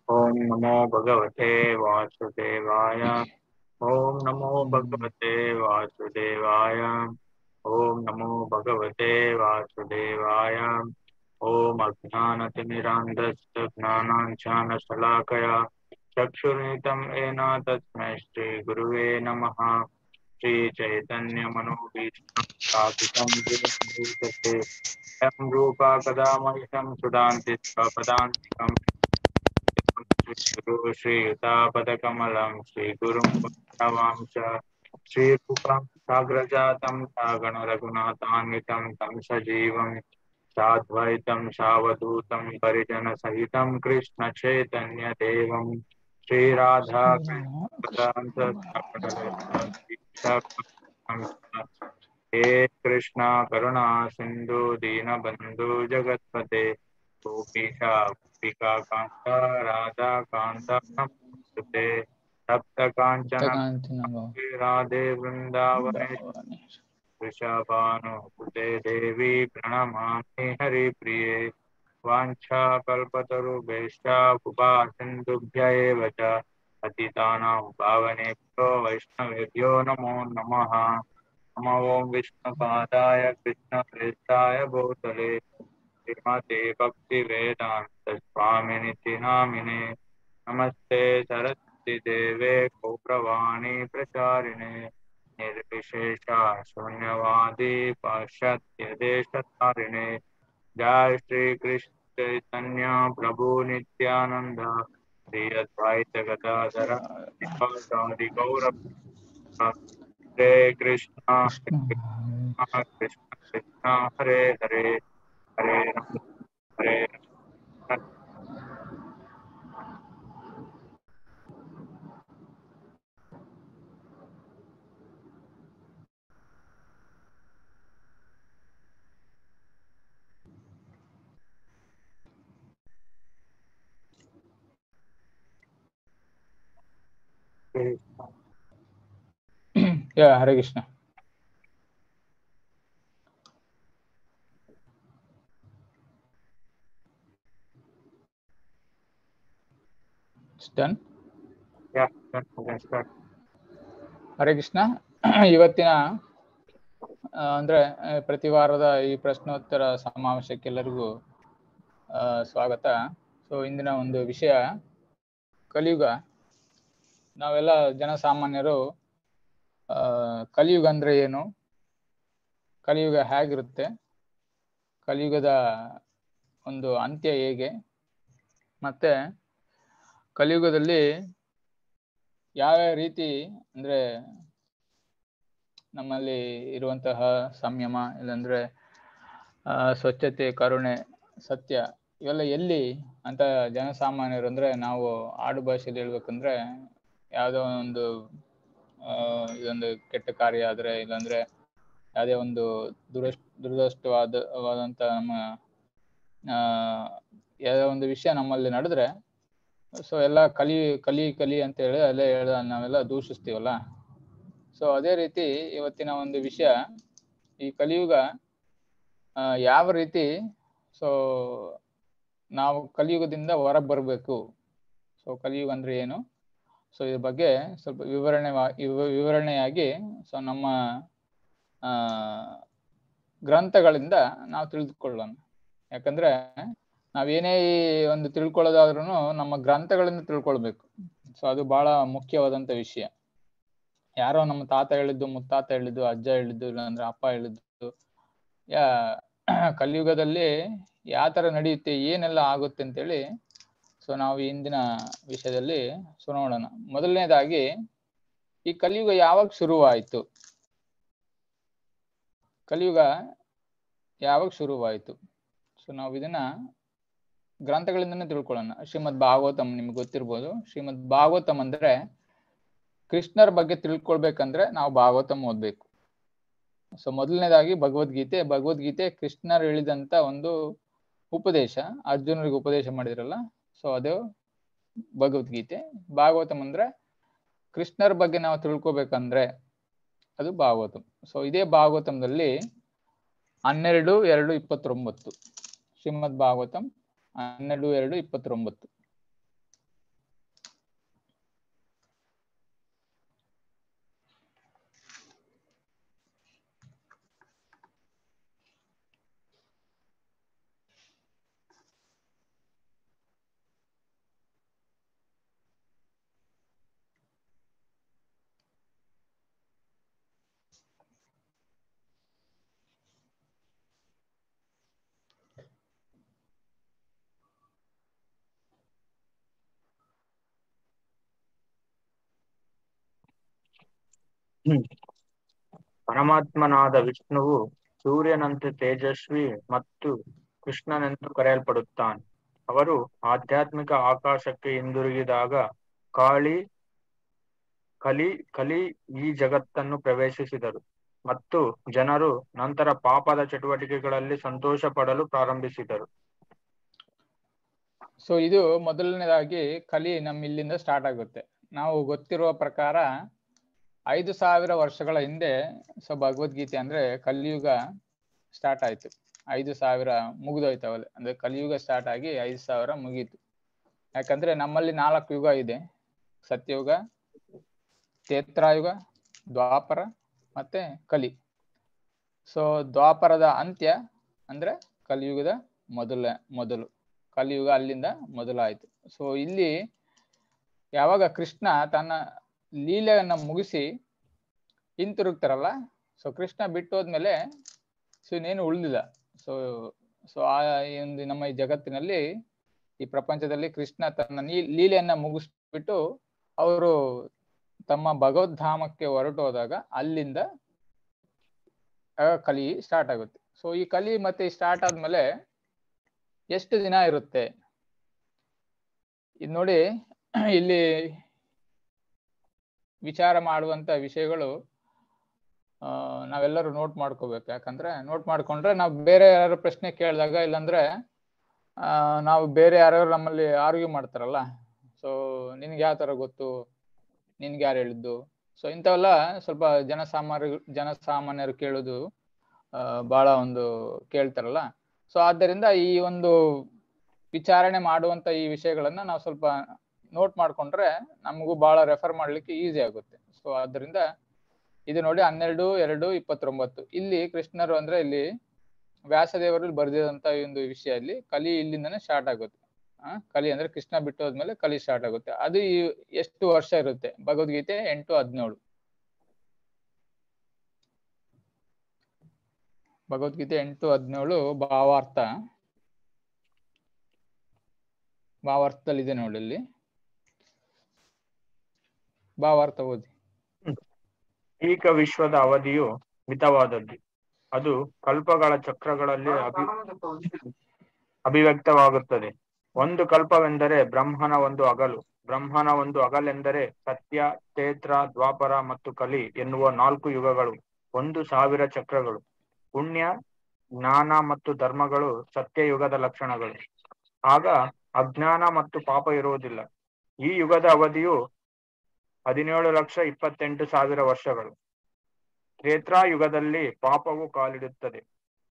ॐ नमो भगवते वासुदेवाय ॐ नमो भगवते वासुदेवाय ॐ नमो भगवते वासुदेवाय ॐ अज्ञानतिमिरान्धस्य ज्ञानाञ्जनशलाकया चक्षुर्नितं येन तस्मै श्रीगुरुवे नमः श्रीचैतन्यमनोभीष्टं स्थापितं गुरुमूर्तते यं रूपा कदा मह्यं सुदान्ति स्वपदान्तिकम् श्रीगुरु श्रीयुतापदकमलं श्रीगुरुं वैष्णवां च श्रीरूपं साग्रजातं सागणरघुनाथान्वितं तं सजीवं साद्वैतं सावधूतं परिजनसहितं कृष्णचैतन्यदेवं श्रीराधा हे कृष्णा करुणा सिन्धु दीनबन्धु जगत्पते गोपीशा गोपिका कान्ता राधा कान्ता नमोऽस्तुते सप्त काञ्चन राधे वृन्दावने वृषभानुसुते देवी प्रणमामि हरिप्रिये वाञ्छाकल्पतरुभ्यश्च कृपा सिन्धुभ्य एव च पतितानां पावनेभ्यो वैष्णवेभ्यो नमो नमः नमो ॐ विष्णुपादाय कृष्णप्रेष्ठाय भूतले श्रीमते भक्तिवेदान्तस्वामिनिति नामिने नमस्ते सरस्वतीदेवे गौरवाणी प्रचारिणे निर्विशेषा शून्यवादी पाश्चात्यदेशतारिणे जय श्री कृष्ण चैतन्य प्रभु नित्यानंद श्री अद्वैत गदाधर श्रीपादादि गौर हरे कृष्णा कृष्णा कृष्ण कृष्ण हरे हरे हरे राम हरे राम ಯಾ Hare Krishna done Yeah, that's that's good. Hare Krishna ಇವತ್ತಿನ ಆ, ಅಂದ್ರೆ ಆ, ಪ್ರತಿ ವಾರದ ಈ ಪ್ರಶ್ನೋತ್ತರ ಸಮಾವೇಶಕ್ಕೆಲ್ಲರಿಗೂ ಆ, ಸ್ವಾಗತ ಸೊ ಇಂದಿನ ಒಂದು ವಿಷಯ ಕಲಿಯುಗ ನಾವೆಲ್ಲ ಜನಸಾಮಾನ್ಯರು ಆ, ಕಲಿಯುಗ ಅಂದ್ರೆ ಏನು ಕಲಿಯುಗ ಹೇಗಿರುತ್ತೆ ಕಲಿಯುಗದ ಒಂದು ಅಂತ್ಯ ಹೇಗೆ ಮತ್ತೆ ಕಲಿಯುಗದಲ್ಲಿ ಯಾವ್ಯಾವ ರೀತಿ ಅಂದ್ರೆ ನಮ್ಮಲ್ಲಿ ಇರುವಂತಹ ಸಂಯಮ ಇಲ್ಲಾಂದ್ರೆ ಆ, ಸ್ವಚ್ಛತೆ ಕರುಣೆ ಸತ್ಯ ಇವೆಲ್ಲ ಎಲ್ಲಿ ಅಂತ ಜನಸಾಮಾನ್ಯರು ಅಂದ್ರೆ ನಾವು ಆಡು ಭಾಷೆಯಲ್ಲಿ ಹೇಳ್ಬೇಕಂದ್ರೆ ಯಾವುದೋ ಒಂದು ಆ, ಇದೊಂದು ಕೆಟ್ಟ ಕಾರ್ಯ ಆದ್ರೆ ಇಲ್ಲಾಂದ್ರೆ ಯಾವುದೇ ಒಂದು ದುರಸ್ ದುರದೃಷ್ಟವಾದ ವಾದಂತ ನಮ್ಮ ಆ ಯಾವುದೋ ಒಂದು ವಿಷಯ ನಮ್ಮಲ್ಲಿ ನಡೆದ್ರೆ ಸೊ ಎಲ್ಲ ಕಲಿ ಕಲಿ ಕಲಿ ಅಂತ ಹೇಳಿ ಅಲ್ಲೇ ಹೇಳ ನಾವೆಲ್ಲ ದೂಷಿಸ್ತೀವಲ್ಲ ಸೊ ಅದೇ ರೀತಿ ಇವತ್ತಿನ ಒಂದು ವಿಷಯ ಈ ಕಲಿಯುಗ ಆ, ಯಾವ ರೀತಿ ಸೊ ನಾವು ಕಲಿಯುಗದಿಂದ ಹೊರಗೆ ಬರಬೇಕು ಸೊ ಕಲಿಯುಗ ಅಂದ್ರೆ ಏನು ಸೊ ಇದ್ರ ಬಗ್ಗೆ ಸ್ವಲ್ಪ ವಿವರಣೆ ವಿವರಣೆಯಾಗಿ ಸೊ ನಮ್ಮ ಆ ಗ್ರಂಥಗಳಿಂದ ನಾವು ತಿಳಿದುಕೊಳ್ಳೋಣ ಯಾಕಂದ್ರೆ ನಾವೇನೇ ಈ ಒಂದು ತಿಳ್ಕೊಳ್ಳೋದಾದ್ರೂ ನಮ್ಮ ಗ್ರಂಥಗಳಿಂದ ತಿಳ್ಕೊಳ್ಬೇಕು ಸೊ ಅದು ಬಹಳ ಮುಖ್ಯವಾದಂತ ವಿಷಯ ಯಾರೋ ನಮ್ಮ ತಾತ ಹೇಳಿದ್ದು ಮುತ್ತಾತ ಹೇಳಿದ್ದು ಅಜ್ಜ ಹೇಳಿದ್ದು ಇಲ್ಲಾಂದ್ರೆ ಅಪ್ಪ ಹೇಳಿದ್ದು ಯಾ ಕಲಿಯುಗದಲ್ಲಿ ಯಾವ ತರ ನಡೆಯುತ್ತೆ ಏನೆಲ್ಲ ಆಗುತ್ತೆ ಅಂತೇಳಿ ಸೊ ನಾವು ಈ ಇಂದಿನ ವಿಷಯದಲ್ಲಿ ಸೊ ನೋಡೋಣ ಮೊದಲನೇದಾಗಿ ಈ ಕಲಿಯುಗ ಯಾವಾಗ ಶುರುವಾಯಿತು ಕಲಿಯುಗ ಯಾವಾಗ ಶುರುವಾಯಿತು ಸೊ ನಾವು ಇದನ್ನ ಗ್ರಂಥಗಳಿಂದನೇ ತಿಳ್ಕೊಳ್ಳೋಣ ಶ್ರೀಮದ್ ಭಾಗವತಂ ನಿಮ್ಗೆ ಗೊತ್ತಿರ್ಬೋದು ಶ್ರೀಮದ್ ಭಾಗವತಂ ಅಂದ್ರೆ ಕೃಷ್ಣರ ಬಗ್ಗೆ ತಿಳ್ಕೊಳ್ಬೇಕಂದ್ರೆ ನಾವು ಭಾಗವತಂ ಓದ್ಬೇಕು ಸೊ ಮೊದಲನೇದಾಗಿ ಭಗವದ್ಗೀತೆ ಭಗವದ್ಗೀತೆ ಕೃಷ್ಣರು ಹೇಳಿದಂತ ಒಂದು ಉಪದೇಶ ಅರ್ಜುನರಿಗೆ ಉಪದೇಶ ಮಾಡಿದ್ರಲ್ಲ ಸೊ ಅದು ಭಗವದ್ಗೀತೆ ಭಾಗವತಂ ಅಂದ್ರೆ ಕೃಷ್ಣರ ಬಗ್ಗೆ ನಾವು ತಿಳ್ಕೊಬೇಕಂದ್ರೆ ಅದು ಭಾಗವತಂ ಸೊ ಇದೇ ಭಾಗವತಂದಲ್ಲಿ ಹನ್ನೆರಡು ಎರಡು ಇಪ್ಪತ್ತೊಂಬತ್ತು ಶ್ರೀಮದ್ ಭಾಗವತಂ ಹನ್ನೆರಡು ಎರಡು ಇಪ್ಪತ್ತೊಂಬತ್ತು ಪರಮಾತ್ಮನಾದ ವಿಷ್ಣುವು ಸೂರ್ಯನಂತೆ ತೇಜಸ್ವಿ ಮತ್ತು ಕೃಷ್ಣನೆಂದು ಕರೆಯಲ್ಪಡುತ್ತಾನೆ ಅವರು ಆಧ್ಯಾತ್ಮಿಕ ಆಕಾಶಕ್ಕೆ ಹಿಂದಿರುಗಿದಾಗ ಕಾಳಿ ಕಲಿ ಕಲಿ ಈ ಜಗತ್ತನ್ನು ಪ್ರವೇಶಿಸಿದರು ಮತ್ತು ಜನರು ನಂತರ ಪಾಪದ ಚಟುವಟಿಕೆಗಳಲ್ಲಿ ಸಂತೋಷ ಪಡಲು ಪ್ರಾರಂಭಿಸಿದರು ಸೊ ಇದು ಮೊದಲನೇದಾಗಿ ಕಲಿ ನಮ್ಮ ಇಲ್ಲಿಂದ ಸ್ಟಾರ್ಟ್ ಆಗುತ್ತೆ ನಾವು ಗೊತ್ತಿರುವ ಪ್ರಕಾರ ಐದು ಸಾವಿರ ವರ್ಷಗಳ ಹಿಂದೆ ಸೊ ಭಗವದ್ಗೀತೆ ಅಂದ್ರೆ ಕಲಿಯುಗ ಸ್ಟಾರ್ಟ್ ಆಯ್ತು ಐದು ಸಾವಿರ ಮುಗಿದೋಯ್ತು ಅವಲ್ಲ ಅಂದ್ರೆ ಕಲಿಯುಗ ಸ್ಟಾರ್ಟ್ ಆಗಿ ಐದು ಸಾವಿರ ಮುಗೀತು ಯಾಕಂದ್ರೆ ನಮ್ಮಲ್ಲಿ ನಾಲ್ಕು ಯುಗ ಇದೆ ಸತ್ಯಯುಗ ತ್ರೇತ್ರಾಯುಗ ದ್ವಾಪರ ಮತ್ತೆ ಕಲಿ ಸೊ ದ್ವಾಪರದ ಅಂತ್ಯ ಅಂದ್ರೆ ಕಲಿಯುಗದ ಮೊದಲ ಮೊದಲು ಕಲಿಯುಗ ಅಲ್ಲಿಂದ ಮೊದಲಾಯಿತು ಸೊ ಇಲ್ಲಿ ಯಾವಾಗ ಕೃಷ್ಣ ತನ್ನ ಲೀಲೆಯನ್ನ ಮುಗಿಸಿ ಹಿಂತಿರುಗ್ತಾರಲ್ಲ ಸೊ ಕೃಷ್ಣ ಬಿಟ್ಟು ಹೋದ್ಮೇಲೆ ಸೊ ಇನ್ನೇನು ಉಳಿದಿಲ್ಲ ಸೊ ಸೊ ಆ ಈ ಒಂದು ನಮ್ಮ ಈ ಜಗತ್ತಿನಲ್ಲಿ ಈ ಪ್ರಪಂಚದಲ್ಲಿ ಕೃಷ್ಣ ತನ್ನ ನೀ ಲೀಲೆಯನ್ನ ಮುಗಿಸ್ಬಿಟ್ಟು ಅವರು ತಮ್ಮ ಭಗವದ್ಧಾಮಕ್ಕೆ ಹೊರಟು ಹೋದಾಗ ಅಲ್ಲಿಂದ ಆಗ ಕಲಿ ಸ್ಟಾರ್ಟ್ ಆಗುತ್ತೆ ಸೊ ಈ ಕಲಿ ಮತ್ತೆ ಸ್ಟಾರ್ಟ್ ಆದ್ಮೇಲೆ ಎಷ್ಟು ದಿನ ಇರುತ್ತೆ ಇದು ನೋಡಿ ಇಲ್ಲಿ ವಿಚಾರ ಮಾಡುವಂತ ವಿಷಯಗಳು ಆ ನಾವೆಲ್ಲರೂ ನೋಟ್ ಮಾಡ್ಕೋಬೇಕು ಯಾಕಂದ್ರೆ ನೋಟ್ ಮಾಡ್ಕೊಂಡ್ರೆ ನಾವು ಬೇರೆ ಯಾರು ಪ್ರಶ್ನೆ ಕೇಳಿದಾಗ ಇಲ್ಲಾಂದ್ರೆ ಆ ನಾವು ಬೇರೆ ಯಾರು ನಮ್ಮಲ್ಲಿ ಆರ್ಗ್ಯೂ ಮಾಡ್ತಾರಲ್ಲ ಸೊ ನಿನ್ಗೆ ಯಾವ ತರ ಗೊತ್ತು ನಿನ್ಗೆ ಯಾರು ಹೇಳಿದ್ದು ಸೊ ಇಂಥವೆಲ್ಲ ಸ್ವಲ್ಪ ಜನಸಾಮಾನ್ಯ ಜನಸಾಮಾನ್ಯರು ಕೇಳೋದು ಆ ಬಹಳ ಒಂದು ಕೇಳ್ತಾರಲ್ಲ ಸೊ ಆದ್ದರಿಂದ ಈ ಒಂದು ವಿಚಾರಣೆ ಮಾಡುವಂತ ಈ ವಿಷಯಗಳನ್ನ ನಾವು ಸ್ವಲ್ಪ ನೋಟ್ ಮಾಡ್ಕೊಂಡ್ರೆ ನಮಗೂ ಬಹಳ ರೆಫರ್ ಮಾಡ್ಲಿಕ್ಕೆ ಈಸಿ ಆಗುತ್ತೆ ಸೊ ಆದ್ದರಿಂದ ಇದು ನೋಡಿ ಹನ್ನೆರಡು ಎರಡು ಇಪ್ಪತ್ತೊಂಬತ್ತು ಇಲ್ಲಿ ಕೃಷ್ಣರು ಅಂದ್ರೆ ಇಲ್ಲಿ ವ್ಯಾಸದೇವರು ಬರೆದಿದಂತ ಈ ಒಂದು ವಿಷಯ ಅಲ್ಲಿ ಕಲಿ ಇಲ್ಲಿಂದನೇ ಸ್ಟಾರ್ಟ್ ಆಗುತ್ತೆ ಆ ಕಲಿ ಅಂದ್ರೆ ಕೃಷ್ಣ ಬಿಟ್ಟು ಹೋದ್ಮೇಲೆ ಕಲಿ ಸ್ಟಾರ್ಟ್ ಆಗುತ್ತೆ ಅದು ಈ ಎಷ್ಟು ವರ್ಷ ಇರುತ್ತೆ ಭಗವದ್ಗೀತೆ ಎಂಟು ಹದಿನೇಳು ಭಗವದ್ಗೀತೆ ಎಂಟು ಹದಿನೇಳು ಭಾವಾರ್ಥ ಭಾವಾರ್ಥದಲ್ಲಿದೆ ನೋಡಿ ಇಲ್ಲಿ ಭಾವಾರ್ಥ ಓದಿ ಏಕ ವಿಶ್ವದ ಅವಧಿಯು ಮಿತವಾದದ್ದು ಅದು ಕಲ್ಪಗಳ ಚಕ್ರಗಳಲ್ಲಿ ಅಭಿ ಅಭಿವ್ಯಕ್ತವಾಗುತ್ತದೆ ಒಂದು ಕಲ್ಪವೆಂದರೆ ಬ್ರಹ್ಮನ ಒಂದು ಅಗಲು ಬ್ರಹ್ಮನ ಒಂದು ಅಗಲೆಂದರೆ ಸತ್ಯ ಚೇತ್ರ ದ್ವಾಪರ ಮತ್ತು ಕಲಿ ಎನ್ನುವ ನಾಲ್ಕು ಯುಗಗಳು ಒಂದು ಸಾವಿರ ಚಕ್ರಗಳು ಪುಣ್ಯ ಜ್ಞಾನ ಮತ್ತು ಧರ್ಮಗಳು ಸತ್ಯಯುಗದ ಲಕ್ಷಣಗಳು ಆಗ ಅಜ್ಞಾನ ಮತ್ತು ಪಾಪ ಇರುವುದಿಲ್ಲ ಈ ಯುಗದ ಅವಧಿಯು ಹದಿನೇಳು ಲಕ್ಷ ಇಪ್ಪತ್ತೆಂಟು ಸಾವಿರ ವರ್ಷಗಳು ತ್ರೇತ್ರಾಯುಗದಲ್ಲಿ ಪಾಪವು ಕಾಲಿಡುತ್ತದೆ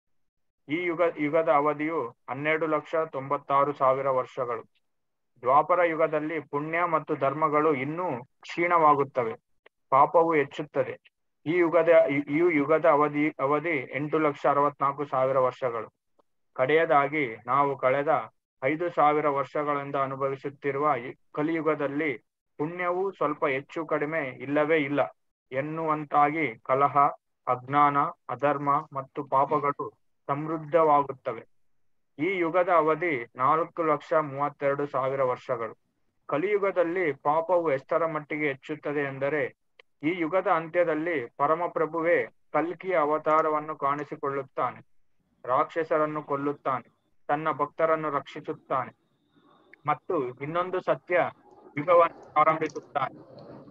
ಈ ಯುಗ ಯುಗದ ಅವಧಿಯು ಹನ್ನೆರಡು ಲಕ್ಷ ತೊಂಬತ್ತಾರು ಸಾವಿರ ವರ್ಷಗಳು ದ್ವಾಪರ ಯುಗದಲ್ಲಿ ಪುಣ್ಯ ಮತ್ತು ಧರ್ಮಗಳು ಇನ್ನೂ ಕ್ಷೀಣವಾಗುತ್ತವೆ ಪಾಪವು ಹೆಚ್ಚುತ್ತದೆ ಈ ಯುಗದ ಈ ಯುಗದ ಅವಧಿ ಅವಧಿ ಎಂಟು ಲಕ್ಷ ಅರವತ್ನಾಲ್ಕು ಸಾವಿರ ವರ್ಷಗಳು ಕಡೆಯದಾಗಿ ನಾವು ಕಳೆದ ಐದು ಸಾವಿರ ವರ್ಷಗಳಿಂದ ಅನುಭವಿಸುತ್ತಿರುವ ಈ ಕಲಿಯುಗದಲ್ಲಿ ಪುಣ್ಯವು ಸ್ವಲ್ಪ ಹೆಚ್ಚು ಕಡಿಮೆ ಇಲ್ಲವೇ ಇಲ್ಲ ಎನ್ನುವಂತಾಗಿ ಕಲಹ ಅಜ್ಞಾನ ಅಧರ್ಮ ಮತ್ತು ಪಾಪಗಳು ಸಮೃದ್ಧವಾಗುತ್ತವೆ ಈ ಯುಗದ ಅವಧಿ ನಾಲ್ಕು ಲಕ್ಷ ಮೂವತ್ತೆರಡು ಸಾವಿರ ವರ್ಷಗಳು ಕಲಿಯುಗದಲ್ಲಿ ಪಾಪವು ಎಷ್ಟರ ಮಟ್ಟಿಗೆ ಹೆಚ್ಚುತ್ತದೆ ಎಂದರೆ ಈ ಯುಗದ ಅಂತ್ಯದಲ್ಲಿ ಪರಮಪ್ರಭುವೇ ಕಲ್ಕಿಯ ಅವತಾರವನ್ನು ಕಾಣಿಸಿಕೊಳ್ಳುತ್ತಾನೆ ರಾಕ್ಷಸರನ್ನು ಕೊಲ್ಲುತ್ತಾನೆ ತನ್ನ ಭಕ್ತರನ್ನು ರಕ್ಷಿಸುತ್ತಾನೆ ಮತ್ತು ಇನ್ನೊಂದು ಸತ್ಯ ಯುಗವನ್ನು ಪ್ರಾರಂಭಿಸುತ್ತಾನೆ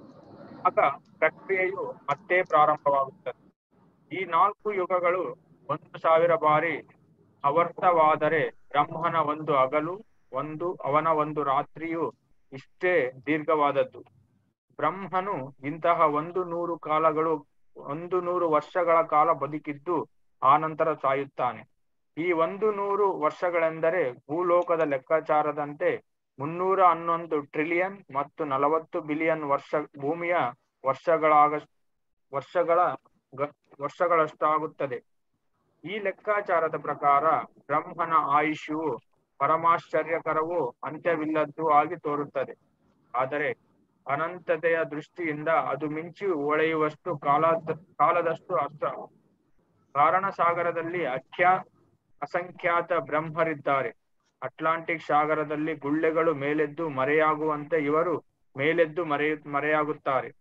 ಆಗ ಪ್ರಕ್ರಿಯೆಯು ಮತ್ತೆ ಪ್ರಾರಂಭವಾಗುತ್ತದೆ ಈ ನಾಲ್ಕು ಯುಗಗಳು ಒಂದು ಸಾವಿರ ಬಾರಿ ಅವರ್ತವಾದರೆ ಬ್ರಹ್ಮನ ಒಂದು ಹಗಲು ಒಂದು ಅವನ ಒಂದು ರಾತ್ರಿಯು ಇಷ್ಟೇ ದೀರ್ಘವಾದದ್ದು ಬ್ರಹ್ಮನು ಇಂತಹ ಒಂದು ನೂರು ಕಾಲಗಳು ಒಂದು ನೂರು ವರ್ಷಗಳ ಕಾಲ ಬದುಕಿದ್ದು ಆನಂತರ ಸಾಯುತ್ತಾನೆ ಈ ಒಂದು ನೂರು ವರ್ಷಗಳೆಂದರೆ ಭೂಲೋಕದ ಲೆಕ್ಕಾಚಾರದಂತೆ ಮುನ್ನೂರ ಹನ್ನೊಂದು ಟ್ರಿಲಿಯನ್ ಮತ್ತು ನಲವತ್ತು ಬಿಲಿಯನ್ ವರ್ಷ ಭೂಮಿಯ ವರ್ಷಗಳಾಗ ವರ್ಷಗಳ ಗ- ವರ್ಷಗಳಷ್ಟಾಗುತ್ತದೆ ಈ ಲೆಕ್ಕಾಚಾರದ ಪ್ರಕಾರ ಬ್ರಹ್ಮನ ಆಯುಷ್ಯವು ಪರಮಾಶ್ಚರ್ಯಕರವೂ ಅಂತ್ಯವಿಲ್ಲದ್ದು ಆಗಿ ತೋರುತ್ತದೆ ಆದರೆ ಅನಂತತೆಯ ದೃಷ್ಟಿಯಿಂದ ಅದು ಮಿಂಚಿ ಹೊಳೆಯುವಷ್ಟು ಕಾಲ ಕಾಲದಷ್ಟು ಅಷ್ಟ ಕಾರಣ ಸಾಗರದಲ್ಲಿ ಅಖ್ಯಾ ಅಸಂಖ್ಯಾತ ಬ್ರಹ್ಮರಿದ್ದಾರೆ ಅಟ್ಲಾಂಟಿಕ್ ಸಾಗರದಲ್ಲಿ ಗುಳ್ಳೆಗಳು ಮೇಲೆದ್ದು ಮರೆಯಾಗುವಂತೆ ಇವರು ಮೇಲೆದ್ದು ಮರೆ ಮರೆಯಾಗುತ್ತಾರೆ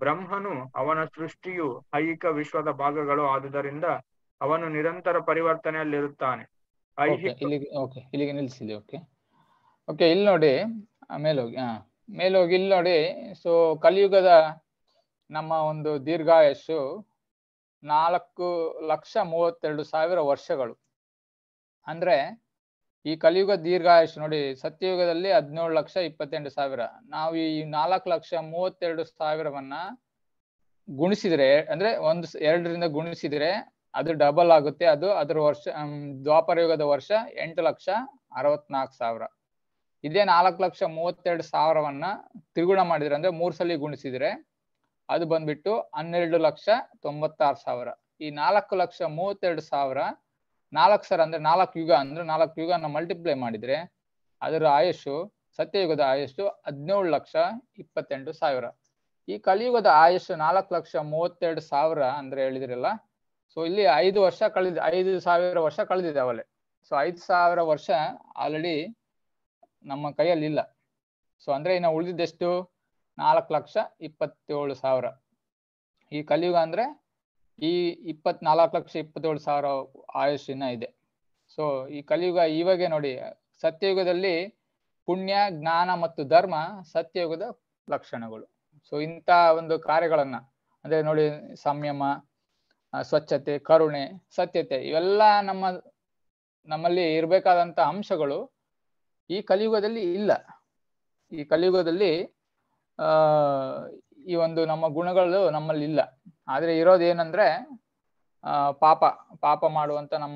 ಬ್ರಹ್ಮನು ಅವನ ಸೃಷ್ಟಿಯು ಐಹಿಕ ವಿಶ್ವದ ಭಾಗಗಳು ಆದುದರಿಂದ ಅವನು ನಿರಂತರ ಪರಿವರ್ತನೆಯಲ್ಲಿರುತ್ತಾನೆ ಓಕೆ ಐಹಿಕ ಇಲ್ಲಿಗೆ ಓಕೆ ಇಲ್ಲಿಗೆ ನಿಲ್ಲಿಸಿದೆ ಓಕೆ ಓಕೆ ಇಲ್ಲಿ ನೋಡಿ ಆ, ಮೇಲೋಗಿ ಹಾ ಮೇಲೋಗಿ ಇಲ್ಲಿ ನೋಡಿ ಸೊ ಕಲಿಯುಗದ ನಮ್ಮ ಒಂದು ದೀರ್ಘಾಯಸ್ಸು ನಾಲ್ಕು ಲಕ್ಷ ಮೂವತ್ತೆರಡು ಸಾವಿರ ವರ್ಷಗಳು ಅಂದ್ರೆ ಈ ಕಲಿಯುಗ ದೀರ್ಘಾಯುಷ್ ನೋಡಿ ಸತ್ಯಯುಗದಲ್ಲಿ ಹದಿನೇಳು ಲಕ್ಷ ಇಪ್ಪತ್ತೆಂಟು ಸಾವಿರ ನಾವು ಈ ನಾಲ್ಕು ಲಕ್ಷ ಮೂವತ್ತೆರಡು ಸಾವಿರವನ್ನ ಗುಣಿಸಿದ್ರೆ ಅಂದ್ರೆ ಒಂದು ಸ- ಎರಡರಿಂದ ಗುಣಿಸಿದ್ರೆ ಅದು ಡಬಲ್ ಆಗುತ್ತೆ ಅದು ಅದರ ವರ್ಷ ಹ್ಮ್, ದ್ವಾಪರ ಯುಗದ ವರ್ಷ ಎಂಟು ಲಕ್ಷ ಅರವತ್ನಾಲ್ಕು ಸಾವಿರ ಇದೇ ನಾಲ್ಕು ಲಕ್ಷ ಮೂವತ್ತೆರಡು ಸಾವಿರವನ್ನ ತ್ರಿಗುಣ ಮಾಡಿದ್ರೆ ಅಂದ್ರೆ ಮೂರ್ ಸಲ ಗುಣಿಸಿದ್ರೆ ಅದು ಬಂದ್ಬಿಟ್ಟು ಹನ್ನೆರಡು ಲಕ್ಷ ತೊಂಬತ್ತಾರು ಸಾವಿರ ಈ ನಾಲ್ಕು ಲಕ್ಷ ಮೂವತ್ತೆರಡು ಸಾವಿರ ನಾಲ್ಕು ಸರ ಅಂದ್ರೆ ನಾಲ್ಕು ಯುಗ ಅಂದ್ರೆ ನಾಲ್ಕು ಯುಗನ ಮಲ್ಟಿಪ್ಲೈ ಮಾಡಿದ್ರೆ ಅದರ ಆಯುಷು ಸತ್ಯಯುಗದ ಆಯುಷು ಹದಿನೇಳು ಲಕ್ಷ ಇಪ್ಪತ್ತೆಂಟು ಸಾವಿರ ಈ ಕಲಿಯುಗದ ಆಯುಷು ನಾಲ್ಕು ಲಕ್ಷ ಮೂವತ್ತೆರಡು ಸಾವಿರ ಅಂದ್ರೆ ಹೇಳಿದ್ರಲ್ಲ ಸೊ ಇಲ್ಲಿ ಐದು ವರ್ಷ ಕಳೆದ ಐದು ಸಾವಿರ ವರ್ಷ ಕಳೆದಿದೆ ಅವಲೆ ಸೊ ಐದು ಸಾವಿರ ವರ್ಷ ಆಲ್ರೆಡಿ ನಮ್ಮ ಕೈಯಲ್ಲಿ ಇಲ್ಲ ಸೊ ಅಂದ್ರೆ ಇನ್ನು ಉಳಿದಿದ್ದೆಷ್ಟು ನಾಲ್ಕು ಲಕ್ಷ ಇಪ್ಪತ್ತೇಳು ಸಾವಿರ ಈ ಕಲಿಯುಗ ಅಂದ್ರೆ ಈ ಇಪ್ಪತ್ನಾಲ್ಕು ಲಕ್ಷ ಇಪ್ಪತ್ತೇಳು ಸಾವಿರ ಆಯುಷ್ಯನ ಇದೆ ಸೊ ಈ ಕಲಿಯುಗ ಇವಾಗೆ ನೋಡಿ ಸತ್ಯಯುಗದಲ್ಲಿ ಪುಣ್ಯ ಜ್ಞಾನ ಮತ್ತು ಧರ್ಮ ಸತ್ಯಯುಗದ ಲಕ್ಷಣಗಳು ಸೊ ಇಂಥ ಒಂದು ಕಾರ್ಯಗಳನ್ನ ಅಂದ್ರೆ ನೋಡಿ ಸಂಯಮ ಆ, ಸ್ವಚ್ಛತೆ ಕರುಣೆ ಸತ್ಯತೆ ಇವೆಲ್ಲ ನಮ್ಮ ನಮ್ಮಲ್ಲಿ ಇರಬೇಕಾದಂತ ಅಂಶಗಳು ಈ ಕಲಿಯುಗದಲ್ಲಿ ಇಲ್ಲ ಈ ಕಲಿಯುಗದಲ್ಲಿ ಆ ಈ ಒಂದು ನಮ್ಮ ಗುಣಗಳು ನಮ್ಮಲ್ಲಿ ಇಲ್ಲ ಆದ್ರೆ ಇರೋದು ಏನಂದ್ರೆ ಆ ಪಾಪ ಪಾಪ ಮಾಡುವಂತ ನಮ್ಮ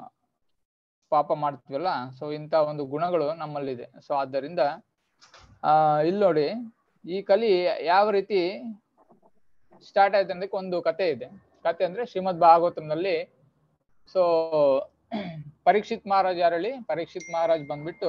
ಪಾಪ ಮಾಡ್ತೀವಲ್ಲ ಸೊ ಇಂಥ ಒಂದು ಗುಣಗಳು ನಮ್ಮಲ್ಲಿದೆ ಸೊ ಆದ್ದರಿಂದ ಆ ಇಲ್ಲಿ ನೋಡಿ ಈ ಕಲಿ ಯಾವ ರೀತಿ ಸ್ಟಾರ್ಟ್ ಆಯ್ತು ಅನ್ನೋದಕ್ಕೆ ಒಂದು ಕತೆ ಇದೆ ಕತೆ ಅಂದ್ರೆ ಶ್ರೀಮದ್ ಭಾಗವತಂನಲ್ಲಿ ಸೊ ಪರೀಕ್ಷಿತ್ ಮಹಾರಾಜ್ ಯಾರಲ್ಲಿ ಪರೀಕ್ಷಿತ್ ಮಹಾರಾಜ್ ಬಂದ್ಬಿಟ್ಟು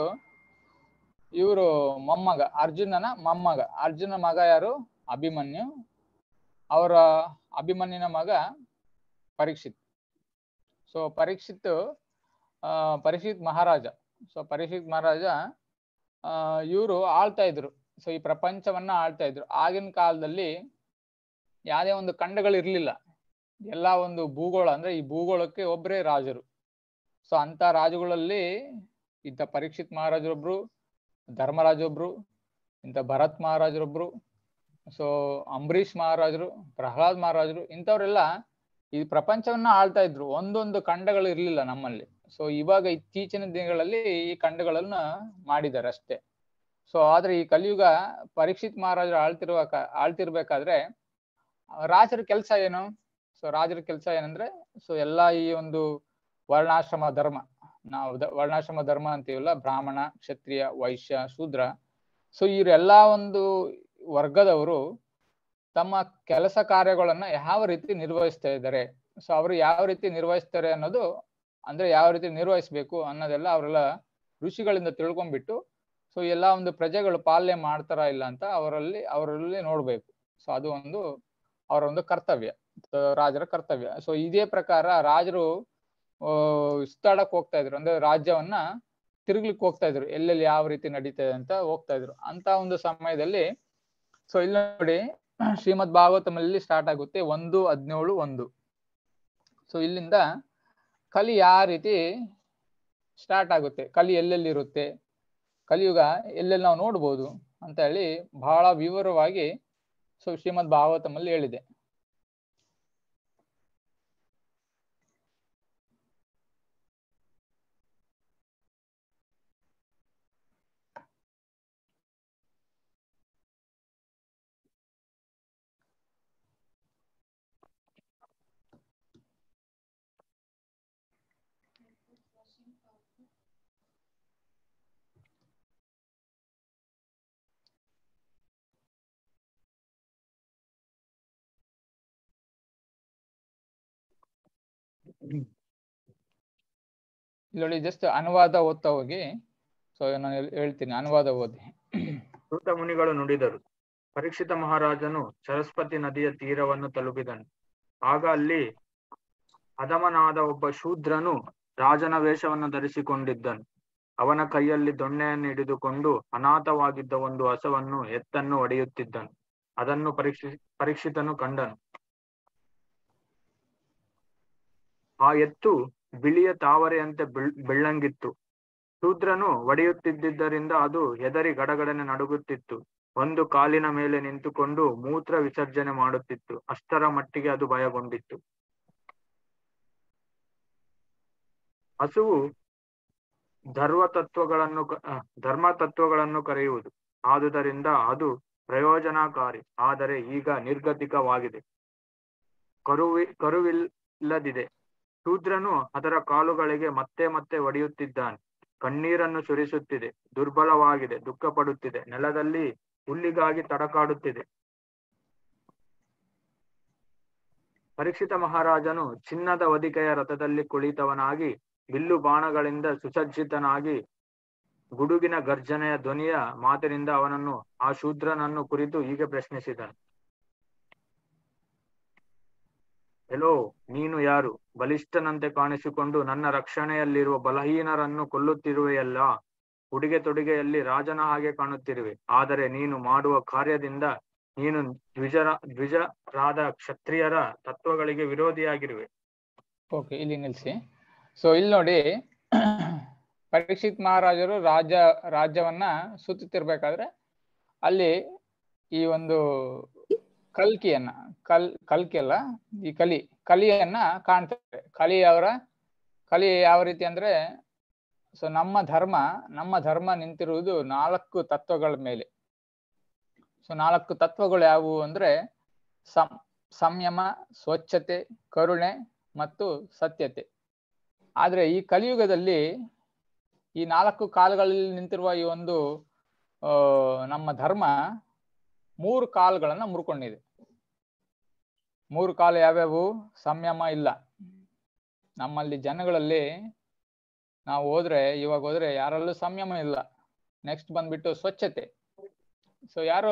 ಇವರು ಮೊಮ್ಮಗ ಅರ್ಜುನನ ಮೊಮ್ಮಗ ಅರ್ಜುನ ಮಗ ಯಾರು ಅಭಿಮನ್ಯು ಅವರ ಅಭಿಮನ್ಯುನ ಮಗ ಪರೀಕ್ಷಿತ್ ಸೊ ಪರೀಕ್ಷಿತ್ ಆ ಪರೀಕ್ಷಿತ್ ಮಹಾರಾಜ ಸೊ ಪರೀಕ್ಷಿತ್ ಮಹಾರಾಜ ಆ ಇವರು ಆಳ್ತಾ ಇದ್ರು ಸೊ ಈ ಪ್ರಪಂಚವನ್ನ ಆಳ್ತಾ ಇದ್ರು ಆಗಿನ ಕಾಲದಲ್ಲಿ ಯಾವುದೇ ಒಂದು ಖಂಡಗಳು ಇರ್ಲಿಲ್ಲ ಎಲ್ಲ ಒಂದು ಭೂಗೋಳ ಅಂದ್ರೆ ಈ ಭೂಗೋಳಕ್ಕೆ ಒಬ್ಬರೇ ರಾಜರು ಸೊ ಅಂತ ರಾಜುಗಳಲ್ಲಿ ಇಂಥ ಪರೀಕ್ಷಿತ್ ಮಹಾರಾಜರೊಬ್ರು ಧರ್ಮರಾಜ ಒಬ್ರು ಇಂಥ ಭರತ್ ಮಹಾರಾಜರೊಬ್ರು ಸೊ ಅಂಬರೀಷ್ ಮಹಾರಾಜರು ಪ್ರಹ್ಲಾದ್ ಮಹಾರಾಜರು ಇಂಥವ್ರೆಲ್ಲ ಈ ಪ್ರಪಂಚವನ್ನ ಆಳ್ತಾ ಇದ್ರು ಒಂದೊಂದು ಖಂಡಗಳು ಇರ್ಲಿಲ್ಲ ನಮ್ಮಲ್ಲಿ ಸೊ ಇವಾಗ ಇತ್ತೀಚಿನ ದಿನಗಳಲ್ಲಿ ಈ ಖಂಡಗಳನ್ನ ಮಾಡಿದ್ದಾರೆ ಅಷ್ಟೇ ಸೊ ಆದ್ರೆ ಈ ಕಲಿಯುಗ ಪರೀಕ್ಷಿತ್ ಮಹಾರಾಜರು ಆಳ್ತಿರುವ ಆಳ್ತಿರ್ಬೇಕಾದ್ರೆ ರಾಜರ ಕೆಲಸ ಏನು ಸೊ ರಾಜರ ಕೆಲಸ ಏನಂದ್ರೆ ಸೊ ಎಲ್ಲಾ ಈ ಒಂದು ವರ್ಣಾಶ್ರಮ ಧರ್ಮ ನಾವು ದ- ವರ್ಣಾಶ್ರಮ ಧರ್ಮ ಅಂತೀವಲ್ಲ ಬ್ರಾಹ್ಮಣ ಕ್ಷತ್ರಿಯ ವೈಶ್ಯ ಶೂದ್ರ ಸೊ ಇವರೆಲ್ಲಾ ಒಂದು ವರ್ಗದವರು ತಮ್ಮ ಕೆಲಸ ಕಾರ್ಯಗಳನ್ನ ಯಾವ ರೀತಿ ನಿರ್ವಹಿಸ್ತಾ ಇದ್ದಾರೆ ಸೊ ಅವರು ಯಾವ ರೀತಿ ನಿರ್ವಹಿಸ್ತಾರೆ ಅನ್ನೋದು ಅಂದ್ರೆ ಯಾವ ರೀತಿ ನಿರ್ವಹಿಸ್ಬೇಕು ಅನ್ನೋದೆಲ್ಲ ಅವರೆಲ್ಲ ಋಷಿಗಳಿಂದ ತಿಳ್ಕೊಂಡ್ಬಿಟ್ಟು ಸೊ ಎಲ್ಲಾ ಒಂದು ಪ್ರಜೆಗಳು ಪಾಲನೆ ಮಾಡ್ತಾರ ಇಲ್ಲ ಅಂತ ಅವರಲ್ಲಿ ಅವರಲ್ಲಿ ನೋಡ್ಬೇಕು ಸೊ ಅದು ಒಂದು ಅವರ ಒಂದು ಕರ್ತವ್ಯ ಸೊ ರಾಜರ ಕರ್ತವ್ಯ ಸೊ ಇದೇ ಪ್ರಕಾರ ರಾಜರು ಆ, ಸುತ್ತಾಡಕ್ ಹೋಗ್ತಾ ಇದ್ರು ಅಂದ್ರೆ ರಾಜ್ಯವನ್ನ ತಿರುಗ್ಲಿಕ್ಕೆ ಹೋಗ್ತಾ ಇದ್ರು ಎಲ್ಲೆಲ್ಲಿ ಯಾವ ರೀತಿ ನಡೀತಾ ಇದೆ ಅಂತ ಹೋಗ್ತಾ ಇದ್ರು ಅಂತ ಒಂದು ಸಮಯದಲ್ಲಿ ಸೊ ಇಲ್ಲಿ ನೋಡಿ ಶ್ರೀಮದ್ ಭಾಗವತಮಲ್ಲಿ ಸ್ಟಾರ್ಟ್ ಆಗುತ್ತೆ ಒಂದು ಹದಿನೇಳು ಒಂದು ಸೊ ಇಲ್ಲಿಂದ ಕಲಿ ಯಾವ ರೀತಿ ಸ್ಟಾರ್ಟ್ ಆಗುತ್ತೆ ಕಲಿ ಎಲ್ಲೆಲ್ಲಿ ಇರುತ್ತೆ ಕಲಿಯುಗ ಎಲ್ಲೆಲ್ಲಿ ನಾವು ನೋಡ್ಬೋದು ಅಂತ ಹೇಳಿ ಬಹಳ ವಿವರವಾಗಿ ಸೊ ಶ್ರೀಮದ್ ಭಾಗವತಮಲ್ಲಿ ಹೇಳಿದೆ ಇಲ್ಲಿ ನೋಡಿ ಜಸ್ಟ್ ಅನುವಾದ ಓದ್ತಾ ಹೋಗಿ ಸೊ ನಾನು ಹೇಳ್- ಹೇಳ್ತೀನಿ ಅನುವಾದ ಓದಿ ಸೂತ ಮುನಿಗಳು ನುಡಿದರು ಪರೀಕ್ಷಿತ ಮಹಾರಾಜನು ಸರಸ್ವತಿ ನದಿಯ ತೀರವನ್ನು ತಲುಪಿದನು ಆಗ ಅಲ್ಲಿ ಅಧಮನಾದ ಒಬ್ಬ ಶೂದ್ರನು ರಾಜನ ವೇಷವನ್ನು ಧರಿಸಿಕೊಂಡಿದ್ದನು ಅವನ ಕೈಯಲ್ಲಿ ದೊಣ್ಣೆಯನ್ನು ಹಿಡಿದುಕೊಂಡು ಅನಾಥವಾಗಿದ್ದ ಒಂದು ಹಸವನ್ನು ಎತ್ತನ್ನು ಒಡೆಯುತ್ತಿದ್ದನು ಅದನ್ನು ಪರೀಕ್ಷಿ ಪರೀಕ್ಷಿತನು ಕಂಡನು ಆ ಎತ್ತು ಬಿಳಿಯ ತಾವರೆಯಂತೆ ಬೆಳ್- ಬೆಳ್ಳಂಗಿತ್ತು ಶೂದ್ರನು ಒಡೆಯುತ್ತಿದ್ದರಿಂದ ಅದು ಹೆದರಿ ಗಡಗಡನೆ ನಡುಗುತ್ತಿತ್ತು ಒಂದು ಕಾಲಿನ ಮೇಲೆ ನಿಂತುಕೊಂಡು ಮೂತ್ರ ವಿಸರ್ಜನೆ ಮಾಡುತ್ತಿತ್ತು ಅಷ್ಟರ ಮಟ್ಟಿಗೆ ಅದು ಭಯಗೊಂಡಿತ್ತು ಹಸುವು ಧರ್ಮ ತತ್ವಗಳನ್ನು ಕ- ಆ, ಧರ್ಮ ತತ್ವಗಳನ್ನು ಕರೆಯುವುದು ಆದುದರಿಂದ ಅದು ಪ್ರಯೋಜನಕಾರಿ ಆದರೆ ಈಗ ನಿರ್ಗತಿಕವಾಗಿದೆ ಕರುವಿ ಕರುವಿಲ್ಲದಿದೆ ಶೂದ್ರನು ಅದರ ಕಾಲುಗಳಿಗೆ ಮತ್ತೆ ಮತ್ತೆ ಒಡೆಯುತ್ತಿದ್ದಾನೆ ಕಣ್ಣೀರನ್ನು ಸುರಿಸುತ್ತಿದೆ ದುರ್ಬಲವಾಗಿದೆ ದುಃಖ ಪಡುತ್ತಿದೆ ನೆಲದಲ್ಲಿ ಹುಲ್ಲಿಗಾಗಿ ತಡಕಾಡುತ್ತಿದೆ ಪರೀಕ್ಷಿತ ಮಹಾರಾಜನು ಚಿನ್ನದ ಹೊದಿಕೆಯ ರಥದಲ್ಲಿ ಕುಳಿತವನಾಗಿ ಬಿಲ್ಲು ಬಾಣಗಳಿಂದ ಸುಸಜ್ಜಿತನಾಗಿ ಗುಡುಗಿನ ಗರ್ಜನೆಯ ಧ್ವನಿಯ ಮಾತಿನಿಂದ ಅವನನ್ನು ಆ ಶೂದ್ರನನ್ನು ಕುರಿತು ಹೀಗೆ ಪ್ರಶ್ನಿಸಿದನು ಎಲ್ಲೋ ನೀನು ಯಾರು ಬಲಿಷ್ಠನಂತೆ ಕಾಣಿಸಿಕೊಂಡು ನನ್ನ ರಕ್ಷಣೆಯಲ್ಲಿರುವ ಬಲಹೀನರನ್ನು ಕೊಲ್ಲುತ್ತಿರುವೆಯಲ್ಲ ಉಡುಗೆ ತೊಡುಗೆಯಲ್ಲಿ ರಾಜನ ಹಾಗೆ ಕಾಣುತ್ತಿರುವೆ ಆದರೆ ನೀನು ಮಾಡುವ ಕಾರ್ಯದಿಂದ ನೀನು ದ್ವಿಜರ ದ್ವಿಜರಾದ ಕ್ಷತ್ರಿಯರ ತತ್ವಗಳಿಗೆ ವಿರೋಧಿಯಾಗಿರುವೆ ಓಕೆ ಇಲ್ಲಿ ನಿಲ್ಲಿಸಿ ಸೊ ಇಲ್ಲಿ ನೋಡಿ ಪರೀಕ್ಷಿತ್ ಮಹಾರಾಜರು ರಾಜ್ಯ ರಾಜ್ಯವನ್ನ ಸುತ್ತುತ್ತಿರ್ಬೇಕಾದ್ರೆ ಅಲ್ಲಿ ಈ ಒಂದು ಕಲ್ಕಿಯನ್ನ ಕಲ್ ಕಲ್ಕಿ ಅಲ್ಲ ಈ ಕಲಿ ಕಲಿಯನ್ನ ಕಾಣ್ತಾರೆ ಕಲಿ ಅವರ ಕಲಿ ಯಾವ ರೀತಿ ಅಂದ್ರೆ ಸೊ ನಮ್ಮ ಧರ್ಮ ನಮ್ಮ ಧರ್ಮ ನಿಂತಿರುವುದು ನಾಲ್ಕು ತತ್ವಗಳ ಮೇಲೆ ಸೊ ನಾಲ್ಕು ತತ್ವಗಳು ಯಾವುವು ಅಂದ್ರೆ ಸಂ ಸಂಯಮ ಸ್ವಚ್ಛತೆ ಕರುಣೆ ಮತ್ತು ಸತ್ಯತೆ ಆದ್ರೆ ಈ ಕಲಿಯುಗದಲ್ಲಿ ಈ ನಾಲ್ಕು ಕಾಲುಗಳಲ್ಲಿ ನಿಂತಿರುವ ಈ ಒಂದು ಆ ನಮ್ಮ ಧರ್ಮ ಮೂರು ಕಾಲುಗಳನ್ನ ಮುರ್ಕೊಂಡಿದೆ ಮೂರು ಕಾಲು ಯಾವ್ಯಾವು ಸಂಯಮ ಇಲ್ಲ ನಮ್ಮಲ್ಲಿ ಜನಗಳಲ್ಲಿ ನಾವು ಹೋದ್ರೆ ಇವಾಗ ಹೋದ್ರೆ ಯಾರಲ್ಲೂ ಸಂಯಮ ಇಲ್ಲ ನೆಕ್ಸ್ಟ್ ಬಂದ್ಬಿಟ್ಟು ಸ್ವಚ್ಛತೆ ಸೊ ಯಾರು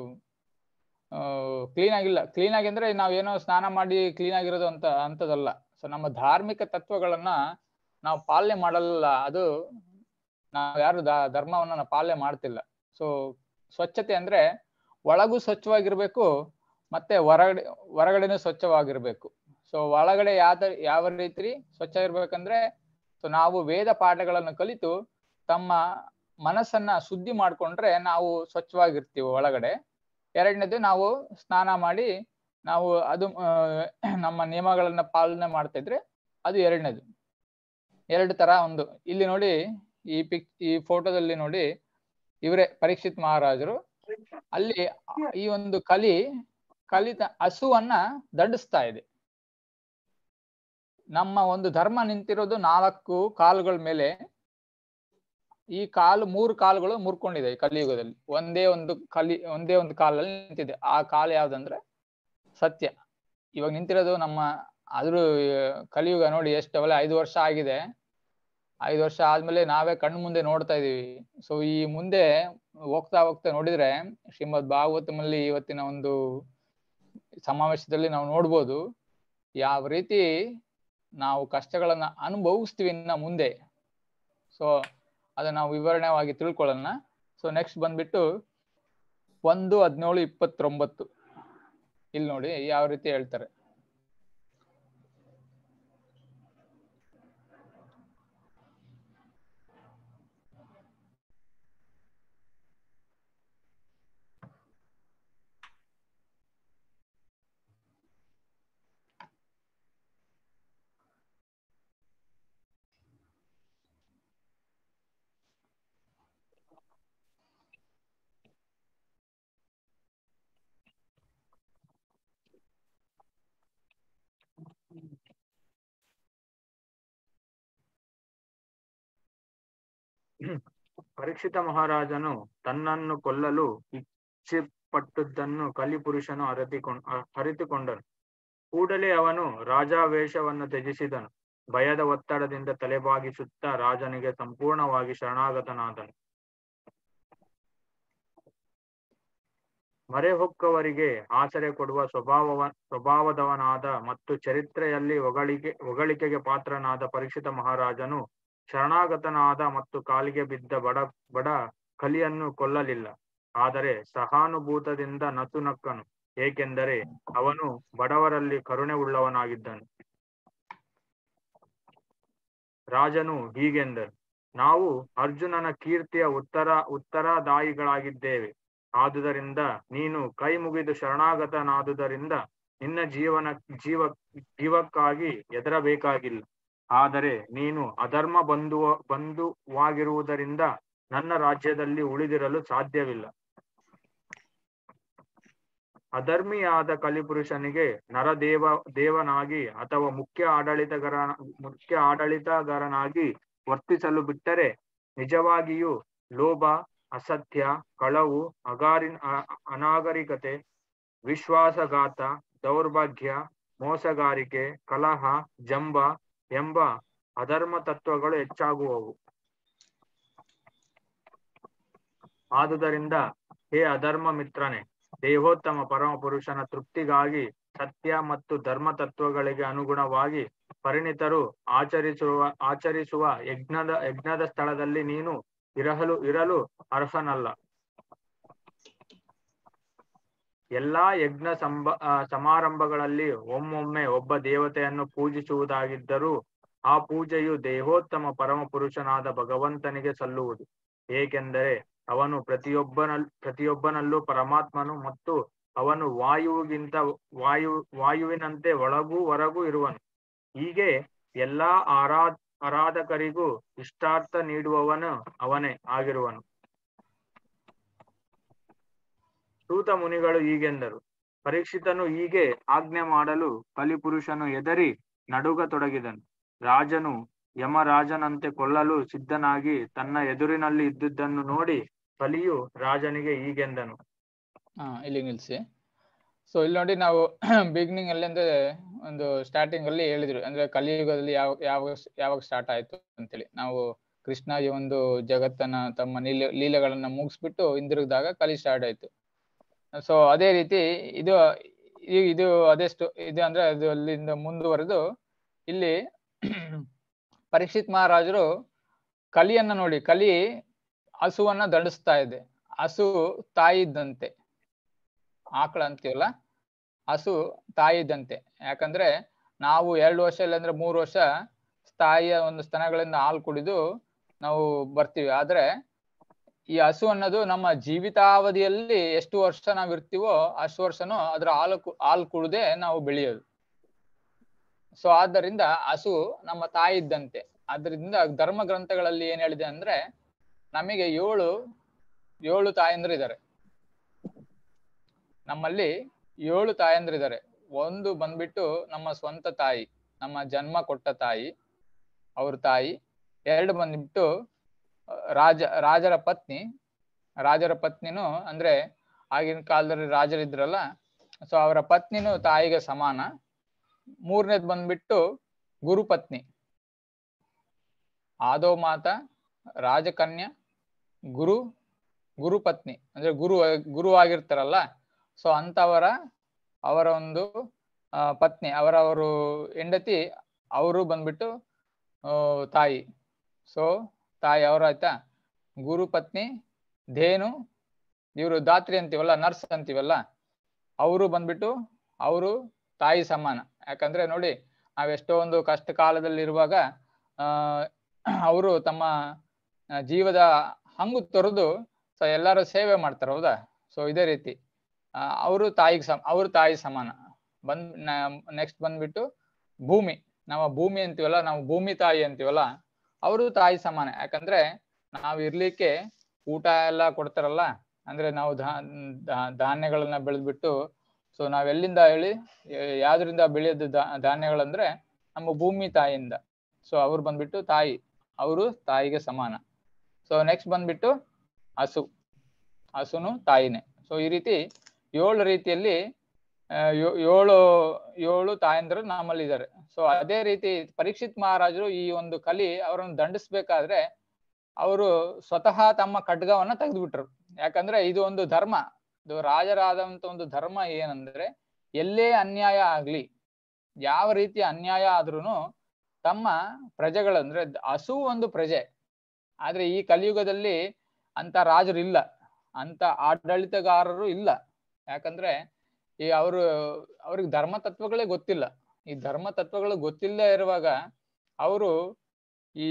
ಕ್ಲೀನ್ ಆಗಿಲ್ಲ ಕ್ಲೀನ್ ಆಗಿ ಅಂದ್ರೆ ನಾವೇನೋ ಸ್ನಾನ ಮಾಡಿ ಕ್ಲೀನ್ ಆಗಿರೋದು ಅಂತ ಅಂತದಲ್ಲ ಸೊ ನಮ್ಮ ಧಾರ್ಮಿಕ ತತ್ವಗಳನ್ನ ನಾವು ಪಾಲನೆ ಮಾಡಲ್ಲ ಅದು ನಾವು ಯಾರು ದ ಧರ್ಮವನ್ನ ನಾವು ಪಾಲನೆ ಮಾಡ್ತಿಲ್ಲ ಸೊ ಸ್ವಚ್ಛತೆ ಅಂದ್ರೆ ಒಳಗೂ ಸ್ವಚ್ಛವಾಗಿರ್ಬೇಕು ಮತ್ತೆ ಹೊರಗಡೆ ಹೊರಗಡೆನೂ ಸ್ವಚ್ಛವಾಗಿರ್ಬೇಕು ಸೊ ಒಳಗಡೆ ಯಾವ ಯಾವ ರೀತಿ ಸ್ವಚ್ಛ ಇರ್ಬೇಕಂದ್ರೆ ಸೊ ನಾವು ವೇದ ಪಾಠಗಳನ್ನು ಕಲಿತು ತಮ್ಮ ಮನಸ್ಸನ್ನ ಶುದ್ಧಿ ಮಾಡ್ಕೊಂಡ್ರೆ ನಾವು ಸ್ವಚ್ಛವಾಗಿರ್ತೀವಿ ಒಳಗಡೆ ಎರಡನೇದು ನಾವು ಸ್ನಾನ ಮಾಡಿ ನಾವು ಅದು ಆ, ನಮ್ಮ ನಿಯಮಗಳನ್ನ ಪಾಲನೆ ಮಾಡ್ತಾ ಇದ್ರೆ ಅದು ಎರಡನೇದು ಎರಡು ತರ ಒಂದು ಇಲ್ಲಿ ನೋಡಿ ಈ ಪಿಕ್ ಈ ಫೋಟೋದಲ್ಲಿ ನೋಡಿ ಇವರೇ ಪರೀಕ್ಷಿತ್ ಮಹಾರಾಜರು ಅಲ್ಲಿ ಈ ಒಂದು ಕಲಿ ಕಲಿತ ಹಸುವನ್ನ ದಂಡಿಸ್ತಾ ಇದೆ ನಮ್ಮ ಒಂದು ಧರ್ಮ ನಿಂತಿರೋದು ನಾಲ್ಕು ಕಾಲುಗಳ ಮೇಲೆ ಈ ಕಾಲು ಮೂರು ಕಾಲುಗಳು ಮುರ್ಕೊಂಡಿದೆ ಈ ಕಲಿಯುಗದಲ್ಲಿ ಒಂದೇ ಒಂದು ಕಲಿ ಒಂದೇ ಒಂದು ಕಾಲಲ್ಲಿ ನಿಂತಿದೆ ಆ ಕಾಲ ಯಾವ್ದಂದ್ರೆ ಸತ್ಯ ಇವಾಗ ನಿಂತಿರೋದು ನಮ್ಮ ಅದ್ರ ಕಲಿಯುಗ ನೋಡಿ ಎಷ್ಟು ಅವೆಲ್ಲ ಐದು ವರ್ಷ ಆಗಿದೆ ಐದು ವರ್ಷ ಆದ್ಮೇಲೆ ನಾವೇ ಕಣ್ಣು ಮುಂದೆ ನೋಡ್ತಾ ಇದೀವಿ ಸೊ ಈ ಮುಂದೆ ಹೋಗ್ತಾ ಹೋಗ್ತಾ ನೋಡಿದ್ರೆ ಶ್ರೀಮದ್ ಭಾಗವತಮಲ್ಲಿ ಇವತ್ತಿನ ಒಂದು ಸಮಾವೇಶದಲ್ಲಿ ನಾವು ನೋಡ್ಬೋದು ಯಾವ ರೀತಿ ನಾವು ಕಷ್ಟಗಳನ್ನ ಅನುಭವಿಸ್ತೀವಿ ಇನ್ನ ಮುಂದೆ ಸೊ ಅದನ್ನ ನಾವು ವಿವರಣೆವಾಗಿ ತಿಳ್ಕೊಳ್ಳೋಣ ಸೊ ನೆಕ್ಸ್ಟ್ ಬಂದ್ಬಿಟ್ಟು ಒಂದು ಹದಿನೇಳು ಇಪ್ಪತ್ತೊಂಬತ್ತು ಇಲ್ಲಿ ನೋಡಿ ಯಾವ ರೀತಿ ಹೇಳ್ತಾರೆ ಪರೀಕ್ಷಿತ ಮಹಾರಾಜನು ತನ್ನನ್ನು ಕೊಲ್ಲಲು ಇಚ್ಛೆ ಪಟ್ಟದ್ದನ್ನು ಕಲಿಪುರುಷನು ಅರತಿಕೊಂಡ್ ಅ- ಅರಿತುಕೊಂಡನು ಕೂಡಲೇ ಅವನು ರಾಜಾವೇಷವನ್ನು ತ್ಯಜಿಸಿದನು ಭಯದ ಒತ್ತಡದಿಂದ ತಲೆಬಾಗಿಸುತ್ತಾ ರಾಜನಿಗೆ ಸಂಪೂರ್ಣವಾಗಿ ಶರಣಾಗತನಾದನು ಮರೆಹೊಕ್ಕವರಿಗೆ ಆಸರೆ ಕೊಡುವ ಸ್ವಭಾವವ ಸ್ವಭಾವದವನಾದ ಮತ್ತು ಚರಿತ್ರೆಯಲ್ಲಿ ಹೊಗಳಿಕೆ ಹೊಗಳಿಕೆಗೆ ಪಾತ್ರನಾದ ಪರೀಕ್ಷಿತ ಮಹಾರಾಜನು ಶರಣಾಗತನಾದ ಮತ್ತು ಕಾಲಿಗೆ ಬಿದ್ದ ಬಡ ಬಡ ಕಲಿಯನ್ನು ಕೊಲ್ಲಲಿಲ್ಲ ಆದರೆ ಸಹಾನುಭೂತದಿಂದ ನಸುನಕ್ಕನು ಏಕೆಂದರೆ ಅವನು ಬಡವರಲ್ಲಿ ಕರುಣೆ ಉಳ್ಳವನಾಗಿದ್ದನು ರಾಜನು ಹೀಗೆಂದರು ನಾವು ಅರ್ಜುನನ ಕೀರ್ತಿಯ ಉತ್ತರ ಉತ್ತರದಾಯಿಗಳಾಗಿದ್ದೇವೆ ಆದುದರಿಂದ ನೀನು ಕೈ ಮುಗಿದು ಶರಣಾಗತನಾದುದರಿಂದ ನಿನ್ನ ಜೀವನ ಜೀವ ಜೀವಕ್ಕಾಗಿ ಎದರಬೇಕಾಗಿಲ್ಲ ಆದರೆ ನೀನು ಅಧರ್ಮ ಬಂಧುವ ಬಂಧುವಾಗಿರುವುದರಿಂದ ನನ್ನ ರಾಜ್ಯದಲ್ಲಿ ಉಳಿದಿರಲು ಸಾಧ್ಯವಿಲ್ಲ ಅಧರ್ಮಿಯಾದ ಕಲಿಪುರುಷನಿಗೆ ನರದೇವ ದೇವನಾಗಿ ಅಥವಾ ಮುಖ್ಯ ಆಡಳಿತಗಾರ ಮುಖ್ಯ ಆಡಳಿತಗಾರನಾಗಿ ವರ್ತಿಸಲು ಬಿಟ್ಟರೆ ನಿಜವಾಗಿಯೂ ಲೋಭ ಅಸತ್ಯ ಕಳವು ಅಗಾರಿ ಅ- ಅನಾಗರಿಕತೆ ವಿಶ್ವಾಸಘಾತ ದೌರ್ಭಾಗ್ಯ ಮೋಸಗಾರಿಕೆ ಕಲಹ ಜಂಬ ಎಂಬ ಅಧರ್ಮ ತತ್ವಗಳು ಹೆಚ್ಚಾಗುವವು ಆದುದರಿಂದ ಹೇ ಅಧರ್ಮ ಮಿತ್ರನೇ ದೇಹೋತ್ತಮ ಪರಮ ಪುರುಷನ ತೃಪ್ತಿಗಾಗಿ ಸತ್ಯ ಮತ್ತು ಧರ್ಮ ತತ್ವಗಳಿಗೆ ಅನುಗುಣವಾಗಿ ಪರಿಣಿತರು ಆಚರಿಸುವ ಆಚರಿಸುವ ಯಜ್ಞದ ಯಜ್ಞದ ಸ್ಥಳದಲ್ಲಿ ನೀನು ಇರಲು ಇರಲು ಅರ್ಹನಲ್ಲ ಎಲ್ಲಾ ಯಜ್ಞ ಸಂಬ ಆ, ಸಮಾರಂಭಗಳಲ್ಲಿ ಒಮ್ಮೊಮ್ಮೆ ಒಬ್ಬ ದೇವತೆಯನ್ನು ಪೂಜಿಸುವುದಾಗಿದ್ದರೂ ಆ ಪೂಜೆಯು ದೇಹೋತ್ತಮ ಪರಮ ಪುರುಷನಾದ ಭಗವಂತನಿಗೆ ಸಲ್ಲುವುದು ಏಕೆಂದರೆ ಅವನು ಪ್ರತಿಯೊಬ್ಬನಲ್ ಪ್ರತಿಯೊಬ್ಬನಲ್ಲೂ ಪರಮಾತ್ಮನು ಮತ್ತು ಅವನು ವಾಯುವಿಗಿಂತ ವಾಯು ವಾಯುವಿನಂತೆ ಒಳಗೂ ಹೊರಗೂ ಇರುವನು ಹೀಗೆ ಎಲ್ಲಾ ಆರಾ ಆರಾಧಕರಿಗೂ ಇಷ್ಟಾರ್ಥ ನೀಡುವವನು ಅವನೇ ಆಗಿರುವನು ಸೂತ ಮುನಿಗಳು ಹೀಗೆಂದರು ಪರೀಕ್ಷಿತನು ಹೀಗೆ ಆಜ್ಞೆ ಮಾಡಲು ಕಲಿಪುರುಷನು ಎದರಿ ನಡುಗತೊಡಗಿದನು ರಾಜನು ಯಮರಾಜನಂತೆ ಕೊಲ್ಲಲು ಸಿದ್ಧನಾಗಿ ತನ್ನ ಎದುರಿನಲ್ಲಿ ಇದ್ದುದನ್ನು ನೋಡಿ ಕಲಿಯು ರಾಜನಿಗೆ ಹೀಗೆಂದನು ಹಾ ಇಲ್ಲಿ ನಿಲ್ಸಿ ಸೊ ಇಲ್ಲಿ ನೋಡಿ ನಾವು ಬಿಗಿನಿಂಗ್ ಅಲ್ಲಿ ಅಂದ್ರೆ ಒಂದು ಸ್ಟಾರ್ಟಿಂಗ್ ಅಲ್ಲಿ ಹೇಳಿದ್ರು ಅಂದ್ರೆ ಕಲಿಯುಗದಲ್ಲಿ ಯಾವ ಯಾವ ಯಾವಾಗ ಸ್ಟಾರ್ಟ್ ಆಯ್ತು ಅಂತೇಳಿ ನಾವು ಕೃಷ್ಣ ಈ ಒಂದು ಜಗತ್ತನ್ನ ತಮ್ಮ ಲೀಲೆ ಲೀಲೆಗಳನ್ನ ಮುಗಿಸ್ಬಿಟ್ಟು ಹಿಂದಿರುಗಿದಾಗ ಕಲಿ ಸ್ಟಾರ್ಟ್ ಆಯ್ತು ಸೊ ಅದೇ ರೀತಿ ಇದು ಈ- ಇದು ಅದೆಷ್ಟು ಇದು ಅಂದ್ರೆ ಅದು ಅಲ್ಲಿಂದ ಮುಂದುವರೆದು ಇಲ್ಲಿ ಪರೀಕ್ಷಿತ್ ಮಹಾರಾಜರು ಕಲಿಯನ್ನ ನೋಡಿ ಕಲಿ ಹಸುವನ್ನ ದಂಡಿಸ್ತಾ ಇದೆ ಹಸು ತಾಯಿ ಇದ್ದಂತೆ ಆಕಳ ಅಂತೀವಲ್ಲ ಹಸು ತಾಯಿ ಇದ್ದಂತೆ ಯಾಕಂದ್ರೆ ನಾವು ಎರಡು ವರ್ಷ ಇಲ್ಲಾಂದ್ರೆ ಮೂರು ವರ್ಷ ತಾಯಿಯ ಒಂದು ಸ್ತನಗಳಿಂದ ಹಾಲು ಕುಡಿದು ನಾವು ಬರ್ತೀವಿ ಆದ್ರೆ ಈ ಹಸು ಅನ್ನೋದು ನಮ್ಮ ಜೀವಿತಾವಧಿಯಲ್ಲಿ ಎಷ್ಟು ವರ್ಷ ನಾವು ಇರ್ತೀವೋ ಅಷ್ಟು ವರ್ಷನೂ ಅದ್ರ ಹಾಲು ಕು- ಹಾಲು ಕುಡದೆ ನಾವು ಬೆಳೆಯೋದು ಸೊ ಆದ್ದರಿಂದ ಹಸು ನಮ್ಮ ತಾಯಿ ಇದ್ದಂತೆ ಅದರಿಂದ ಧರ್ಮ ಗ್ರಂಥಗಳಲ್ಲಿ ಏನ್ ಹೇಳಿದೆ ಅಂದ್ರೆ ನಮಗೆ ಏಳು ಏಳು ತಾಯಂದ್ರು ಇದ್ದಾರೆ ನಮ್ಮಲ್ಲಿ ಏಳು ತಾಯಂದ್ರಿದ್ದಾರೆ ಒಂದು ಬಂದ್ಬಿಟ್ಟು ನಮ್ಮ ಸ್ವಂತ ತಾಯಿ ನಮ್ಮ ಜನ್ಮ ಕೊಟ್ಟ ತಾಯಿ ಅವ್ರ ತಾಯಿ ಎರಡು ಬಂದ್ಬಿಟ್ಟು ಆ, ರಾಜ ರಾಜರ ಪತ್ನಿ ರಾಜರ ಪತ್ನಿನೂ ಅಂದ್ರೆ ಆಗಿನ ಕಾಲದಲ್ಲಿ ರಾಜರಿದ್ರಲ್ಲ ಸೊ ಅವರ ಪತ್ನಿನೂ ತಾಯಿಗೆ ಸಮಾನ ಮೂರನೇದು ಬಂದ್ಬಿಟ್ಟು ಗುರುಪತ್ನಿ ಆದೋ ಮಾತ ರಾಜಕನ್ಯಾ ಗುರು ಗುರುಪತ್ನಿ ಅಂದ್ರೆ ಗುರು ಗುರು ಆಗಿರ್ತಾರಲ್ಲ ಸೊ ಅಂತವರ ಅವರ ಒಂದು ಆ, ಪತ್ನಿ ಅವರ ಅವರು ಹೆಂಡತಿ ಅವರು ಬಂದ್ಬಿಟ್ಟು ಆ, ತಾಯಿ ಸೊ ತಾಯಿ ಅವ್ರ ಆಯ್ತಾ ಗುರು ಪತ್ನಿ ಧೇನು ಇವರು ದಾತ್ರಿ ಅಂತೀವಲ್ಲ ನರ್ಸ್ ಅಂತೀವಲ್ಲ ಅವರು ಬಂದ್ಬಿಟ್ಟು ಅವರು ತಾಯಿ ಸಮಾನ ಯಾಕಂದ್ರೆ ನೋಡಿ ನಾವೆಷ್ಟೋ ಒಂದು ಕಷ್ಟ ಕಾಲದಲ್ಲಿ ಇರುವಾಗ ಆ ಅವರು ತಮ್ಮ ಆ, ಜೀವದ ಹಂಗು ತೊರೆದು ಸೊ ಎಲ್ಲರೂ ಸೇವೆ ಮಾಡ್ತಾರೆ ಹೌದಾ ಸೊ ಇದೇ ರೀತಿ ಅವರು ತಾಯಿಗೆ ಸಮ ಅವರು ತಾಯಿ ಸಮಾನ ಬಂದ್ ನೆಕ್ಸ್ಟ್ ಬಂದ್ಬಿಟ್ಟು ಭೂಮಿ ನಾವು ಭೂಮಿ ಅಂತೀವಲ್ಲ ನಾವು ಭೂಮಿ ತಾಯಿ ಅಂತೀವಲ್ಲ ಅವರು ತಾಯಿ ಸಮಾನ ಯಾಕಂದ್ರೆ ನಾವ್ ಇರ್ಲಿಕ್ಕೆ ಊಟ ಎಲ್ಲ ಕೊಡ್ತಾರಲ್ಲ ಅಂದ್ರೆ ನಾವು ಧಾ ಧಾ- ಧಾನ್ಯಗಳನ್ನ ಬೆಳೆದ್ಬಿಟ್ಟು ಸೊ ನಾವೆಲ್ಲಿಂದ ಹೇಳಿ ಯಾವ್ದ್ರಿಂದ ಬೆಳೆಯೋದು ಧಾ- ಧಾನ್ಯಗಳಂದ್ರೆ ನಮ್ಮ ಭೂಮಿ ತಾಯಿಯಿಂದ ಸೊ ಅವ್ರು ಬಂದ್ಬಿಟ್ಟು ತಾಯಿ ಅವರು ತಾಯಿಗೆ ಸಮಾನ ಸೊ ನೆಕ್ಸ್ಟ್ ಬಂದ್ಬಿಟ್ಟು ಹಸು ಹಸುನು ತಾಯಿನೇ ಸೊ ಈ ರೀತಿ ಏಳು ರೀತಿಯಲ್ಲಿ ಆ, ಯೋ- ಏಳು ಏಳು ತಾಯಂದ್ರು ನಮ್ಮಲ್ಲಿ ಇದ್ದಾರೆ ಸೊ ಅದೇ ರೀತಿ ಪರೀಕ್ಷಿತ್ ಮಹಾರಾಜರು ಈ ಒಂದು ಕಲಿ ಅವರನ್ನು ದಂಡಿಸ್ಬೇಕಾದ್ರೆ ಅವರು ಸ್ವತಃ ತಮ್ಮ ಖಡ್ಗವನ್ನ ತೆಗೆದುಬಿಟ್ರು ಯಾಕಂದ್ರೆ ಇದು ಒಂದು ಧರ್ಮ ಇದು ರಾಜರಾದಂತ ಒಂದು ಧರ್ಮ ಏನಂದ್ರೆ ಎಲ್ಲೇ ಅನ್ಯಾಯ ಆಗ್ಲಿ ಯಾವ ರೀತಿಯ ಅನ್ಯಾಯ ಆದ್ರೂನು ತಮ್ಮ ಪ್ರಜೆಗಳಂದ್ರೆ ದ- ಹಸು ಒಂದು ಪ್ರಜೆ ಆದ್ರೆ ಈ ಕಲಿಯುಗದಲ್ಲಿ ಅಂತ ರಾಜರು ಇಲ್ಲ ಅಂತ ಆಡಳಿತಗಾರರು ಇಲ್ಲ ಯಾಕಂದ್ರೆ ಈ ಅವರು ಅವ್ರಿಗೆ ಧರ್ಮ ತತ್ವಗಳೇ ಗೊತ್ತಿಲ್ಲ ಈ ಧರ್ಮ ತತ್ವಗಳು ಗೊತ್ತಿಲ್ಲದೆ ಇರುವಾಗ ಅವರು ಈ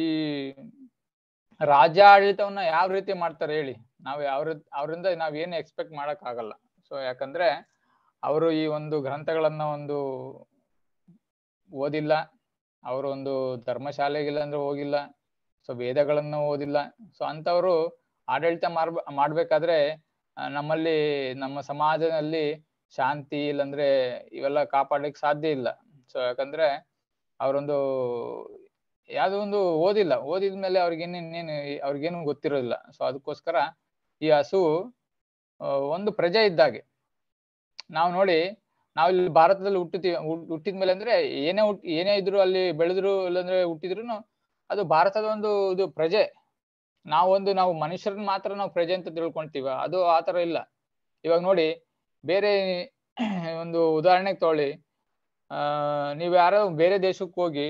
ರಾಜ್ಯಾಡಳಿತವನ್ನ ಯಾವ ರೀತಿ ಮಾಡ್ತಾರೆ ಹೇಳಿ ನಾವು ಯಾವ ಅವರಿಂದ ನಾವ್ ಏನು ಎಕ್ಸ್ಪೆಕ್ಟ್ ಮಾಡಕ್ ಆಗಲ್ಲ ಸೊ ಯಾಕಂದ್ರೆ ಅವರು ಈ ಒಂದು ಗ್ರಂಥಗಳನ್ನ ಒಂದು ಓದಿಲ್ಲ ಅವರು ಒಂದು ಧರ್ಮಶಾಲೆಗಿಲ್ಲ ಅಂದ್ರೆ ಹೋಗಿಲ್ಲ ಸೊ ವೇದಗಳನ್ನ ಓದಿಲ್ಲ ಸೊ ಅಂತವರು ಆಡಳಿತ ಮಾಡ್ ಮಾಡ್ಬೇಕಾದ್ರೆ ನಮ್ಮಲ್ಲಿ ನಮ್ಮ ಸಮಾಜದಲ್ಲಿ ಶಾಂತಿ ಇಲ್ಲಾಂದ್ರೆ ಇವೆಲ್ಲ ಕಾಪಾಡಲಿಕ್ಕೆ ಸಾಧ್ಯ ಇಲ್ಲ ಸೊ ಯಾಕಂದ್ರೆ ಅವರೊಂದು ಯಾವ್ದೋ ಒಂದು ಓದಿಲ್ಲ ಓದಿದ್ಮೇಲೆ ಅವ್ರಿಗೇನು ಇನ್ನೇನು ಅವ್ರಿಗೇನು ಗೊತ್ತಿರೋದಿಲ್ಲ ಸೊ ಅದಕ್ಕೋಸ್ಕರ ಈ ಹಸು ಒಂದು ಪ್ರಜೆ ಇದ್ದಾಗೆ ನಾವು ನೋಡಿ ನಾವು ಇಲ್ಲಿ ಭಾರತದಲ್ಲಿ ಹುಟ್ಟುತ್ತೀವಿ ಹುಟ್ಟಿದ್ಮೇಲೆ ಅಂದ್ರೆ ಏನೇ ಹುಟ್ ಏನೇ ಇದ್ರು ಅಲ್ಲಿ ಬೆಳೆದ್ರು ಇಲ್ಲಾಂದ್ರೆ ಹುಟ್ಟಿದ್ರು ಅದು ಭಾರತದ ಒಂದು ಇದು ಪ್ರಜೆ ನಾವೊಂದು ನಾವು ಮನುಷ್ಯರನ್ನ ಮಾತ್ರ ನಾವು ಪ್ರಜೆ ಅಂತ ತಿಳ್ಕೊಂತೀವ ಅದು ಆತರ ಇಲ್ಲ ಇವಾಗ ನೋಡಿ ಬೇರೆ ಒಂದು ಉದಾಹರಣೆಗೆ ತಗೊಳ್ಳಿ ಆ ನೀವು ಯಾರೋ ಬೇರೆ ದೇಶಕ್ಕೆ ಹೋಗಿ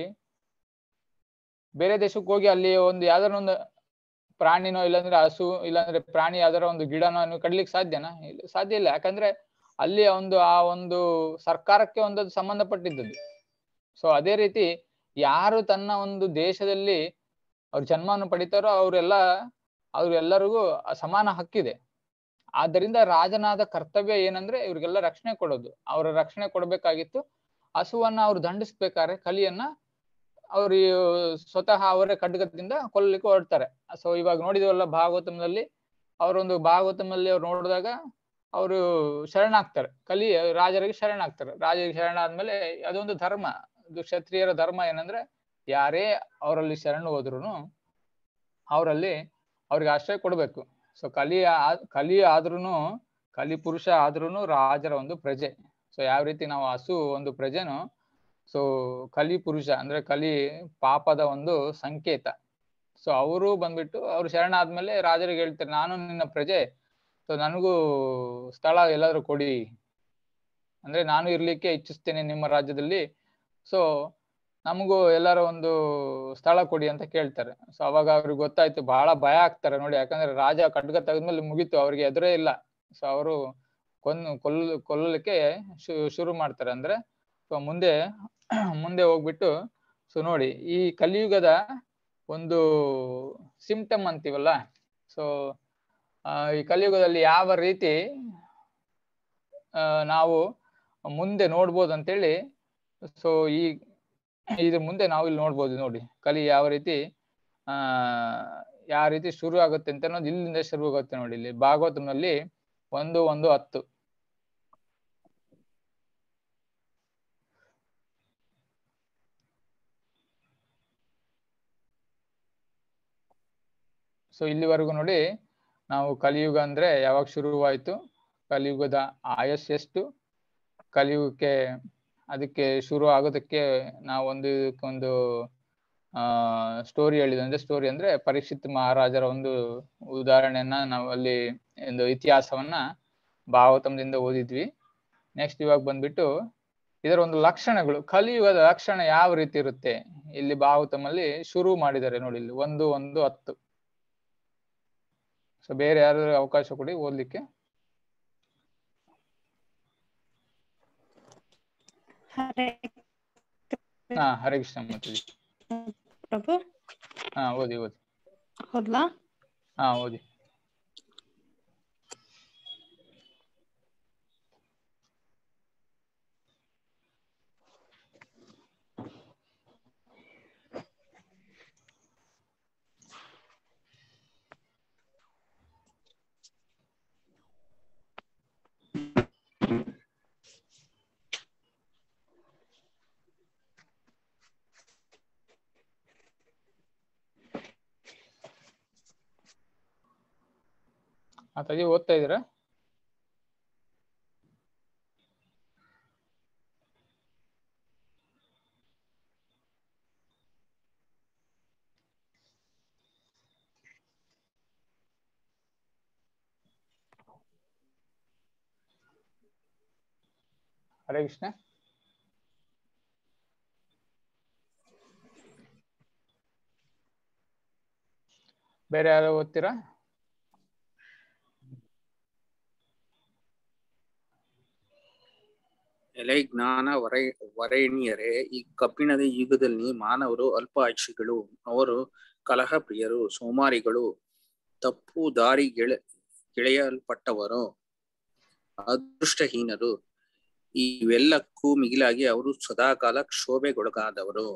ಬೇರೆ ದೇಶಕ್ಕೆ ಹೋಗಿ ಅಲ್ಲಿ ಒಂದು ಯಾವ್ದಾರ ಒಂದು ಪ್ರಾಣಿನೋ ಇಲ್ಲಾಂದ್ರೆ ಹಸು ಇಲ್ಲಾಂದ್ರೆ ಪ್ರಾಣಿ ಯಾವ್ದಾರ ಒಂದು ಗಿಡನೋ ನೀವು ಕಡ್ಲಿಕ್ಕೆ ಸಾಧ್ಯನಾ ಸಾಧ್ಯ ಇಲ್ಲ ಯಾಕಂದ್ರೆ ಅಲ್ಲಿ ಒಂದು ಆ ಒಂದು ಸರ್ಕಾರಕ್ಕೆ ಒಂದು ಸಂಬಂಧಪಟ್ಟಿದ್ದದ್ದು ಸೊ ಅದೇ ರೀತಿ ಯಾರು ತನ್ನ ಒಂದು ದೇಶದಲ್ಲಿ ಅವ್ರ ಜನ್ಮವನ್ನು ಪಡಿತಾರೋ ಅವರೆಲ್ಲ ಅವ್ರೆಲ್ಲರಿಗೂ ಸಮಾನ ಹಕ್ಕಿದೆ ಆದ್ದರಿಂದ ರಾಜನಾದ ಕರ್ತವ್ಯ ಏನಂದ್ರೆ ಇವ್ರಿಗೆಲ್ಲ ರಕ್ಷಣೆ ಕೊಡೋದು ಅವರ ರಕ್ಷಣೆ ಕೊಡ್ಬೇಕಾಗಿತ್ತು ಹಸುವನ್ನ ಅವ್ರು ದಂಡಿಸ್ಬೇಕಾದ್ರೆ ಕಲಿಯನ್ನ ಅವ್ರು ಸ್ವತಃ ಅವರೇ ಖಡ್ಗದಿಂದ ಕೊಲ್ಲಲಿಕ್ಕೆ ಹೊರಡ್ತಾರೆ ಸೊ ಇವಾಗ ನೋಡಿದವಲ್ಲ ಭಾಗವತಂನಲ್ಲಿ ಅವರೊಂದು ಭಾಗವತಂನಲ್ಲಿ ಅವ್ರು ನೋಡಿದಾಗ ಅವರು ಶರಣಾಗ್ತಾರೆ ಕಲಿ ರಾಜರಿಗೆ ಶರಣಾಗ್ತಾರೆ ರಾಜರಿಗೆ ಶರಣಾದ್ಮೇಲೆ ಅದೊಂದು ಧರ್ಮ ಇದು ಕ್ಷತ್ರಿಯರ ಧರ್ಮ ಏನಂದ್ರೆ ಯಾರೇ ಅವರಲ್ಲಿ ಶರಣು ಹೋದ್ರು ಅವರಲ್ಲಿ ಅವ್ರಿಗೆ ಆಶ್ರಯ ಕೊಡ್ಬೇಕು ಸೊ ಕಲಿ ಕಲಿ ಆದ್ರೂನು ಕಲಿ ಪುರುಷ ಆದ್ರೂನು ರಾಜರ ಒಂದು ಪ್ರಜೆ ಸೊ ಯಾವ ರೀತಿ ನಾವು ಹಸು ಒಂದು ಪ್ರಜೆನು ಸೊ ಕಲಿ ಪುರುಷ ಅಂದ್ರೆ ಕಲಿ ಪಾಪದ ಒಂದು ಸಂಕೇತ ಸೊ ಅವರು ಬಂದ್ಬಿಟ್ಟು ಅವ್ರು ಶರಣ ಆದ್ಮೇಲೆ ರಾಜರಿಗೆ ಹೇಳ್ತಾರೆ ನಾನು ನಿನ್ನ ಪ್ರಜೆ ಸೊ ನನಗೂ ಸ್ಥಳ ಎಲ್ಲಾದ್ರೂ ಕೊಡಿ ಅಂದ್ರೆ ನಾನು ಇರ್ಲಿಕ್ಕೆ ಇಚ್ಛಿಸ್ತೇನೆ ನಿಮ್ಮ ರಾಜ್ಯದಲ್ಲಿ ಸೊ ನಮಗೂ ಎಲ್ಲಾರ ಒಂದು ಸ್ಥಳ ಕೊಡಿ ಅಂತ ಕೇಳ್ತಾರೆ ಸೊ ಅವಾಗ ಅವ್ರಿಗೆ ಗೊತ್ತಾಯ್ತು ಬಹಳ ಭಯ ಆಗ್ತಾರೆ ನೋಡಿ ಯಾಕಂದ್ರೆ ರಾಜ ಖಡ್ಗ ತೆಗೆದ್ಮೇಲೆ ಮುಗೀತು ಅವ್ರಿಗೆ ಎದುರೇ ಇಲ್ಲ ಸೊ ಅವರು ಕೊಂದು ಕೊಲ್ ಕೊಲ್ಲಲಿಕ್ಕೆ ಶುರು ಮಾಡ್ತಾರೆ ಅಂದ್ರೆ ಸೊ ಮುಂದೆ ಮುಂದೆ ಹೋಗ್ಬಿಟ್ಟು ಸೊ ನೋಡಿ ಈ ಕಲಿಯುಗದ ಒಂದು ಸಿಂಪ್ಟಮ್ ಅಂತೀವಲ್ಲ ಸೊ ಈ ಕಲಿಯುಗದಲ್ಲಿ ಯಾವ ರೀತಿ ನಾವು ಮುಂದೆ ನೋಡ್ಬೋದು ಅಂತೇಳಿ ಸೊ ಈ ಇದ್ರ ಮುಂದೆ ನಾವು ಇಲ್ಲಿ ನೋಡ್ಬೋದು ನೋಡಿ ಕಲಿ ಯಾವ ರೀತಿ ಆ ಯಾವ ರೀತಿ ಶುರು ಆಗುತ್ತೆ ಅಂತ ಅನ್ನೋದು ಇಲ್ಲಿಂದ ಶುರು ಆಗುತ್ತೆ ನೋಡಿ ಇಲ್ಲಿ ಭಾಗವತನಲ್ಲಿ ಒಂದು ಒಂದು ಹತ್ತು ಸೊ ಇಲ್ಲಿವರೆಗೂ ನೋಡಿ ನಾವು ಕಲಿಯುಗ ಅಂದ್ರೆ ಯಾವಾಗ ಶುರುವಾಯ್ತು ಕಲಿಯುಗದ ಆಯಸ್ ಎಷ್ಟು ಕಲಿಯುಗಕ್ಕೆ ಅದಕ್ಕೆ ಶುರು ಆಗೋದಕ್ಕೆ ನಾವು ಒಂದು ಒಂದು ಆ ಸ್ಟೋರಿ ಹೇಳಿದ ಅಂದ್ರೆ ಸ್ಟೋರಿ ಅಂದ್ರೆ ಪರೀಕ್ಷಿತ್ ಮಹಾರಾಜರ ಒಂದು ಉದಾಹರಣೆಯನ್ನ ನಾವು ಅಲ್ಲಿ ಒಂದು ಇತಿಹಾಸವನ್ನ ಭಾಗವತಂದಿಂದ ಓದಿದ್ವಿ ನೆಕ್ಸ್ಟ್ ಇವಾಗ ಬಂದ್ಬಿಟ್ಟು ಇದರ ಒಂದು ಲಕ್ಷಣಗಳು ಕಲಿಯುಗದ ಲಕ್ಷಣ ಯಾವ ರೀತಿ ಇರುತ್ತೆ ಇಲ್ಲಿ ಭಾಗವತಮಲ್ಲಿ ಶುರು ಮಾಡಿದ್ದಾರೆ ನೋಡಿ ಇಲ್ಲಿ ಒಂದು ಒಂದು ಹತ್ತು ಸೊ ಬೇರೆ ಯಾರು ಅವಕಾಶ ಕೊಡಿ ಓದ್ಲಿಕ್ಕೆ ಹಾ ಹರೇ ಕೃಷ್ಣ ಮಾತಾಡಿ ಪ್ರಭು ಹಾ ಓದಿ ಓದಿ ಹೌದಾ ಹಾ ಓದಿ ಮಾತಾಡಿ ಓದ್ತಾ ಇದ್ದೀರಾ ಹರೇ ಕೃಷ್ಣ ಬೇರೆ ಯಾರು ಓದ್ತೀರಾ ಎಲೆ ಜ್ಞಾನ ವರೈ ವರೇಣ್ಯರೇ ಈ ಕಬ್ಬಿಣದ ಯುಗದಲ್ಲಿ ಮಾನವರು ಅಲ್ಪ ಆಯುಷಿಗಳು ಅವರು ಕಲಹ ಪ್ರಿಯರು ಸೋಮಾರಿಗಳು ತಪ್ಪು ದಾರಿ ಗೆಳೆ ಗೆಳೆಯಲ್ಪಟ್ಟವರು ಅದೃಷ್ಟಹೀನರು ಇವೆಲ್ಲಕ್ಕೂ ಮಿಗಿಲಾಗಿ ಅವರು ಸದಾಕಾಲ ಕ್ಷೋಭೆಗೊಳಗಾದವರು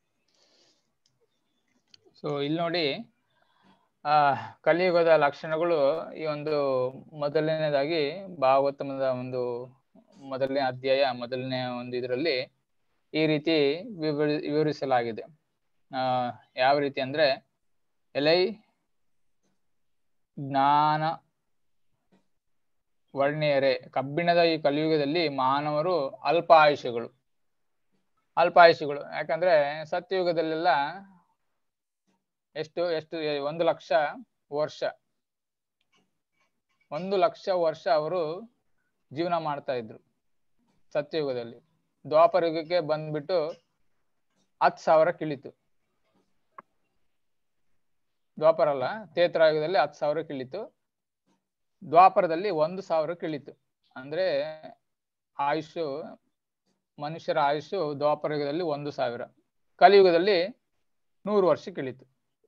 ಸೊ ಇಲ್ಲಿ ನೋಡಿ ಆ ಕಲಿಯುಗದ ಲಕ್ಷಣಗಳು ಈ ಒಂದು ಮೊದಲನೇದಾಗಿ ಭಾಗವತಮದ ಒಂದು ಮೊದಲನೇ ಅಧ್ಯಾಯ ಮೊದಲನೇ ಒಂದು ಇದರಲ್ಲಿ ಈ ರೀತಿ ವಿವರಿ ವಿವರಿಸಲಾಗಿದೆ ಆ ಯಾವ ರೀತಿ ಅಂದ್ರೆ ಎಲೈ ಜ್ಞಾನ ವರ್ಣಿಯರೇ ಕಬ್ಬಿಣದ ಈ ಕಲಿಯುಗದಲ್ಲಿ ಮಾನವರು ಅಲ್ಪ ಆಯುಷಗಳು ಅಲ್ಪ ಆಯುಷಗಳು ಯಾಕಂದ್ರೆ ಸತ್ಯಯುಗದಲ್ಲೆಲ್ಲ ಎಷ್ಟು ಎಷ್ಟು ಒಂದು ಲಕ್ಷ ವರ್ಷ ಒಂದು ಲಕ್ಷ ವರ್ಷ ಅವರು ಜೀವನ ಮಾಡ್ತಾ ಇದ್ರು ಸತ್ಯಯುಗದಲ್ಲಿ ದ್ವಾಪರ ಯುಗಕ್ಕೆ ಬಂದ್ಬಿಟ್ಟು ಹತ್ತು ಸಾವಿರ ಕಿಳಿತು ದ್ವಾಪರ ಅಲ್ಲ ತೇತ್ರಾಯುಗದಲ್ಲಿ ಹತ್ತು ಸಾವಿರ ಕಿಳಿತು ದ್ವಾಪರದಲ್ಲಿ ಒಂದು ಸಾವಿರ ಕಿಳಿತು ಅಂದ್ರೆ ಆಯುಷು ಮನುಷ್ಯರ ಆಯುಷು ದ್ವಾಪರ ಯುಗದಲ್ಲಿ ಒಂದು ಸಾವಿರ ಕಲಿಯುಗದಲ್ಲಿ ನೂರು ವರ್ಷ ಕಿಳಿತು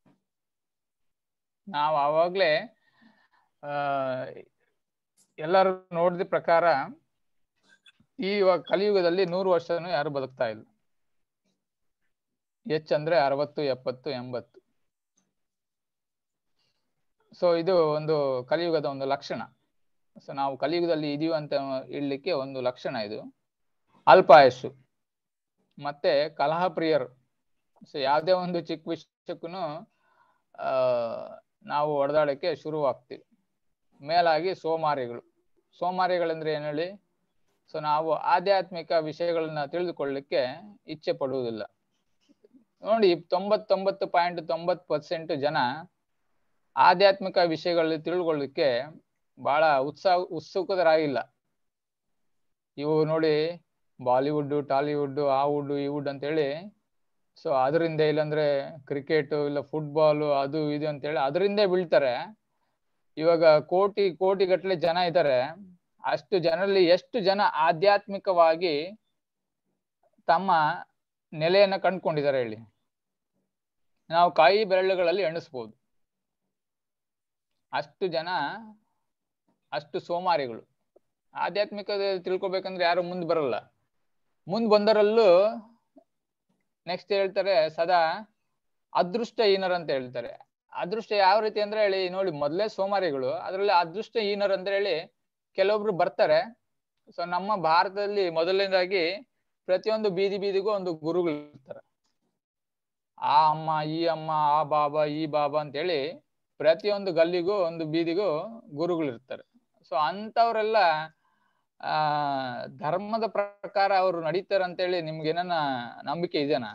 ನಾವು ಆವಾಗ್ಲೇ ಆ ಎಲ್ಲರೂ ನೋಡಿದ ಪ್ರಕಾರ ಈ ಇವಾಗ ಕಲಿಯುಗದಲ್ಲಿ ನೂರು ವರ್ಷನೂ ಯಾರು ಬದುಕ್ತಾ ಇಲ್ಲ ಹೆಚ್ಚಂದ್ರೆ ಅರವತ್ತು ಎಪ್ಪತ್ತು ಎಂಬತ್ತು ಸೊ ಇದು ಒಂದು ಕಲಿಯುಗದ ಒಂದು ಲಕ್ಷಣ ಸೊ ನಾವು ಕಲಿಯುಗದಲ್ಲಿ ಇದೀವಿ ಅಂತ ಹೇಳಲಿಕ್ಕೆ ಒಂದು ಲಕ್ಷಣ ಇದು ಅಲ್ಪಾಯಸ್ಸು ಮತ್ತೆ ಕಲಹ ಪ್ರಿಯರು ಸೊ ಯಾವುದೇ ಒಂದು ಚಿಕ್ಕ ವಿಷಯಕ್ಕೂ ಆ ನಾವು ಹೊಡೆದಾಡಕ್ಕೆ ಶುರುವಾಗ್ತೀವಿ ಮೇಲಾಗಿ ಸೋಮಾರಿಗಳು ಸೋಮಾರಿಗಳಂದ್ರೆ ಏನು ಹೇಳಿ ಸೊ ನಾವು ಆಧ್ಯಾತ್ಮಿಕ ವಿಷಯಗಳನ್ನ ತಿಳಿದುಕೊಳ್ಳಲಿಕ್ಕೆ ಇಚ್ಛೆ ಪಡುವುದಿಲ್ಲ ನೋಡಿ ತೊಂಬತ್ತೊಂಬತ್ತು ಪಾಯಿಂಟ್ ತೊಂಬತ್ ಪರ್ಸೆಂಟ್ ಜನ ಆಧ್ಯಾತ್ಮಿಕ ವಿಷಯಗಳಲ್ಲಿ ತಿಳ್ಕೊಳ್ಳಿಕ್ಕೆ ಬಹಳ ಉತ್ಸಾಹ ಉತ್ಸುಕರಾಗಿಲ್ಲ ಇವು ನೋಡಿ ಬಾಲಿವುಡ್ ಟಾಲಿವುಡ್ ಆ ವುಡ್ ಈ ವುಡ್ ಅಂತೇಳಿ ಸೊ ಅದರಿಂದ ಇಲ್ಲಾಂದ್ರೆ ಕ್ರಿಕೆಟ್ ಇಲ್ಲ ಫುಟ್ಬಾಲ್ ಅದು ಇದು ಅಂತೇಳಿ ಅದರಿಂದ ಬೀಳ್ತಾರೆ ಇವಾಗ ಕೋಟಿ ಕೋಟಿ ಗಟ್ಟಲೆ ಜನ ಇದ್ದಾರೆ ಅಷ್ಟು ಜನರಲ್ಲಿ ಎಷ್ಟು ಜನ ಆಧ್ಯಾತ್ಮಿಕವಾಗಿ ತಮ್ಮ ನೆಲೆಯನ್ನ ಕಂಡುಕೊಂಡಿದ್ದಾರೆ ಹೇಳಿ ನಾವು ಕಾಯಿ ಬೆರಳುಗಳಲ್ಲಿ ಎಣಿಸ್ಬೋದು ಅಷ್ಟು ಜನ ಅಷ್ಟು ಸೋಮಾರಿಗಳು ಆಧ್ಯಾತ್ಮಿಕ ತಿಳ್ಕೊಬೇಕಂದ್ರೆ ಯಾರು ಮುಂದೆ ಬರಲ್ಲ ಮುಂದ್ ಬಂದರಲ್ಲೂ ನೆಕ್ಸ್ಟ್ ಹೇಳ್ತಾರೆ ಸದಾ ಅದೃಷ್ಟಹೀನರು ಅಂತ ಹೇಳ್ತಾರೆ ಅದೃಷ್ಟ ಯಾವ ರೀತಿ ಅಂದ್ರೆ ಹೇಳಿ ನೋಡಿ ಮೊದಲೇ ಸೋಮಾರಿಗಳು ಅದರಲ್ಲಿ ಅದೃಷ್ಟಹೀನರು ಅಂತ ಹೇಳಿ ಕೆಲವೊಬ್ರು ಬರ್ತಾರೆ ಸೊ ನಮ್ಮ ಭಾರತದಲ್ಲಿ ಮೊದಲನೇದಾಗಿ ಪ್ರತಿಯೊಂದು ಬೀದಿ ಬೀದಿಗೂ ಒಂದು ಗುರುಗಳು ಇರ್ತಾರೆ ಆ ಅಮ್ಮ ಈ ಅಮ್ಮ ಆ ಬಾಬಾ ಈ ಬಾಬಾ ಅಂತೇಳಿ ಪ್ರತಿಯೊಂದು ಗಲ್ಲಿಗೂ ಒಂದು ಬೀದಿಗೂ ಗುರುಗಳು ಇರ್ತಾರೆ ಸೊ ಅಂತವ್ರೆಲ್ಲ ಆ ಧರ್ಮದ ಪ್ರಕಾರ ಅವರು ನಡೀತಾರೆ ಅಂತೇಳಿ ನಿಮ್ಗೆ ಏನನ್ನ ನಂಬಿಕೆ ಇದೆನಾ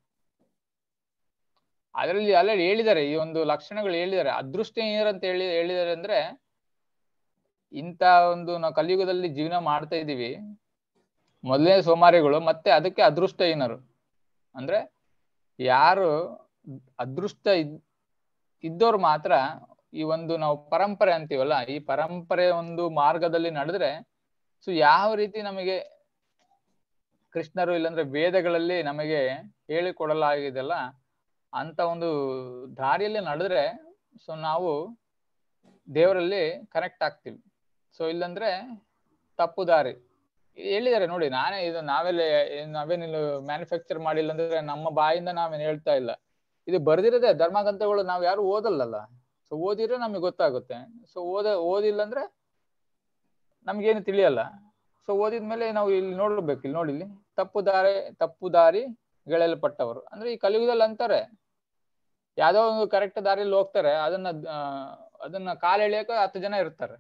ಅದರಲ್ಲಿ ಅಲ್ಲ ಹೇಳಿದ್ದಾರೆ ಈ ಒಂದು ಲಕ್ಷಣಗಳು ಹೇಳಿದ್ದಾರೆ ಅದೃಷ್ಟ ಏನಂತ ಹೇಳಿ ಹೇಳಿದ್ದಾರೆ ಅಂದ್ರೆ ಇಂಥ ಒಂದು ನಾವು ಕಲಿಯುಗದಲ್ಲಿ ಜೀವನ ಮಾಡ್ತಾ ಇದ್ದೀವಿ ಮೊದಲನೇ ಸೋಮಾರಿಗಳು ಮತ್ತೆ ಅದಕ್ಕೆ ಅದೃಷ್ಟಹೀನರು ಅಂದ್ರೆ ಯಾರು ಅದೃಷ್ಟ ಇದ್ ಇದ್ದವ್ರು ಮಾತ್ರ ಈ ಒಂದು ನಾವು ಪರಂಪರೆ ಅಂತೀವಲ್ಲ ಈ ಪರಂಪರೆ ಒಂದು ಮಾರ್ಗದಲ್ಲಿ ನಡೆದ್ರೆ ಸೊ ಯಾವ ರೀತಿ ನಮಗೆ ಕೃಷ್ಣರು ಇಲ್ಲಾಂದ್ರೆ ವೇದಗಳಲ್ಲಿ ನಮಗೆ ಹೇಳಿಕೊಡಲಾಗಿದೆಲ್ಲ ಅಂತ ಒಂದು ದಾರಿಯಲ್ಲಿ ನಡೆದ್ರೆ ಸೊ ನಾವು ದೇವರಲ್ಲಿ ಕನೆಕ್ಟ್ ಆಗ್ತೀವಿ ಸೊ ಇಲ್ಲಂದ್ರೆ ತಪ್ಪು ದಾರಿ ಹೇಳಿದ್ದಾರೆ ನೋಡಿ ನಾನೇ ಇದು ನಾವೆಲ್ಲ ನಾವೇನಿಲ್ಲ ಮ್ಯಾನುಫ್ಯಾಕ್ಚರ್ ಮಾಡಿಲ್ಲ ಅಂದ್ರೆ ನಮ್ಮ ಬಾಯಿಂದ ನಾವೇನು ಹೇಳ್ತಾ ಇಲ್ಲ ಇದು ಬರ್ದಿರೋದೇ ಧರ್ಮಗ್ರಂಥಗಳು ನಾವು ಯಾರು ಓದಲ್ಲಲ್ಲ ಸೊ ಓದಿದ್ರೆ ನಮಗೆ ಗೊತ್ತಾಗುತ್ತೆ ಸೊ ಓದ ಓದಿಲ್ಲ ಅಂದ್ರೆ ನಮ್ಗೇನು ತಿಳಿಯಲ್ಲ ಸೊ ಓದಿದ್ಮೇಲೆ ನಾವು ಇಲ್ಲಿ ನೋಡ್ಬೇಕು ಇಲ್ಲಿ ನೋಡಿ ಇಲ್ಲಿ ತಪ್ಪು ದಾರಿ ತಪ್ಪು ದಾರಿ ಗೆಳೆಯಲ್ಪಟ್ಟವರು ಅಂದ್ರೆ ಈ ಕಲಿಯುಗದಲ್ಲಿ ಅಂತಾರೆ ಯಾವ್ದೋ ಒಂದು ಕರೆಕ್ಟ್ ದಾರಿಯಲ್ಲಿ ಹೋಗ್ತಾರೆ ಅದನ್ನ ಅದನ್ನ ಕಾಲ್ ಎಳಿಯಕ ಹತ್ತು ಜನ ಇರ್ತಾರೆ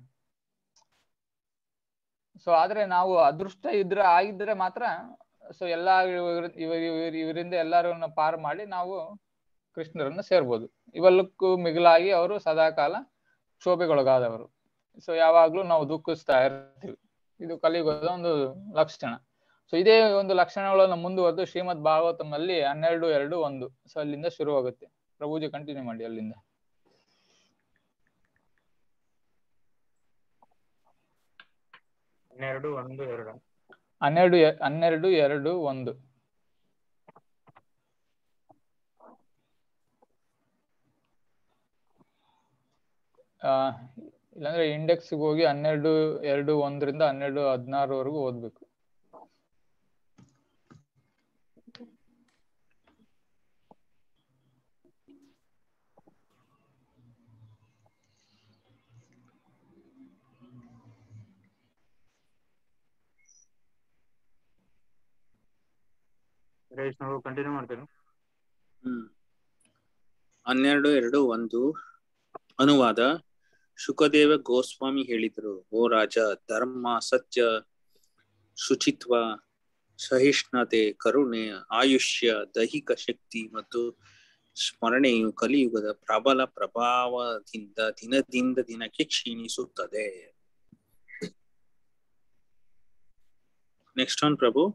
ಸೊ ಆದ್ರೆ ನಾವು ಅದೃಷ್ಟ ಇದ್ರೆ ಆಗಿದ್ರೆ ಮಾತ್ರ ಸೊ ಎಲ್ಲಾ ಇವರಿಂದ ಎಲ್ಲರನ್ನ ಪಾರು ಮಾಡಿ ನಾವು ಕೃಷ್ಣರನ್ನ ಸೇರ್ಬೋದು ಇವೆಲ್ಲಕ್ಕೂ ಮಿಗಿಲಾಗಿ ಅವರು ಸದಾಕಾಲ ಕ್ಷೋಭೆಗೊಳಗಾದವರು ಸೊ ಯಾವಾಗ್ಲೂ ನಾವು ದುಃಖಿಸ್ತಾ ಇರ್ತೀವಿ ಇದು ಕಲಿಯುಗದ ಒಂದು ಲಕ್ಷಣ ಸೊ ಇದೇ ಒಂದು ಲಕ್ಷಣಗಳನ್ನು ಮುಂದುವರೆದು ಶ್ರೀಮದ್ ಭಾಗವತಂನಲ್ಲಿ ಹನ್ನೆರಡು ಎರಡು ಒಂದು ಸೊ ಅಲ್ಲಿಂದ ಶುರುವಾಗುತ್ತೆ ಪ್ರಭುಜಿ ಕಂಟಿನ್ಯೂ ಮಾಡಿ ಅಲ್ಲಿಂದ ಹನ್ನೆರಡು ಒಂದು ಎರಡು ಹನ್ನೆರಡು ಎ- ಹನ್ನೆರಡು ಎರಡು ಒಂದು ಆ, ಇಲ್ಲಾಂದ್ರೆ ಇಂಡೆಕ್ಸ್ಗೆ ಹೋಗಿ ಹನ್ನೆರಡು ಎರಡು ಒಂದರಿಂದ ಹನ್ನೆರಡು ಹದಿನಾರವರೆಗೂ ಓದ್ಬೇಕು ರೇಷ್ ನಾವು ಕಂಟಿನ್ಯೂ ಮಾಡ್ತೇನೆ ಹ್ಮ್ ಹನ್ನೆರಡು ಎರಡು ಒಂದು ಅನುವಾದ ಶುಕದೇವ ಗೋಸ್ವಾಮಿ ಹೇಳಿದರು ಓ ರಾಜ ಧರ್ಮ ಸತ್ಯ ಶುಚಿತ್ವ ಸಹಿಷ್ಣುತೆ ಕರುಣೆ ಆಯುಷ್ಯ ದೈಹಿಕ ಶಕ್ತಿ ಮತ್ತು ಸ್ಮರಣೆಯು ಕಲಿಯುಗದ ಪ್ರಬಲ ಪ್ರಭಾವದಿಂದ ದಿನದಿಂದ ದಿನಕ್ಕೆ ಕ್ಷೀಣಿಸುತ್ತದೆ ನೆಕ್ಸ್ಟ್ ಒನ್ ಪ್ರಭು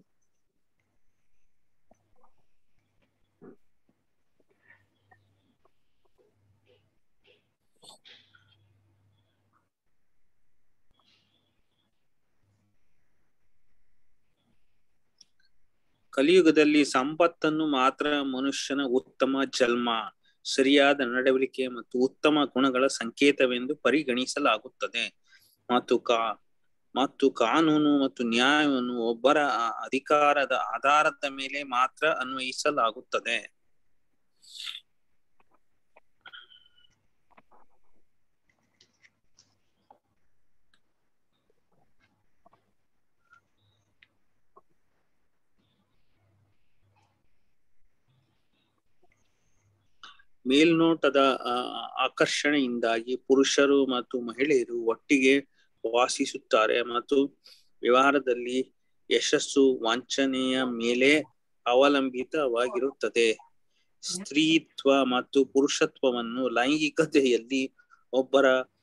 ಕಲಿಯುಗದಲ್ಲಿ ಸಂಪತ್ತನ್ನು ಮಾತ್ರ ಮನುಷ್ಯನ ಉತ್ತಮ ಜನ್ಮ ಸರಿಯಾದ ನಡವಳಿಕೆ ಮತ್ತು ಉತ್ತಮ ಗುಣಗಳ ಸಂಕೇತವೆಂದು ಪರಿಗಣಿಸಲಾಗುತ್ತದೆ ಮತ್ತು ಕಾ ಮತ್ತು ಕಾನೂನು ಮತ್ತು ನ್ಯಾಯವನ್ನು ಒಬ್ಬರ ಆ- ಅಧಿಕಾರದ ಆಧಾರದ ಮೇಲೆ ಮಾತ್ರ ಅನ್ವಯಿಸಲಾಗುತ್ತದೆ ಮೇಲ್ನೋಟದ ಆ, ಆಕರ್ಷಣೆಯಿಂದಾಗಿ ಪುರುಷರು ಮತ್ತು ಮಹಿಳೆಯರು ಒಟ್ಟಿಗೆ ವಾಸಿಸುತ್ತಾರೆ ಮತ್ತು ವ್ಯವಹಾರದಲ್ಲಿ ಯಶಸ್ಸು ವಂಚನೆಯ ಮೇಲೆ ಅವಲಂಬಿತವಾಗಿರುತ್ತದೆ ಸ್ತ್ರೀತ್ವ ಮತ್ತು ಪುರುಷತ್ವವನ್ನು ಲೈಂಗಿಕತೆಯಲ್ಲಿ ಒಬ್ಬರ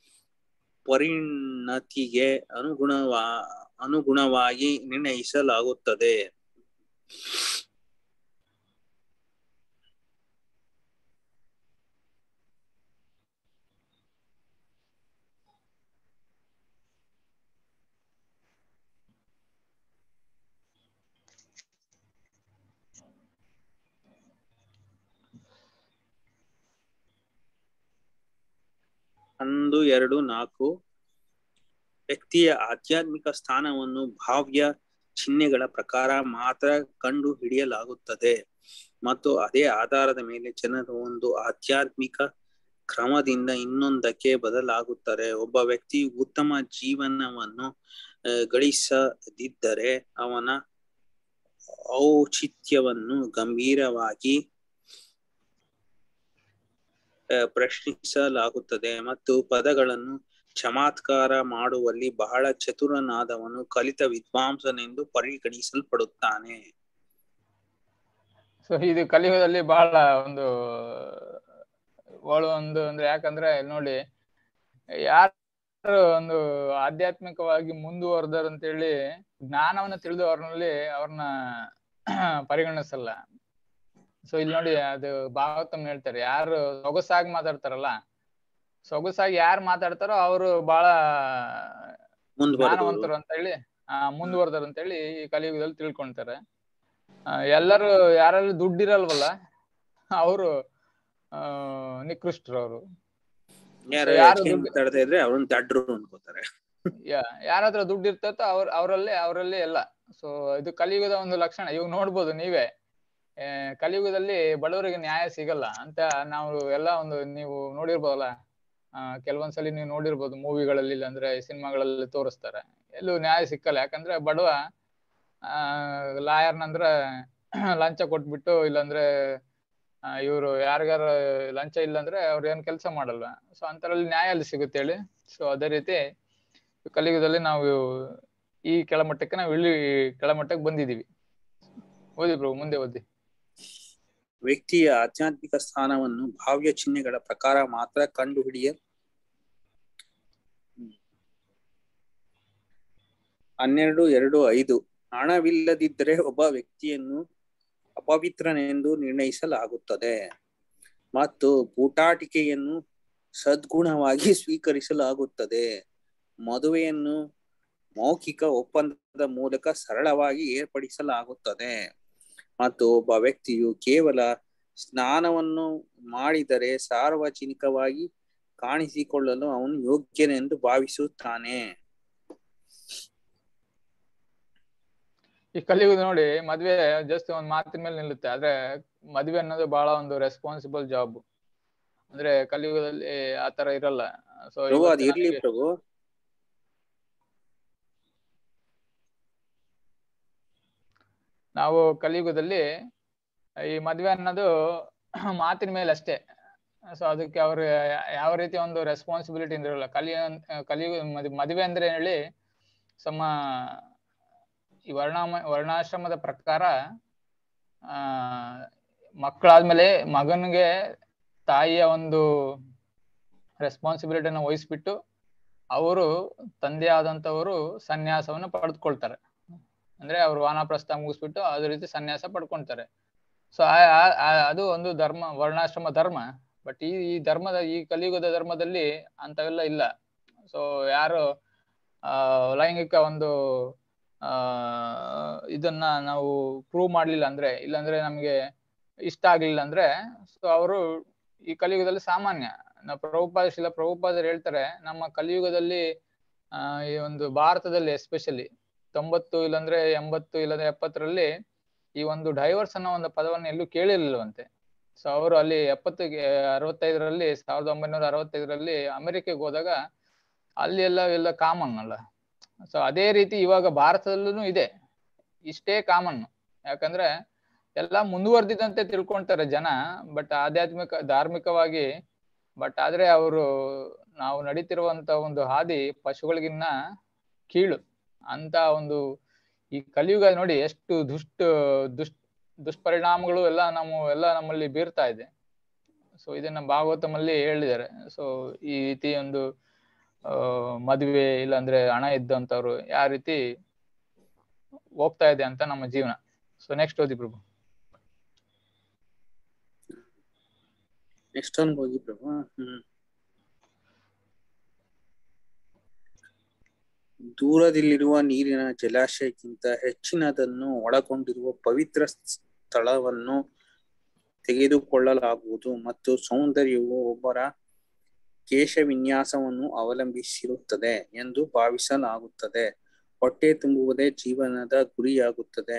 ಪರಿಣತಿಗೆ ಅನುಗುಣವಾ ಅನುಗುಣವಾಗಿ ನಿರ್ಣಯಿಸಲಾಗುತ್ತದೆ ಒಂದು ಎರಡು ನಾಲ್ಕು ವ್ಯಕ್ತಿಯ ಆಧ್ಯಾತ್ಮಿಕ ಸ್ಥಾನವನ್ನು ಭಾವ್ಯ ಚಿಹ್ನೆಗಳ ಪ್ರಕಾರ ಮಾತ್ರ ಕಂಡು ಹಿಡಿಯಲಾಗುತ್ತದೆ ಮತ್ತು ಅದೇ ಆಧಾರದ ಮೇಲೆ ಜನರು ಒಂದು ಆಧ್ಯಾತ್ಮಿಕ ಕ್ರಮದಿಂದ ಇನ್ನೊಂದಕ್ಕೆ ಬದಲಾಗುತ್ತಾರೆ ಒಬ್ಬ ವ್ಯಕ್ತಿ ಉತ್ತಮ ಜೀವನವನ್ನು ಆ, ಗಳಿಸದಿದ್ದರೆ ಅವನ ಔಚಿತ್ಯವನ್ನು ಗಂಭೀರವಾಗಿ ಆ, ಪ್ರಶ್ನಿಸಲಾಗುತ್ತದೆ ಮತ್ತು ಪದಗಳನ್ನು ಚಮತ್ಕಾರ ಮಾಡುವಲ್ಲಿ ಬಹಳ ಚತುರನಾದವನು ಕಲಿತ ವಿದ್ವಾಂಸನೆಂದು ಪರಿಗಣಿಸಲ್ಪಡುತ್ತಾನೆ ಸೊ ಇದು ಕಲಿಯುಗದಲ್ಲಿ ಬಹಳ ಒಂದು ಒಳು ಒಂದು ಅಂದ್ರೆ ಯಾಕಂದ್ರೆ ಇಲ್ಲಿ ನೋಡಿ ಯಾರು ಒಂದು ಆಧ್ಯಾತ್ಮಿಕವಾಗಿ ಮುಂದುವರೆದರು ಅಂತೇಳಿ ಜ್ಞಾನವನ್ನ ತಿಳಿದವ್ರನಲ್ಲಿ ಅವ್ರನ್ನ ಪರಿಗಣಿಸಲ್ಲ ಸೊ ಇಲ್ಲಿ ನೋಡಿ ಅದು ಭಾಗವತಮ್ ಹೇಳ್ತಾರೆ ಯಾರು ಸೊಗಸಾಗಿ ಮಾತಾಡ್ತಾರಲ್ಲ ಸೊಗಸಾಗಿ ಯಾರು ಮಾತಾಡ್ತಾರೋ ಅವರು ಬಹಳ ಮುಂದುವರೆದವರು ಜ್ಞಾನವಂತರು ಅಂತ ಹೇಳಿ ಆ ಮುಂದುವರೆದರು ಅಂತ ಹೇಳಿ ಈ ಕಲಿಯುಗದಲ್ಲಿ ತಿಳ್ಕೊಂತಾರೆ ಆ, ಎಲ್ಲರೂ ಯಾರಲ್ಲಿ ದುಡ್ಡಿರಲ್ವಲ್ಲ ಅವರು ಆ ನಿಕೃಷ್ಟರು ಅವರು ಯಾರು ಯಾರು ಹೆಚ್ಚಿಗೆ ದುಡ್ಡು- ಮಾತಾಡ್ತಾ ಇದ್ರೆ ಅವ್ರನ್ನ ದಡ್ರು ಅನ್ಕೋತಾರೆ ಯಾರ ಹತ್ರ ದುಡ್ಡು ಇರ್ತೈತೋ ಅವ್ರ ಅವರಲ್ಲೇ ಅವರಲ್ಲೇ ಎಲ್ಲ ಸೊ ಇದು ಕಲಿಯುಗದ ಒಂದು ಲಕ್ಷಣ ಇವಾಗ ನೋಡ್ಬೋದು ನೀವೇ ಆ, ಕಲಿಯುಗದಲ್ಲಿ ಬಡವರಿಗೆ ನ್ಯಾಯ ಸಿಗಲ್ಲ ಅಂತ ನಾವು ಎಲ್ಲ ಒಂದು ನೀವು ನೋಡಿರ್ಬೋದಲ್ಲ ಆ, ಕೆಲವೊಂದ್ಸಲಿ ನೀವು ನೋಡಿರ್ಬೋದು ಮೂವಿಗಳಲ್ಲಿ ಇಲ್ಲಾಂದ್ರೆ ಸಿನಿಮಾಗಳಲ್ಲಿ ತೋರಿಸ್ತಾರೆ ಎಲ್ಲೂ ನ್ಯಾಯ ಸಿಕ್ಕಲ್ಲ ಯಾಕಂದ್ರೆ ಬಡವ ಆ ಲಾಯರ್ನಂದ್ರ ಲಂಚ ಕೊಟ್ಬಿಟ್ಟು ಇಲ್ಲಾಂದ್ರೆ ಇವರು ಯಾರಿಗಾರ ಲಂಚ ಇಲ್ಲಾಂದ್ರೆ ಅವ್ರು ಏನ್ ಕೆಲಸ ಮಾಡಲ್ಲ ಸೊ ಅಂತರಲ್ಲಿ ನ್ಯಾಯ ಅಲ್ಲಿ ಸಿಗುತ್ತೆ ಹೇಳಿ ಸೊ ಅದೇ ರೀತಿ ಕಲಿಯುಗದಲ್ಲಿ ನಾವು ಈ ಕೆಳಮಟ್ಟಕ್ಕೆ ನಾವು ಇಳಿ ಕೆಳಮಟ್ಟಕ್ಕೆ ಬಂದಿದೀವಿ ಓದಿ ಪ್ರಭು ಮುಂದೆ ಓದಿ ವ್ಯಕ್ತಿಯ ಆಧ್ಯಾತ್ಮಿಕ ಸ್ಥಾನವನ್ನು ಭಾವ್ಯ ಚಿಹ್ನೆಗಳ ಪ್ರಕಾರ ಮಾತ್ರ ಕಂಡುಹಿಡಿಯ ಹ್ಮ್. ಹನ್ನೆರಡು ಎರಡು ಐದು ಹಣವಿಲ್ಲದಿದ್ದರೆ ಒಬ್ಬ ವ್ಯಕ್ತಿಯನ್ನು ಅಪವಿತ್ರನೆಂದು ನಿರ್ಣಯಿಸಲಾಗುತ್ತದೆ ಮತ್ತು ಬೂಟಾಟಿಕೆಯನ್ನು ಸದ್ಗುಣವಾಗಿ ಸ್ವೀಕರಿಸಲಾಗುತ್ತದೆ ಮದುವೆಯನ್ನು ಮೌಖಿಕ ಒಪ್ಪಂದದ ಮೂಲಕ ಸರಳವಾಗಿ ಏರ್ಪಡಿಸಲಾಗುತ್ತದೆ ಮತ್ತು ಒಬ್ಬ ವ್ಯಕ್ತಿಯು ಕೇವಲ ಸ್ನಾನವನ್ನು ಮಾಡಿದರೆ ಸಾರ್ವಜನಿಕವಾಗಿ ಕಾಣಿಸಿಕೊಳ್ಳಲು ಅವನು ಯೋಗ್ಯನೆಂದು ಭಾವಿಸುತ್ತಾನೆ ಈ ಕಲಿಯುಗ ನೋಡಿ ಮದ್ವೆ ಜಸ್ಟ್ ಒಂದ್ ಮಾತಿನ ಮೇಲೆ ನಿಲ್ಲುತ್ತೆ ಆದ್ರೆ ಮದ್ವೆ ಅನ್ನೋದು ಬಹಳ ಒಂದು ರೆಸ್ಪಾನ್ಸಿಬಲ್ ಜಾಬ್ ಅಂದ್ರೆ ಕಲಿಯುಗದಲ್ಲಿ ಆತರ ಇರಲ್ಲ ಸೊ ಪ್ರಭು ಅದು ಇರ್ಲಿ ಪ್ರಭು ನಾವು ಕಲಿಯುಗದಲ್ಲಿ ಈ ಮದ್ವೆ ಅನ್ನೋದು ಮಾತಿನ ಮೇಲೆ ಅಷ್ಟೇ ಸೊ ಅದಕ್ಕೆ ಅವರು ಯಾವ ರೀತಿ ಒಂದು ರೆಸ್ಪಾನ್ಸಿಬಿಲಿಟಿ ಇರಲ್ಲ ಕಲಿಯ ಕಲಿಯುಗ ಮದ್- ಮದುವೆ ಅಂದ್ರೆ ಹೇಳಿ ಸಮ ಈ ವರ್ಣಾಮ ವರ್ಣಾಶ್ರಮದ ಪ್ರಕಾರ ಆ ಮಕ್ಕಳಾದ್ಮೇಲೆ ಮಗನಿಗೆ ತಾಯಿಯ ಒಂದು ರೆಸ್ಪಾನ್ಸಿಬಿಲಿಟಿಯನ್ನು ವಹಿಸ್ಬಿಟ್ಟು ಅವರು ತಂದೆ ಆದಂತವರು ಸನ್ಯಾಸವನ್ನು ಪಡೆದುಕೊಳ್ತಾರೆ ಅಂದ್ರೆ ಅವರು ವಾನಪ್ರಸ್ಥ ಮುಗಿಸ್ಬಿಟ್ಟು ಅದೇ ರೀತಿ ಸನ್ಯಾಸ ಪಡ್ಕೊಂತಾರೆ ಸೊ ಅದು ಒಂದು ಧರ್ಮ ವರ್ಣಾಶ್ರಮ ಧರ್ಮ ಬಟ್ ಈ ಈ ಧರ್ಮದ ಈ ಕಲಿಯುಗದ ಧರ್ಮದಲ್ಲಿ ಅಂತವೆಲ್ಲ ಇಲ್ಲ ಸೊ ಯಾರು ಆ ಲೈಂಗಿಕ ಒಂದು ಆ ಇದನ್ನ ನಾವು ಪ್ರೂವ್ ಮಾಡ್ಲಿಲ್ಲ ಅಂದ್ರೆ ಇಲ್ಲಾಂದ್ರೆ ನಮ್ಗೆ ಇಷ್ಟ ಆಗ್ಲಿಲ್ಲ ಅಂದ್ರೆ ಸೊ ಅವರು ಈ ಕಲಿಯುಗದಲ್ಲಿ ಸಾಮಾನ್ಯ ನಾವು ಪ್ರಭುಪಾದ ಶಿಲ ಪ್ರಭುಪಾದರು ಹೇಳ್ತಾರೆ ನಮ್ಮ ಕಲಿಯುಗದಲ್ಲಿ ಆ ಈ ಒಂದು ಭಾರತದಲ್ಲಿ ಎಸ್ಪೆಷಲಿ ತೊಂಬತ್ತು ಇಲ್ಲಾಂದ್ರೆ ಎಂಬತ್ತು ಇಲ್ಲಂದ್ರೆ ಎಪ್ಪತ್ತರಲ್ಲಿ ಈ ಒಂದು ಡೈವರ್ಸ್ ಅನ್ನೋ ಒಂದು ಪದವನ್ನು ಎಲ್ಲೂ ಕೇಳಿರ್ಲಿಲ್ವಂತೆ ಸೊ ಅವರು ಅಲ್ಲಿ ಎಪ್ಪತ್ತಿಗೆ ಅರವತ್ತೈದರಲ್ಲಿ ಸಾವಿರದ ಒಂಬೈನೂರ ಅರವತ್ತೈದರಲ್ಲಿ ಅಮೆರಿಕೆಗೆ ಹೋದಾಗ ಅಲ್ಲಿ ಎಲ್ಲ ಎಲ್ಲ ಕಾಮನ್ ಅಲ್ಲ ಸೊ ಅದೇ ರೀತಿ ಇವಾಗ ಭಾರತದಲ್ಲೂ ಇದೆ ಇಷ್ಟೇ ಕಾಮನ್ ಯಾಕಂದ್ರೆ ಎಲ್ಲ ಮುಂದುವರೆದಿದಂತೆ ತಿಳ್ಕೊಂತಾರೆ ಜನ ಬಟ್ ಆಧ್ಯಾತ್ಮಿಕ ಧಾರ್ಮಿಕವಾಗಿ ಬಟ್ ಆದ್ರೆ ಅವರು ನಾವು ನಡೀತಿರುವಂತ ಒಂದು ಹಾದಿ ಪಶುಗಳಿಗಿನ್ನ ಕೀಳು ಅಂತ ಒಂದು ಈ ಕಲಿಯುಗ ನೋಡಿ ಎಷ್ಟು ದುಷ್ಟ ದುಷ್ಟ ದುಷ್ಪರಿಣಾಮಗಳು ಎಲ್ಲ ನಮ್ಮ ಎಲ್ಲ ನಮ್ಮಲ್ಲಿ ಬೀರ್ತಾ ಇದೆ ಸೊ ಇದನ್ನ ಭಾಗವತಮಲ್ಲಿ ಹೇಳಿದ್ದಾರೆ ಸೊ ಈ ರೀತಿ ಒಂದು ಆ ಮದುವೆ ಇಲ್ಲಾಂದ್ರೆ ಹಣ ಇದ್ದಂತವ್ರು ಯಾವ ರೀತಿ ಹೋಗ್ತಾ ಇದೆ ಅಂತ ನಮ್ಮ ಜೀವನ ಸೊ ನೆಕ್ಸ್ಟ್ ಓದಿ ಪ್ರಭು ನೆಕ್ಸ್ಟ್ ಒಂದು ಹೋಗಿ ಪ್ರಭು ಹ್ಮ್ ದೂರದಲ್ಲಿರುವ ನೀರಿನ ಜಲಾಶಯಕ್ಕಿಂತ ಹೆಚ್ಚಿನದನ್ನು ಒಳಗೊಂಡಿರುವ ಪವಿತ್ರ ಸ್ಥಳವನ್ನು ತೆಗೆದುಕೊಳ್ಳಲಾಗುವುದು ಮತ್ತು ಸೌಂದರ್ಯವು ಒಬ್ಬರ ಕೇಶ ವಿನ್ಯಾಸವನ್ನು ಅವಲಂಬಿಸಿರುತ್ತದೆ ಎಂದು ಭಾವಿಸಲಾಗುತ್ತದೆ ಹೊಟ್ಟೆ ತುಂಬುವುದೇ ಜೀವನದ ಗುರಿಯಾಗುತ್ತದೆ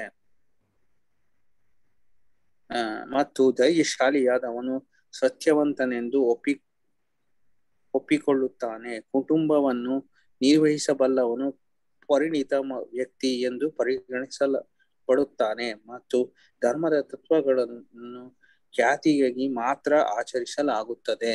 ಆ ಮತ್ತು ಧೈರ್ಯಶಾಲಿಯಾದವನು ಸತ್ಯವಂತನೆಂದು ಒಪ್ಪಿ ಒಪ್ಪಿಕೊಳ್ಳುತ್ತಾನೆ ಕುಟುಂಬವನ್ನು ನಿರ್ವಹಿಸಬಲ್ಲವನು ಪರಿಣಿತ ವ್ಯಕ್ತಿ ಎಂದು ಪರಿಗಣಿಸಲ್ಪಡುತ್ತಾನೆ ಮತ್ತು ಧರ್ಮದ ತತ್ವಗಳನ್ನು ಖ್ಯಾತಿಗಾಗಿ ಮಾತ್ರ ಆಚರಿಸಲಾಗುತ್ತದೆ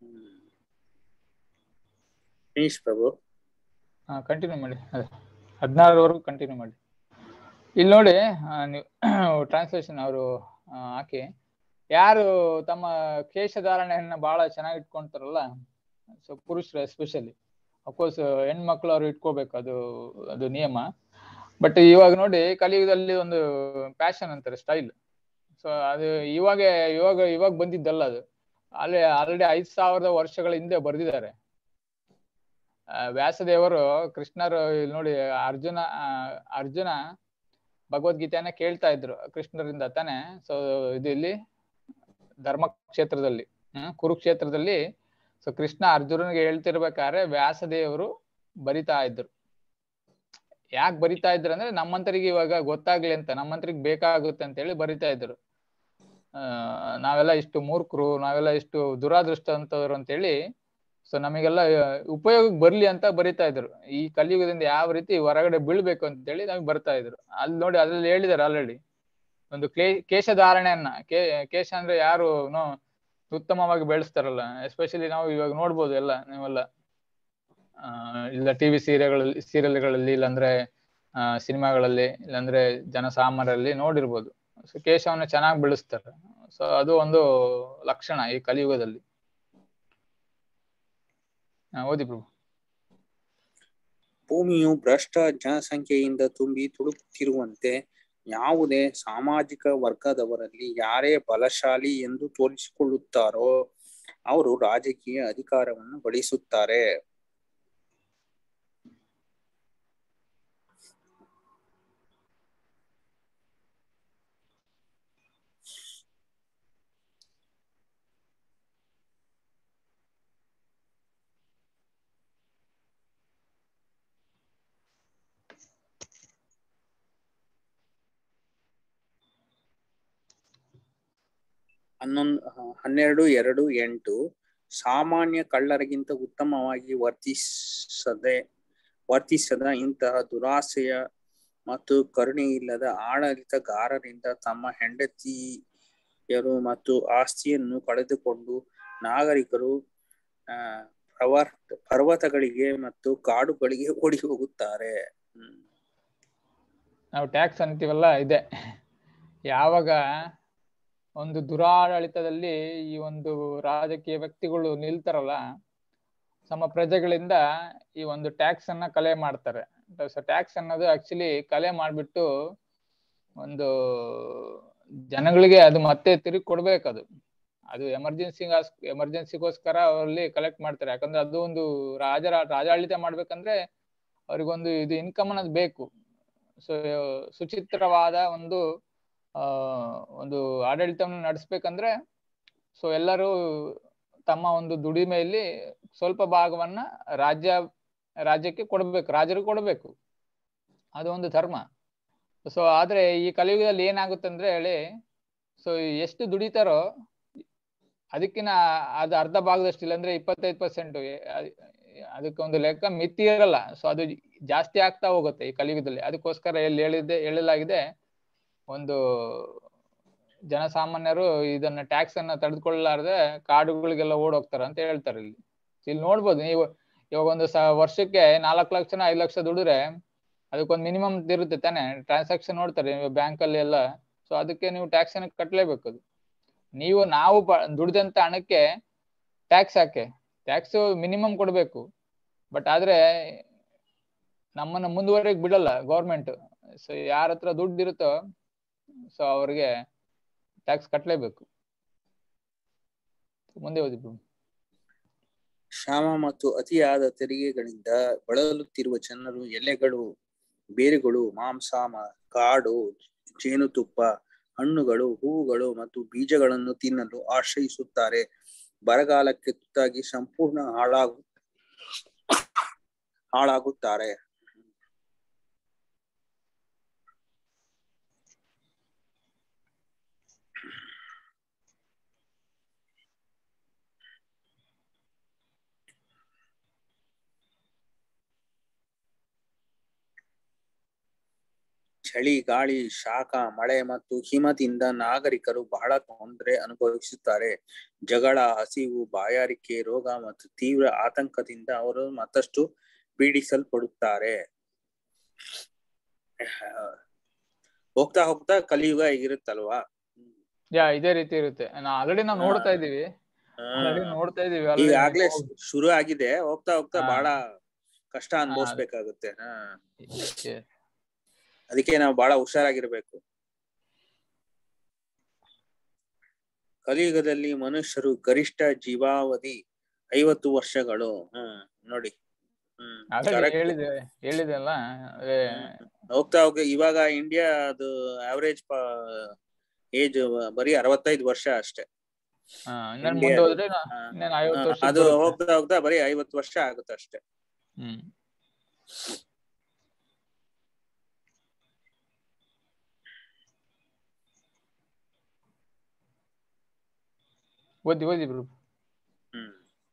ಫಿನಿಶ್ ಪ್ರಭು ಹಾ ಕಂಟಿನ್ಯೂ ಮಾಡಿ ಅದೇ ಹದಿನಾರವರೆಗೂ ಕಂಟಿನ್ಯೂ ಮಾಡಿ ಇಲ್ಲಿ ನೋಡಿ ನೀವು ಟ್ರಾನ್ಸ್ಲೇಷನ್ ಅವರು ಹಾಕಿ ಯಾರು ತಮ್ಮ ಕೇಶಧಾರಣೆಯನ್ನ ಬಹಳ ಚೆನ್ನಾಗಿ ಇಟ್ಕೊಂತಾರಲ್ಲ ಸೊ ಪುರುಷರು ಎಸ್ಪೆಷಲಿ ಅಫ್ಕೋರ್ಸ್ ಹೆಣ್ಮಕ್ಳು ಅವ್ರು ಇಟ್ಕೋಬೇಕು ಅದು ಅದು ನಿಯಮ ಬಟ್ ಇವಾಗ ನೋಡಿ ಕಲಿಯುಗದಲ್ಲಿ ಒಂದು ಪ್ಯಾಷನ್ ಅಂತಾರೆ ಸ್ಟೈಲ್ ಸೊ ಅದು ಇವಾಗ ಇವಾಗ ಇವಾಗ ಬಂದಿದ್ದಲ್ಲ ಅದು ಅಲ್ಲಿ ಆಲ್ರೆಡಿ ಐದ್ ಸಾವಿರದ ವರ್ಷಗಳ ಹಿಂದೆ ಬರೆದಿದ್ದಾರೆ ವ್ಯಾಸದೇವರು ಕೃಷ್ಣರು ಇಲ್ಲಿ ನೋಡಿ ಅರ್ಜುನ ಅರ್ಜುನ ಭಗವದ್ಗೀತೆಯನ್ನ ಕೇಳ್ತಾ ಇದ್ರು ಕೃಷ್ಣರಿಂದ ತಾನೆ ಸೊ ಇದು ಇಲ್ಲಿ ಧರ್ಮ ಕ್ಷೇತ್ರದಲ್ಲಿ ಹ್ಮ್ ಕುರುಕ್ಷೇತ್ರದಲ್ಲಿ ಸೊ ಕೃಷ್ಣ ಅರ್ಜುನನಿಗೆ ಹೇಳ್ತಿರ್ಬೇಕಾದ್ರೆ ವ್ಯಾಸದೇವರು ಬರಿತಾ ಇದ್ರು ಯಾಕೆ ಬರಿತಾ ಇದ್ರು ಅಂದ್ರೆ ನಮ್ಮಂತರಿಗೆ ಇವಾಗ ಗೊತ್ತಾಗ್ಲಿ ಅಂತ ನಮ್ಮಂತರಿಗೆ ಬೇಕಾಗುತ್ತೆ ಅಂತ ಹೇಳಿ ಬರಿತಾ ಇದ್ರು ಆ ನಾವೆಲ್ಲ ಇಷ್ಟು ಮೂರ್ಖರು ನಾವೆಲ್ಲ ಇಷ್ಟು ದುರಾದೃಷ್ಟ ಅಂತವ್ರು ಅಂತೇಳಿ ಸೊ ನಮಗೆಲ್ಲ ಉಪಯೋಗಕ್ಕೆ ಬರ್ಲಿ ಅಂತ ಬರಿತಾ ಇದ್ರು ಈ ಕಲಿಯುಗದಿಂದ ಯಾವ ರೀತಿ ಹೊರಗಡೆ ಬೀಳ್ಬೇಕು ಅಂತ ಹೇಳಿ ನಮಗೆ ಬರ್ತಾ ಇದ್ರು ಅಲ್ಲಿ ನೋಡಿ ಅದ್ರಲ್ಲಿ ಹೇಳಿದಾರೆ ಆಲ್ರೆಡಿ ಒಂದು ಕ್ಲೇ ಕೇಶಧಾರಣೆಯನ್ನ ಕೇ ಕೇಶ ಅಂದ್ರೆ ಯಾರು ನೋ ಉತ್ತಮವಾಗಿ ಬೆಳೆಸ್ತಾರಲ್ಲ ಎಸ್ಪೆಷಲಿ ನಾವು ಇವಾಗ ನೋಡ್ಬೋದು ಎಲ್ಲ ನೀವೆಲ್ಲ ಆ ಇಲ್ಲ ಟಿವಿ ಸೀರಿಯಲ್ಗಳಲ್ಲಿ ಸೀರಿಯಲ್ಗಳಲ್ಲಿ ಇಲ್ಲಾಂದ್ರೆ ಆ ಸಿನಿಮಾಗಳಲ್ಲಿ ಇಲ್ಲಾಂದ್ರೆ ಜನಸಾಮಾನ್ಯರಲ್ಲಿ ನೋಡಿರ್ಬೋದು ಸೊ ಕೇಶವನ್ನ ಚೆನ್ನಾಗಿ ಬೆಳೆಸ್ತಾರೆ ಸೊ ಅದು ಒಂದು ಲಕ್ಷಣ ಈ ಕಲಿಯುಗದಲ್ಲಿ ಓದಿ ಪ್ರಭು ಭೂಮಿಯು ಭ್ರಷ್ಟ ಜನಸಂಖ್ಯೆಯಿಂದ ತುಂಬಿ ತುಳುಕುತ್ತಿರುವಂತೆ ಯಾವುದೇ ಸಾಮಾಜಿಕ ವರ್ಗದವರಲ್ಲಿ ಯಾರೇ ಬಲಶಾಲಿ ಎಂದು ತೋರಿಸಿಕೊಳ್ಳುತ್ತಾರೋ ಅವರು ರಾಜಕೀಯ ಅಧಿಕಾರವನ್ನು ಗಳಿಸುತ್ತಾರೆ ಹನ್ನೊಂದು ಹನ್ನೆರಡು ಎರಡು ಎಂಟು ಸಾಮಾನ್ಯ ಕಳ್ಳರಿಗಿಂತ ಉತ್ತಮವಾಗಿ ವರ್ತಿಸದೆ ವರ್ತಿಸದ ಇಂತಹ ದುರಾಸೆಯ ಮತ್ತು ಕರುಣೆ ಇಲ್ಲದ ಆಡಳಿತಗಾರರಿಂದ ತಮ್ಮ ಹೆಂಡತಿಯರು ಮತ್ತು ಆಸ್ತಿಯನ್ನು ಕಳೆದುಕೊಂಡು ನಾಗರಿಕರು ಆ ಪರ್ವತ ಪರ್ವತಗಳಿಗೆ ಮತ್ತು ಕಾಡುಗಳಿಗೆ ಓಡಿ ಹೋಗುತ್ತಾರೆ ಹ್ಮ್ ನಾವು ಟ್ಯಾಕ್ಸ್ ಅಂತೀವಲ್ಲ ಇದೆ ಯಾವಾಗ ಒಂದು ದುರಾಡಳಿತದಲ್ಲಿ ಈ ಒಂದು ರಾಜಕೀಯ ವ್ಯಕ್ತಿಗಳು ನಿಲ್ತಾರಲ್ಲ ತಮ್ಮ ಪ್ರಜೆಗಳಿಂದ ಈ ಒಂದು ಟ್ಯಾಕ್ಸ್ ಅನ್ನ ಕಲೆ ಮಾಡ್ತಾರೆ ಟ್ಯಾಕ್ಸ್ ಅನ್ನೋದು ಆಕ್ಚುಲಿ ಕಲೆ ಮಾಡ್ಬಿಟ್ಟು ಒಂದು ಜನಗಳಿಗೆ ಅದು ಮತ್ತೆ ತಿರುಗಿ ಕೊಡ್ಬೇಕದು ಅದು ಎಮರ್ಜೆನ್ಸಿ ಎಮರ್ಜೆನ್ಸಿಗೋಸ್ಕರ ಅವರಲ್ಲಿ ಕಲೆಕ್ಟ್ ಮಾಡ್ತಾರೆ ಯಾಕಂದ್ರೆ ಅದು ಒಂದು ರಾಜರ ರಾಜಾಡಳಿತ ಮಾಡ್ಬೇಕಂದ್ರೆ ಅವ್ರಿಗೊಂದು ಇದು ಇನ್ಕಮ್ ಅನ್ನೋದು ಬೇಕು ಸೊ ಸುಚಿತ್ರವಾದ ಒಂದು ಆ ಒಂದು ಆಡಳಿತವನ್ನು ನಡೆಸ್ಬೇಕಂದ್ರೆ ಸೊ ಎಲ್ಲರೂ ತಮ್ಮ ಒಂದು ದುಡಿಮೆಯಲ್ಲಿ ಸ್ವಲ್ಪ ಭಾಗವನ್ನ ರಾಜ್ಯ ರಾಜ್ಯಕ್ಕೆ ಕೊಡ್ಬೇಕು ರಾಜರು ಕೊಡಬೇಕು ಅದು ಒಂದು ಧರ್ಮ ಸೊ ಆದ್ರೆ ಈ ಕಲಿಯುಗದಲ್ಲಿ ಏನಾಗುತ್ತೆ ಅಂದ್ರೆ ಹೇಳಿ ಸೊ ಎಷ್ಟು ದುಡಿತಾರೋ ಅದಕ್ಕಿನ ಅದು ಅರ್ಧ ಭಾಗದಷ್ಟು ಇಲ್ಲಾಂದ್ರೆ ಇಪ್ಪತ್ತೈದು ಪರ್ಸೆಂಟ್ ಅದಕ್ಕೆ ಒಂದು ಲೆಕ್ಕ ಮಿತಿ ಇರಲ್ಲ ಸೊ ಅದು ಜಾಸ್ತಿ ಆಗ್ತಾ ಹೋಗುತ್ತೆ ಈ ಕಲಿಯುಗದಲ್ಲಿ ಅದಕ್ಕೋಸ್ಕರ ಎಲ್ಲಿ ಹೇಳಿದ್ದೆ ಹೇಳಲಾಗಿದೆ ಒಂದು ಜನಸಾಮಾನ್ಯರು ಇದನ್ನ ಟ್ಯಾಕ್ಸ್ ಅನ್ನ ತಡೆದುಕೊಳ್ಳಲಾರ್ದೆ ಕಾಡುಗಳಿಗೆಲ್ಲ ಓಡೋಗ್ತಾರ ಅಂತ ಹೇಳ್ತಾರೆ ಇಲ್ಲಿ ಇಲ್ಲಿ ನೋಡ್ಬೋದು ನೀವು ಇವಾಗ ಒಂದು ಸ ವರ್ಷಕ್ಕೆ ನಾಲ್ಕು ಲಕ್ಷನ ಐದು ಲಕ್ಷ ದುಡಿದ್ರೆ ಅದಕ್ಕೊಂದು ಮಿನಿಮಮ್ ಇರುತ್ತೆ ತಾನೆ ಟ್ರಾನ್ಸಾಕ್ಷನ್ ನೋಡ್ತಾರೆ ಬ್ಯಾಂಕ್ ಅಲ್ಲಿ ಎಲ್ಲ ಸೊ ಅದಕ್ಕೆ ನೀವು ಟ್ಯಾಕ್ಸ್ ಅನ್ನ ಕಟ್ಟಲೇಬೇಕು ಅದು ನೀವು ನಾವು ದುಡಿದಂತ ಹಣಕ್ಕೆ ಟ್ಯಾಕ್ಸ್ ಹಾಕೆ ಟ್ಯಾಕ್ಸ್ ಮಿನಿಮಮ್ ಕೊಡಬೇಕು ಬಟ್ ಆದ್ರೆ ನಮ್ಮನ್ನ ಮುಂದುವರೆಗೆ ಬಿಡಲ್ಲ ಗೌರ್ಮೆಂಟ್ ಸೊ ಯಾರ ಹತ್ರ ದುಡ್ಡು ಇರುತ್ತೋ ಸೊ ಅವ್ರಿಗೆ ಟ್ಯಾಕ್ಸ್ ಕಟ್ಟಲೇಬೇಕು ಮುಂದೆ ಓದಿ ಶ್ಯಾಮ ಮತ್ತು ಅತಿಯಾದ ತೆರಿಗೆಗಳಿಂದ ಬಳಲುತ್ತಿರುವ ಜನರು ಎಲೆಗಳು ಬೇರುಗಳು ಮಾಂಸ ಕಾಡು ಜೇನುತುಪ್ಪ ಹಣ್ಣುಗಳು ಹೂವುಗಳು ಮತ್ತು ಬೀಜಗಳನ್ನು ತಿನ್ನಲು ಆಶ್ರಯಿಸುತ್ತಾರೆ ಬರಗಾಲಕ್ಕೆ ತುತ್ತಾಗಿ ಸಂಪೂರ್ಣ ಹಾಳಾಗು ಹಾಳಾಗುತ್ತಾರೆ ಚಳಿ ಗಾಳಿ ಶಾಖ ಮಳೆ ಮತ್ತು ಹಿಮದಿಂದ ನಾಗರಿಕರು ಬಹಳ ತೊಂದರೆ ಅನುಭವಿಸುತ್ತಾರೆ ಜಗಳ ಹಸಿವು ಬಾಯಾರಿಕೆ ರೋಗ ಮತ್ತು ತೀವ್ರ ಆತಂಕದಿಂದ ಅವರು ಮತ್ತಷ್ಟು ಪೀಡಿಸಲ್ಪಡುತ್ತಾರೆ ಹೋಗ್ತಾ ಹೋಗ್ತಾ ಕಲಿಯುಗ ಇರುತ್ತಲ್ವಾ ಯಾ ಇದೇ ರೀತಿ ಇರುತ್ತೆ ಆಲ್ರೆಡಿ ನಾವು ನೋಡ್ತಾ ಇದೀವಿ ಆಲ್ರೆಡಿ ನೋಡ್ತಾ ಇದೀವಿ ಈಗಾಗ್ಲೇ ಶುರು ಆಗಿದೆ ಹೋಗ್ತಾ ಹೋಗ್ತಾ ಹಾ. ಬಹಳ ಕಷ್ಟ ಅನುಭವಿಸ್ಬೇಕಾಗುತ್ತೆ ಹಾ Yes. ಅದಕ್ಕೆ ನಾವು ಬಹಳ ಹುಷಾರಾಗಿರ್ಬೇಕು ಕಲಿಯುಗದಲ್ಲಿ ಮನುಷ್ಯರು ಗರಿಷ್ಠ ಜೀವಾವಧಿ ಐವತ್ತು ವರ್ಷಗಳು ಹ್ಮ್ ನೋಡಿ ಹ್ಮ್ ಆಲ್ರೆಡಿ correct. ಹೇಳಿದೆ ಹೇಳಿದೆಲ್ಲ ಅದೇ ಹೋಗ್ತಾ ಹೋಗಿ ಇವಾಗ ಇಂಡಿಯಾ ಅದು ಆವರೇಜ್ ಏಜ್ ಬರೀ ಅರವತ್ತೈದು ವರ್ಷ ಅಷ್ಟೇ ಹಾ, ಇನ್ನೇನ್ India ಮುಂದೆ ಹೋದ್ರೆ ನಾ- ಹಾ. ಇನ್ನೇನ್ ಐವತ್ತು ಹಾ, ವರ್ಷ ಅದು ಹೋಗ್ತಾ ಹೋಗ್ತಾ ಬರೀ ಐವತ್ತು ವರ್ಷ ಆಗುತ್ತೆ ಅಷ್ಟೇ ಹ್ಮ್ ಓದಿ ಓದಿ ಬ್ರೋ ಹ್ಮ್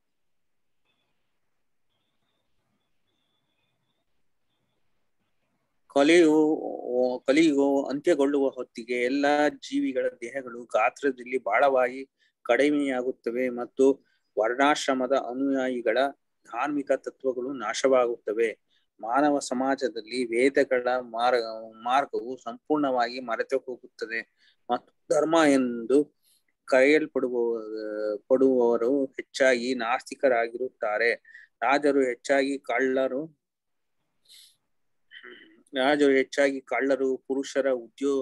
ಕಲಿಯು ಕಲಿಯು ಅಂತ್ಯಗೊಳ್ಳುವ ಹೊತ್ತಿಗೆ ಎಲ್ಲಾ ಜೀವಿಗಳ ದೇಹಗಳು ಗಾತ್ರದಲ್ಲಿ ಬಹಳವಾಗಿ ಕಡಿಮೆಯಾಗುತ್ತವೆ ಮತ್ತು ವರ್ಣಾಶ್ರಮದ ಅನುಯಾಯಿಗಳ ಧಾರ್ಮಿಕ ತತ್ವಗಳು ನಾಶವಾಗುತ್ತವೆ ಮಾನವ ಸಮಾಜದಲ್ಲಿ ವೇದಗಳ ಮಾರ್ಗ ಮಾರ್ಗವು ಸಂಪೂರ್ಣವಾಗಿ ಮರೆತು ಹೋಗುತ್ತದೆ ಮತ್ತು ಧರ್ಮ ಎಂದು ಕರೆಯಲ್ಪಡುವ ಪಡುವವರು ಹೆಚ್ಚಾಗಿ ನಾಸ್ತಿಕರಾಗಿರುತ್ತಾರೆ ರಾಜರು ಹೆಚ್ಚಾಗಿ ಕಳ್ಳರು ರಾಜರು ಹೆಚ್ಚಾಗಿ ಕಳ್ಳರು ಪುರುಷರ ಉದ್ಯೋಗ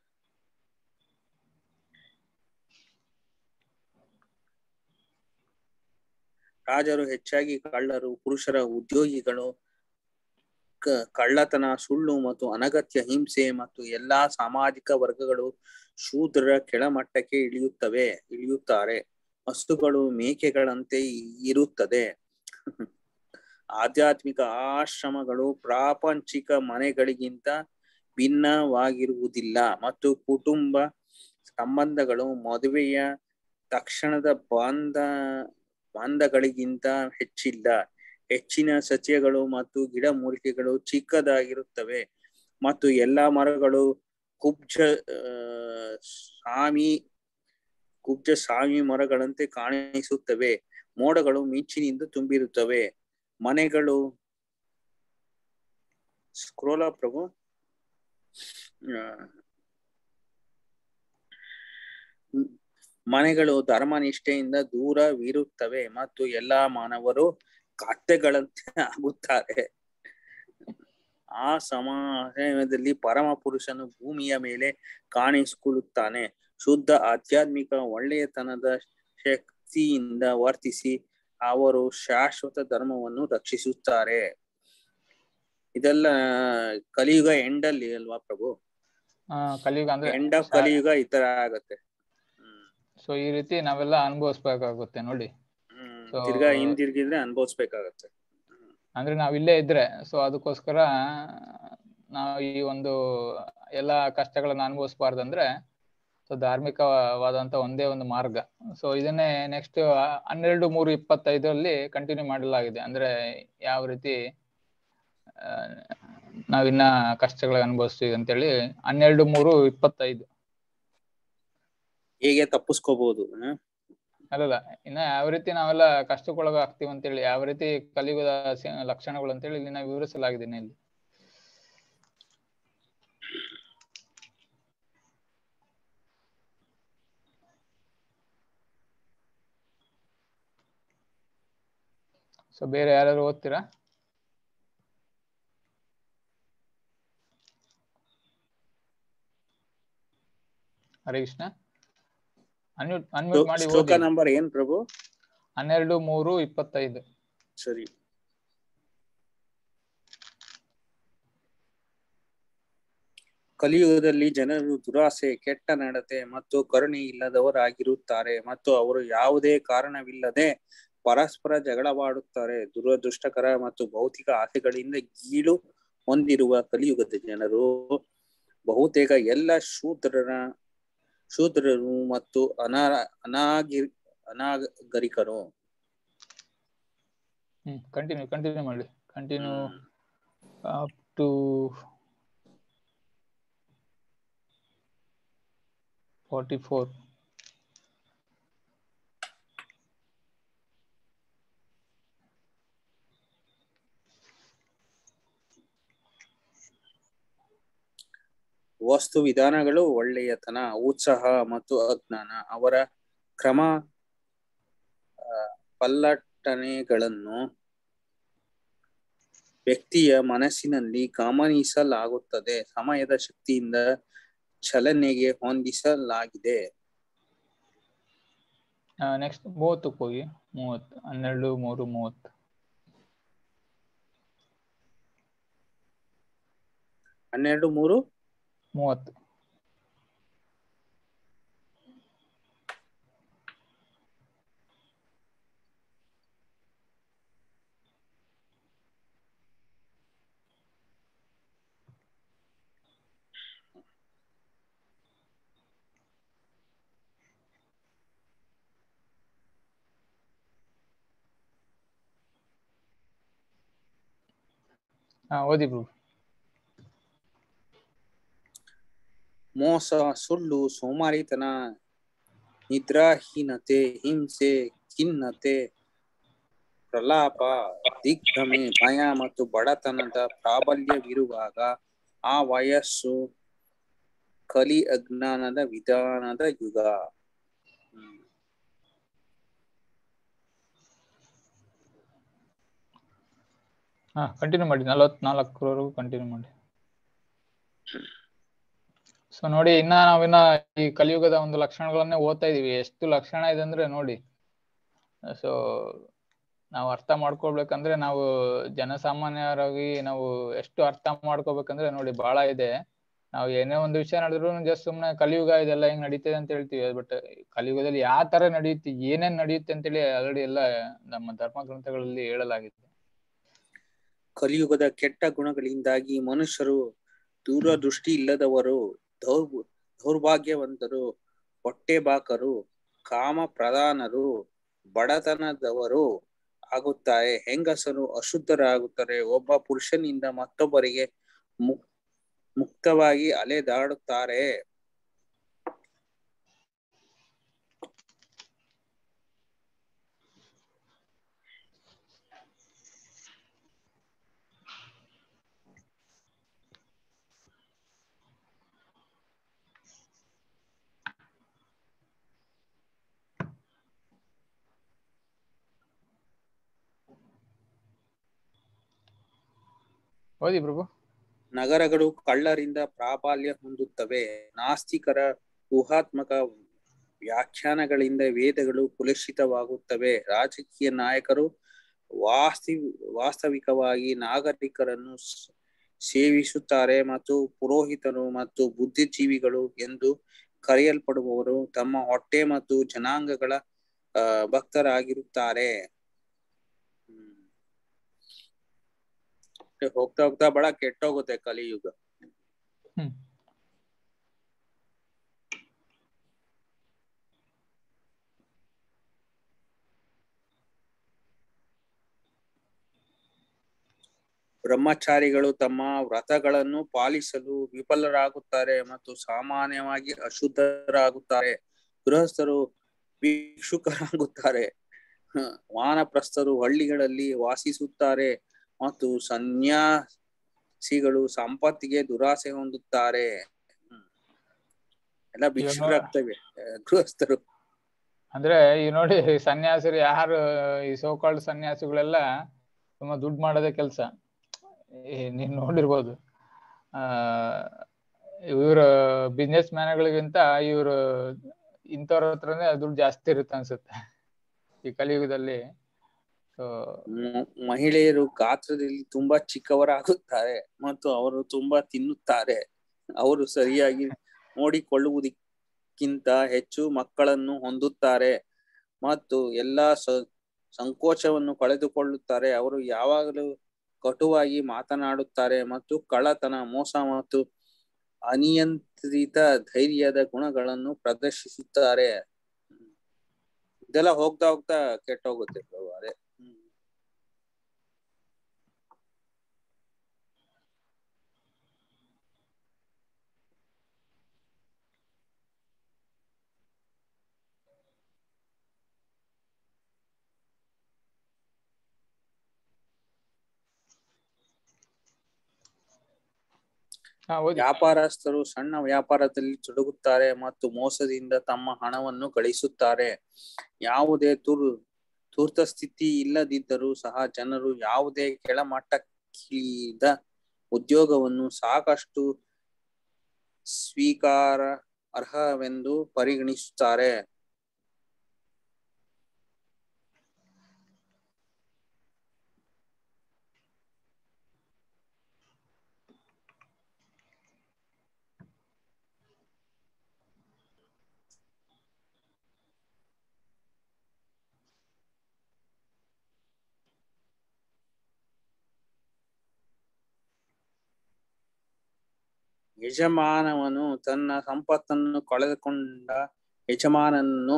ರಾಜರು ಹೆಚ್ಚಾಗಿ ಕಳ್ಳರು ಪುರುಷರ ಉದ್ಯೋಗಿಗಳು ಕ- ಕಳ್ಳತನ ಸುಳ್ಳು ಮತ್ತು ಅನಗತ್ಯ ಹಿಂಸೆ ಮತ್ತು ಎಲ್ಲಾ ಸಾಮಾಜಿಕ ವರ್ಗಗಳು ಶೂದ್ರರ ಕೆಳಮಟ್ಟಕ್ಕೆ ಇಳಿಯುತ್ತವೆ ಇಳಿಯುತ್ತಾರೆ ವಸ್ತುಗಳು ಮೇಕೆಗಳಂತೆ ಇರುತ್ತದೆ ಆಧ್ಯಾತ್ಮಿಕ ಆಶ್ರಮಗಳು ಪ್ರಾಪಂಚಿಕ ಮನೆಗಳಿಗಿಂತ ಭಿನ್ನವಾಗಿರುವುದಿಲ್ಲ ಮತ್ತು ಕುಟುಂಬ ಸಂಬಂಧಗಳು ಮದುವೆಯ ತಕ್ಷಣದ ಬಾಂಧ ಬಾಂಧಗಳಿಗಿಂತ ಹೆಚ್ಚಿಲ್ಲ ಹೆಚ್ಚಿನ ಸಸ್ಯಗಳು ಮತ್ತು ಗಿಡಮೂಲಿಕೆಗಳು ಚಿಕ್ಕದಾಗಿರುತ್ತವೆ ಮತ್ತು ಎಲ್ಲಾ ಮರಗಳು ಕುಬ್ಜ ಆ, ಸಾಮಿ ಕುಬ್ಜ ಸಾಮಿ ಮರಗಳಂತೆ ಕಾಣಿಸುತ್ತವೆ ಮೋಡಗಳು ಮಿಂಚಿನಿಂದ ತುಂಬಿರುತ್ತವೆ ಮನೆಗಳು ಸ್ಕ್ರೋಲ ಪ್ರಭು ಆ, ಮ್- ಮನೆಗಳು ಧರ್ಮನಿಷ್ಠೆಯಿಂದ ದೂರವಿರುತ್ತವೆ ಮತ್ತು ಎಲ್ಲಾ ಮಾನವರು ಕತ್ತೆಗಳಂತೆ ಆಗುತ್ತಾರೆ ಆ ಸಮಯದಲ್ಲಿ ಪರಮ ಪುರುಷನು ಭೂಮಿಯ ಮೇಲೆ ಕಾಣಿಸಿಕೊಳ್ಳುತ್ತಾನೆ ಶುದ್ಧ ಆಧ್ಯಾತ್ಮಿಕ ಒಳ್ಳೆಯತನದ ಶಕ್ತಿಯಿಂದ ವರ್ತಿಸಿ ಅವರು ಶಾಶ್ವತ ಧರ್ಮವನ್ನು ರಕ್ಷಿಸುತ್ತಾರೆ ಇದೆಲ್ಲ ಕಲಿಯುಗ ಎಂಡಲ್ಲಿ ಅಲ್ವಾ ಪ್ರಭು ಆ, ಕಲಿಯುಗ ಅಂದ್ರೆ ಎಂಡ್ ಆಫ್ ಕಲಿಯುಗ ಈ ತರ ಆಗತ್ತೆ ಹ್ಮ್ ಸೊ ಈ ರೀತಿ ನಾವೆಲ್ಲ ಅನುಭವಿಸ್ಬೇಕಾಗುತ್ತೆ ನೋಡಿ ಹ್ಮ್ So- ತಿರ್ಗಾ ಹಿಂದಿರ್ಗಿದ್ರೆ ಅನ್ಭವಿಸ್ಬೇಕಾಗತ್ತೆ ಅಂದ್ರೆ ನಾವ್ ಇಲ್ಲೇ ಇದ್ರೆ ಸೊ ಅದಕ್ಕೋಸ್ಕರ ನಾವು ಈ ಒಂದು ಎಲ್ಲ ಕಷ್ಟಗಳನ್ನ ಅನುಭವಿಸ್ಬಾರ್ದಂದ್ರೆ ಸೊ ಧಾರ್ಮಿಕವಾದಂತ ಒಂದೇ ಒಂದು ಮಾರ್ಗ ಸೊ ಇದನ್ನೇ ನೆಕ್ಸ್ಟ್ ಹನ್ನೆರಡು ಮೂರು ಇಪ್ಪತ್ತೈದರಲ್ಲಿ ಕಂಟಿನ್ಯೂ ಮಾಡಲಾಗಿದೆ ಅಂದ್ರೆ ಯಾವ ರೀತಿ ಆ, ನಾವಿನ್ನ ಕಷ್ಟಗಳ ಅನುಭವಿಸ್ತೀವಿ ಅಂತೇಳಿ ಹನ್ನೆರಡು ಮೂರು ಇಪ್ಪತ್ತೈದು ಹೇಗೆ ತಪ್ಪಿಸ್ಕೋಬಹುದು ಹ್ಮ್ ಅಲ್ಲಲ್ಲ ಇನ್ನ ಯಾವ ರೀತಿ ನಾವೆಲ್ಲ ಕಷ್ಟಕ್ಕೊಳಗ ಆಗ್ತೀವಿ ಅಂತೇಳಿ ಯಾವ ರೀತಿ ಕಲಿಯುಗದ ಸ- ಲಕ್ಷಣಗಳು ಅಂತೇಳಿ ಇಲ್ಲಿ ನಾವು ವಿವರಿಸಲಾಗಿದೆ ಇಲ್ಲಿ ಸೊ ಬೇರೆ ಯಾರು ಓದ್ತೀರಾ ಹರೇ ಕೃಷ್ಣ ಅನ್ಮ್ಯೂಟ್ ಅನ್ಮ್ಯೂಟ್ ಮಾಡಿ ಶ್ಲೋಕ ಓದಿ ನಂಬರ್ ಏನ್ ಪ್ರಭು ಹನ್ನೆರಡು ಮೂರು ಇಪ್ಪತ್ತೈದು ಸರಿ ಕಲಿಯುಗದಲ್ಲಿ ಜನರು ದುರಾಸೆ ಕೆಟ್ಟ ನಡತೆ ಮತ್ತು ಕರುಣೆ ಇಲ್ಲದವರಾಗಿರುತ್ತಾರೆ ಮತ್ತು ಅವರು ಯಾವುದೇ ಕಾರಣವಿಲ್ಲದೆ ಪರಸ್ಪರ ಜಗಳವಾಡುತ್ತಾರೆ ದುರದೃಷ್ಟಕರ ಮತ್ತು ಭೌತಿಕ ಆಸೆಗಳಿಂದ ಗೀಳು ಹೊಂದಿರುವ ಕಲಿಯುಗದ ಜನರು ಬಹುತೇಕ ಎಲ್ಲ ಶೂದ್ರರ ಶೂದ್ರರು ಮತ್ತು ಅನಾ ಅನಾಗಿ ಅನಾಗರಿಕರು ಹ್ಮ್ ಕಂಟಿನ್ಯೂ ಕಂಟಿನ್ಯೂ ಮಾಡಿ continue up to forty four ವಸ್ತು ವಿಧಾನಗಳು ಒಳ್ಳೆಯತನ ಉತ್ಸಾಹ ಮತ್ತು ಅಜ್ಞಾನ ಅವರ ಕ್ರಮ ಆ, ಪಲ್ಲಟನೆಗಳನ್ನು ವ್ಯಕ್ತಿಯ ಮನಸ್ಸಿನಲ್ಲಿ ಗಮನಿಸಲಾಗುತ್ತದೆ ಸಮಯದ ಶಕ್ತಿಯಿಂದ ಚಲನೆಗೆ ಹೊಂದಿಸಲಾಗಿದೆ ನೆಕ್ಸ್ಟ್ ಮೂವತ್ತಕ್ಕೆ ಹೋಗಿ ಮೂವತ್ತು ಹನ್ನೆರಡು ಮೂರು ಮೂವತ್ತು ಹನ್ನೆರಡು ಮೂರು ಮೂವತ್ತು ಹಾ ಓದಿ ಬ್ರೂ ಮೋಸ ಸುಳ್ಳು ಸೋಮಾರಿತನ ನಿದ್ರಾಹೀನತೆ ಹಿಂಸೆ ಖಿನ್ನತೆ ಪ್ರಲಾಪ ದಿಗ್ಭ್ರಮೆ ಭಯ ಮತ್ತು ಬಡತನದ ಪ್ರಾಬಲ್ಯವಿರುವಾಗ ಆ ವಯಸ್ಸು ಕಲಿ ಅಜ್ಞಾನದ ವಿಧಾನದ ಯುಗ ಹ್ಮ್. ಹಾ ಕಂಟಿನ್ಯೂ ಮಾಡಿ ನಲವತ್ನಾಲ್ಕರವರೆಗೂ ಕಂಟಿನ್ಯೂ ಮಾಡಿ ಸೊ ನೋಡಿ ಇನ್ನ ನಾವಿನ್ನ ಈ ಕಲಿಯುಗದ ಒಂದು ಲಕ್ಷಣಗಳನ್ನೇ ಓದ್ತಾ ಇದೀವಿ ಎಷ್ಟು ಲಕ್ಷಣ ಇದೆ ಅಂದ್ರೆ ನೋಡಿ ಸೊ ನಾವು ಅರ್ಥ ಮಾಡ್ಕೊಳ್ಬೇಕಂದ್ರೆ ನಾವು ಜನಸಾಮಾನ್ಯರಾಗಿ ನಾವು ಎಷ್ಟು ಅರ್ಥ ಮಾಡ್ಕೋಬೇಕಂದ್ರೆ ನೋಡಿ ಬಹಳ ಇದೆ ನಾವು ಏನೇ ಒಂದು ವಿಷಯ ನಡೆದ್ರು ಜಸ್ಟ್ ಸುಮ್ನೆ ಕಲಿಯುಗ ಇದೆಲ್ಲ ಹೆಂಗ್ ನಡೀತಿದೆ ಅಂತ ಹೇಳ್ತೀವಿ ಬಟ್ ಕಲಿಯುಗದಲ್ಲಿ ಯಾವ ತರ ನಡೆಯುತ್ತೆ ಏನೇನ್ ನಡೆಯುತ್ತೆ ಅಂತೇಳಿ ಆಲ್ರೆಡಿ ಎಲ್ಲ ನಮ್ಮ ಧರ್ಮ ಗ್ರಂಥಗಳಲ್ಲಿ ಹೇಳಲಾಗಿದೆ ಕಲಿಯುಗದ ಕೆಟ್ಟ ಗುಣಗಳಿಂದಾಗಿ ಮನುಷ್ಯರು ದೂರದೃಷ್ಟಿ ಇಲ್ಲದವರು ದೌರ್ ದೌರ್ಭಾಗ್ಯವಂತರು ಹೊಟ್ಟೆಬಾಕರು ಕಾಮ ಪ್ರಧಾನರು ಬಡತನದವರು ಆಗುತ್ತಾರೆ ಹೆಂಗಸರು ಅಶುದ್ಧರಾಗುತ್ತಾರೆ ಒಬ್ಬ ಪುರುಷನಿಂದ ಮತ್ತೊಬ್ಬರಿಗೆ ಮುಕ್ ಮುಕ್ತವಾಗಿ ಅಲೆದಾಡುತ್ತಾರೆ ಓದಿ ಪ್ರಭು ನಗರಗಳು ಕಳ್ಳರಿಂದ ಪ್ರಾಬಲ್ಯ ಹೊಂದುತ್ತವೆ ನಾಸ್ತಿಕರ ಊಹಾತ್ಮಕ ವ್ಯಾಖ್ಯಾನಗಳಿಂದ ವೇದಗಳು ಕುಲುಷಿತವಾಗುತ್ತವೆ ರಾಜಕೀಯ ನಾಯಕರು ವಾಸ್ತಿ ವಾಸ್ತವಿಕವಾಗಿ ನಾಗರಿಕರನ್ನು ಸ್- ಸೇವಿಸುತ್ತಾರೆ ಮತ್ತು ಪುರೋಹಿತರು ಮತ್ತು ಬುದ್ಧಿಜೀವಿಗಳು ಎಂದು ಕರೆಯಲ್ಪಡುವವರು ತಮ್ಮ ಹೊಟ್ಟೆ ಮತ್ತು ಜನಾಂಗಗಳ ಆ, ಭಕ್ತರಾಗಿರುತ್ತಾರೆ ಹ್ಮ್. ಹೋಗ್ತಾ ಹೋಗ್ತಾ ಬಹಳ ಕೆಟ್ಟೋಗುತ್ತೆ ಕಲಿಯುಗ ಹ್ಮ್ ಬ್ರಹ್ಮಚಾರಿಗಳು ತಮ್ಮ ವ್ರತಗಳನ್ನು ಪಾಲಿಸಲು ವಿಫಲರಾಗುತ್ತಾರೆ ಮತ್ತು ಸಾಮಾನ್ಯವಾಗಿ ಅಶುದ್ಧರಾಗುತ್ತಾರೆ ಗೃಹಸ್ಥರು ಭಿಕ್ಷುಕರಾಗುತ್ತಾರೆ ಹ, ವಾನಪ್ರಸ್ಥರು ಹಳ್ಳಿಗಳಲ್ಲಿ ವಾಸಿಸುತ್ತಾರೆ ಮತ್ತು ಸನ್ಯಾಸಿಗಳು ಸಂಪತ್ತಿಗೆ ದುರಾಸೆ ಹೊಂದುತ್ತಾರೆ ಹ್ಮ್. ಎಲ್ಲ ಭಿಕ್ಷುಕರಾಗ್ತವೆ ಆ, ಗೃಹಸ್ಥರು ಅಂದ್ರೆ ಈ ನೋಡಿ ಸನ್ಯಾಸಿರು ಯಾರು ಈ ಸೋಕಾಲ್ಡ್ ಸನ್ಯಾಸಿಗಳೆಲ್ಲ ತುಂಬಾ ದುಡ್ಡು ಮಾಡೋದೇ ಕೆಲಸ ನೀನ್ ನೋಡಿರ್ಬೋದು ಆ ಇವ್ರ ಬಿಸ್ನೆಸ್ ಮ್ಯಾನ್ಗಳಿಗಿಂತ ಇವ್ರು ಇಂಥವ್ರ ಹತ್ರನೇ ದುಡ್ಡು ಜಾಸ್ತಿ ಇರುತ್ತೆ ಅನ್ಸುತ್ತೆ ಈ ಕಲಿಯುಗದಲ್ಲಿ ಸೊ ಮ- ಮಹಿಳೆಯರು ಗಾತ್ರದಲ್ಲಿ ತುಂಬಾ ಚಿಕ್ಕವರಾಗುತ್ತಾರೆ ಮತ್ತು ಅವರು ತುಂಬಾ ತಿನ್ನುತ್ತಾರೆ ಅವರು ಸರಿಯಾಗಿ ನೋಡಿಕೊಳ್ಳುವುದಕ್ಕಿಂತ ಹೆಚ್ಚು ಮಕ್ಕಳನ್ನು ಹೊಂದುತ್ತಾರೆ ಮತ್ತು ಎಲ್ಲಾ ಸ- ಸಂಕೋಚವನ್ನು ಕಳೆದುಕೊಳ್ಳುತ್ತಾರೆ ಅವರು ಯಾವಾಗಲೂ ಕಟುವಾಗಿ ಮಾತನಾಡುತ್ತಾರೆ ಮತ್ತು ಕಳ್ಳತನ ಮೋಸ ಮತ್ತು ಅನಿಯಂತ್ರಿತ ಧೈರ್ಯದ ಗುಣಗಳನ್ನು ಪ್ರದರ್ಶಿಸುತ್ತಾರೆ ಇದೆಲ್ಲ ಹೋಗ್ತಾ ಹೋಗ್ತಾ ಕೆಟ್ಟೋಗುತ್ತೆ ಪ್ರಭು ಅದೇ ಹ್ಮ್. ಹಾ ಓದಿ ವ್ಯಾಪಾರಸ್ಥರು ಸಣ್ಣ ವ್ಯಾಪಾರದಲ್ಲಿ ತೊಡಗುತ್ತಾರೆ ಮತ್ತು ಮೋಸದಿಂದ ತಮ್ಮ ಹಣವನ್ನು ಗಳಿಸುತ್ತಾರೆ ಯಾವುದೇ ತುರ್ ತುರ್ತ ಸ್ಥಿತಿ ಇಲ್ಲದಿದ್ದರೂ ಸಹ ಜನರು ಯಾವುದೇ ಕೆಳಮಟ್ಟಕ್ಕಿದ ಉದ್ಯೋಗವನ್ನು ಸಾಕಷ್ಟು ಸ್ವೀಕಾರ ಅರ್ಹವೆಂದು ಪರಿಗಣಿಸುತ್ತಾರೆ ಯಜಮಾನವನು ತನ್ನ ಸಂಪತ್ತನ್ನು ಕಳೆದುಕೊಂಡ ಯಜಮಾನನ್ನು